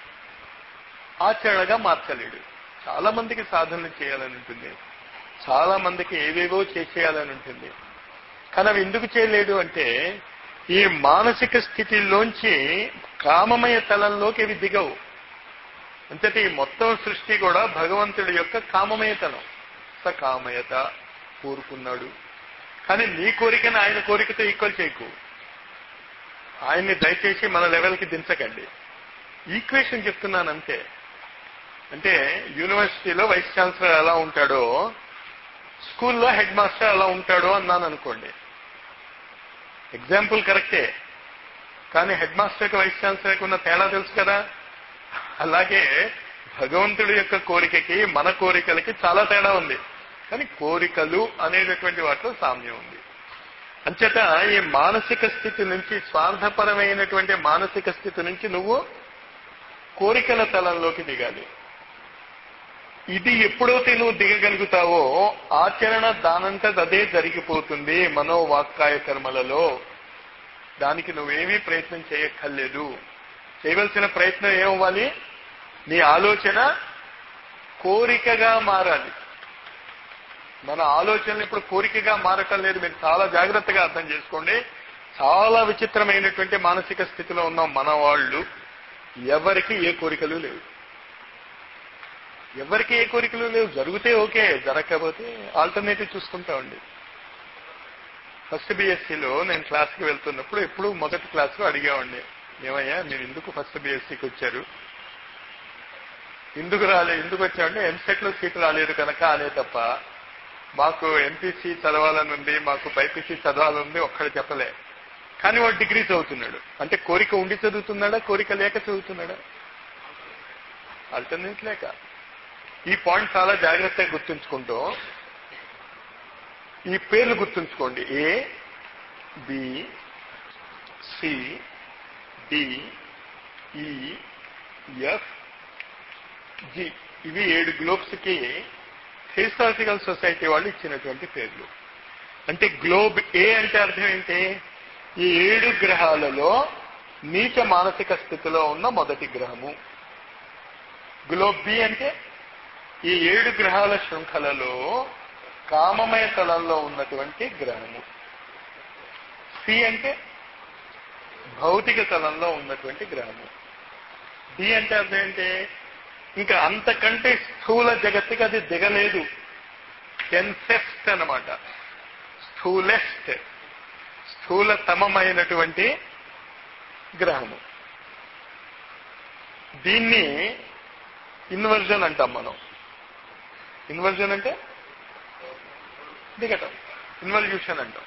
Speaker 1: ఆచరణగా మార్చలేడు చాలా మందికి సాధనలు చేయాలని ఉంటుంది చాలా మందికి ఏవేవో చేసేయాలని ఉంటుంది కానీ అవి ఎందుకు చేయలేడు అంటే ఈ మానసిక స్థితిలోంచి కామమయ తలంలోకి ఇవి దిగవు అంతటి ఈ మొత్తం సృష్టి కూడా భగవంతుడి యొక్క కామమయతనం సకామయత కోరుకున్నాడు కానీ నీ కోరికను ఆయన కోరికతో ఈక్వల్ చేయకు ఆయన్ని దయచేసి మన లెవెల్కి దించకండి ఈక్వేషన్ చెప్తున్నాను అంతే అంటే యూనివర్సిటీలో వైస్ ఛాన్సలర్ ఎలా ఉంటాడో స్కూల్లో హెడ్ మాస్టర్ ఎలా ఉంటాడో అన్నాను అనుకోండి ఎగ్జాంపుల్ కరెక్టే కానీ హెడ్ మాస్టర్కి వైస్ ఛాన్సలర్కి ఉన్న తేడా తెలుసు కదా అలాగే భగవంతుడి యొక్క కోరికకి మన కోరికలకి చాలా తేడా ఉంది కానీ కోరికలు అనేటటువంటి వాటిలో సామ్యం ఉంది అంచేత ఈ మానసిక స్థితి నుంచి స్వార్థపరమైనటువంటి మానసిక స్థితి నుంచి నువ్వు కోరికల తలంలోకి దిగాలి ఇది ఎప్పుడైతే నువ్వు దిగగలుగుతావో ఆచరణ దానంతట అదే జరిగిపోతుంది మనోవాక్కాయ కర్మలలో దానికి నువ్వేమీ ప్రయత్నం చేయక్కర్లేదు చేయవలసిన ప్రయత్నం ఏమవ్వాలి నీ ఆలోచన కోరికగా మారాలి మన ఆలోచనలు ఇప్పుడు కోరికగా మారటం లేదు మీరు చాలా జాగ్రత్తగా అర్థం చేసుకోండి చాలా విచిత్రమైనటువంటి మానసిక స్థితిలో ఉన్నాం మన వాళ్ళు ఎవరికి ఏ కోరికలు లేవు ఎవరికి ఏ కోరికలు లేవు జరిగితే ఓకే జరగకపోతే ఆల్టర్నేటివ్ చూసుకుంటామండి ఫస్ట్ బీఎస్సీలో నేను క్లాస్కి వెళ్తున్నప్పుడు ఎప్పుడు మొదటి క్లాస్లో అడిగేవాడిని ఏమయ్యా మీరు ఎందుకు ఫస్ట్ బీఎస్సీకి వచ్చారు ఎందుకు రాలేదు ఎందుకు వచ్చామంటే ఎంసెట్ లో సీట్ రాలేదు కనుక అనే తప్ప మాకు ఎంపీసీ చదవాలని ఉంది మాకు బైపీసీ చదవాలని ఒక్కడ చెప్పలే కానీ వాడు డిగ్రీ చదువుతున్నాడు అంటే కోరిక ఉండి చదువుతున్నాడా కోరిక లేక చదువుతున్నాడా ఆల్టర్నేట్ లేక ఈ పాయింట్ చాలా జాగ్రత్తగా గుర్తుంచుకుంటూ ఈ పేర్లు గుర్తుంచుకోండి A B C D E F G ఇవి ఏడు గ్లోబ్స్ కి థియోసాఫికల్ సొసైటీ వాళ్ళు ఇచ్చినటువంటి పేర్లు అంటే గ్లోబ్ ఏ అంటే అర్థం ఏంటి ఈ ఏడు గ్రహాలలో నీచ మానసిక స్థితిలో ఉన్న మొదటి గ్రహము గ్లోబ్ బి అంటే ఈ ఏడు గ్రహాల శృంఖలలో కామమయ తలంలో ఉన్నటువంటి గ్రహము సి అంటే భౌతిక తలంలో ఉన్నటువంటి గ్రహము డి అంటే అర్థం ఏంటి ఇంకా అంతకంటే స్థూల జగత్తుకి అది దిగలేదు డెన్సెస్ట్ అన్నమాట స్థూలెస్ట్ స్థూలతమమైనటువంటి గ్రహము దీన్ని ఇన్వర్జన్ అంటాం మనం ఇన్వర్జన్ అంటే దిగటం ఇన్వల్యూషన్ అంటాం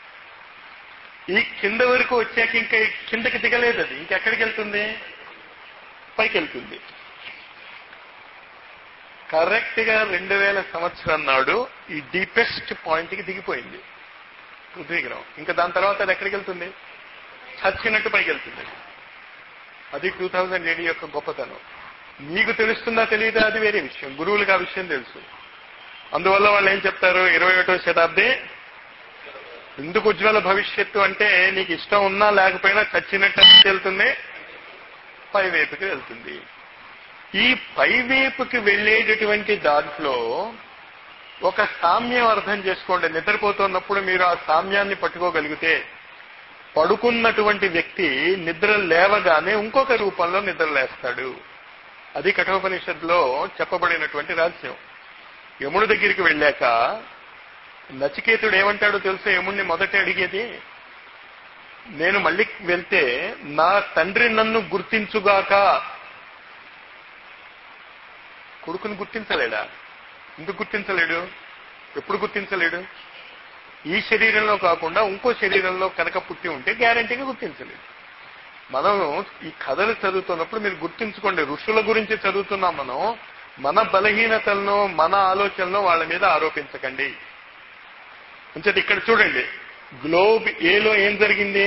Speaker 1: ఈ కింద వరకు వచ్చాక ఇంకా కిందకి దిగలేదు అది ఇంకెక్కడికి వెళ్తుంది పైకి వెళ్తుంది కరెక్ట్ గా రెండు వేల సంవత్సరం నాడు ఈ డీపెస్ట్ పాయింట్ కి దిగిపోయింది పృథ్వీగ్రహం ఇంకా దాని తర్వాత అది ఎక్కడికి వెళ్తుంది చచ్చినట్టు పైకి వెళ్తుంది అది టూ థౌజండ్ ఎయిట్ యొక్క గొప్పతనం నీకు తెలుస్తుందా తెలియదా అది వేరే విషయం గురువులకు ఆ విషయం తెలుసు అందువల్ల వాళ్ళు ఏం చెప్తారు ఇరవై ఒకటో శతాబ్ది ఎందుకు ఉజ్వల భవిష్యత్తు అంటే నీకు ఇష్టం ఉన్నా లేకపోయినా చచ్చినట్టు వెళ్తుంది పై వైపుకి వెళ్తుంది ఈ పై వైపుకి వెళ్ళేటటువంటి దాంట్లో ఒక సామ్యం అర్థం చేసుకోండి నిద్రపోతున్నప్పుడు మీరు ఆ సామ్యాన్ని పట్టుకోగలిగితే పడుకున్నటువంటి వ్యక్తి నిద్ర లేవగానే ఇంకొక రూపంలో నిద్ర లేస్తాడు అది కఠోపనిషత్తులో చెప్పబడినటువంటి రహస్యం యముడి దగ్గరికి వెళ్ళాక నచికేతుడు ఏమంటాడో తెలుసా యముడిని మొదట అడిగేది నేను మళ్ళీ వెళ్తే నా తండ్రి నన్ను గుర్తించుగాక కొడుకుని గుర్తించలేడా ఎందుకు గుర్తించలేడు ఎప్పుడు గుర్తించలేడు ఈ శరీరంలో కాకుండా ఇంకో శరీరంలో కనుక పుట్టి ఉంటే గ్యారంటీగా గుర్తించలేదు మనం ఈ కథలు చదువుతున్నప్పుడు మీరు గుర్తించుకోండి ఋషుల గురించి చదువుతున్నాం మనం మన బలహీనతలను మన ఆలోచనలను వాళ్ళ మీద ఆరోపించకండి అంచేది ఇక్కడ చూడండి గ్లోబ్ ఏలో ఏం జరిగింది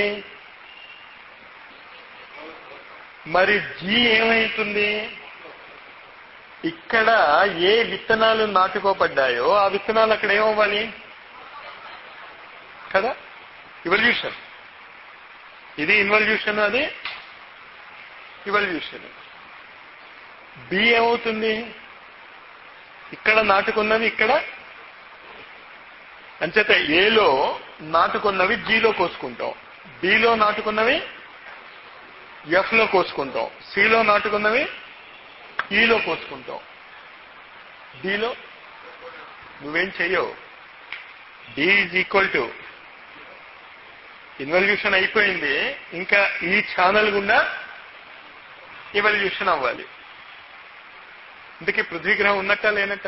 Speaker 1: మరి జీ ఏమైతుంది ఇక్కడ ఏ విత్తనాలు నాటుకోబడ్డాయో ఆ విత్తనాలు అక్కడ ఏమవ్వాలి కదా ఇవల్యూషన్ ఇది ఇన్వల్యూషన్ అది ఇవల్యూషన్ బి ఏమవుతుంది ఇక్కడ నాటుకున్నవి ఇక్కడ అంచేత ఏలో నాటుకున్నవి జీలో కోసుకుంటాం బిలో నాటుకున్నవి ఎఫ్ లో కోసుకుంటాం సిలో నాటుకున్నవి ఈలో కోసుకుంటాం డిలో నువ్వేం చెయ్యవు D is equal to involution అయిపోయింది ఇంకా ఈ ఛానల్ గుండా ఇవల్యూషన్ అవ్వాలి ఇందుకే పృథ్వీగ్రహం ఉన్నట్ట లేనట్ట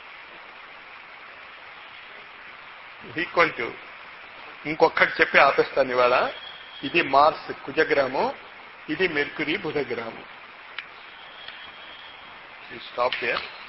Speaker 1: ఈక్వల్ టు ఇంకొక్కటి చెప్పి ఆపేస్తాను ఇవాళ ఇది మార్స్ కుజగ్రహము ఇది మెర్కురీ బుధగ్రహము స్టాప్ హియర్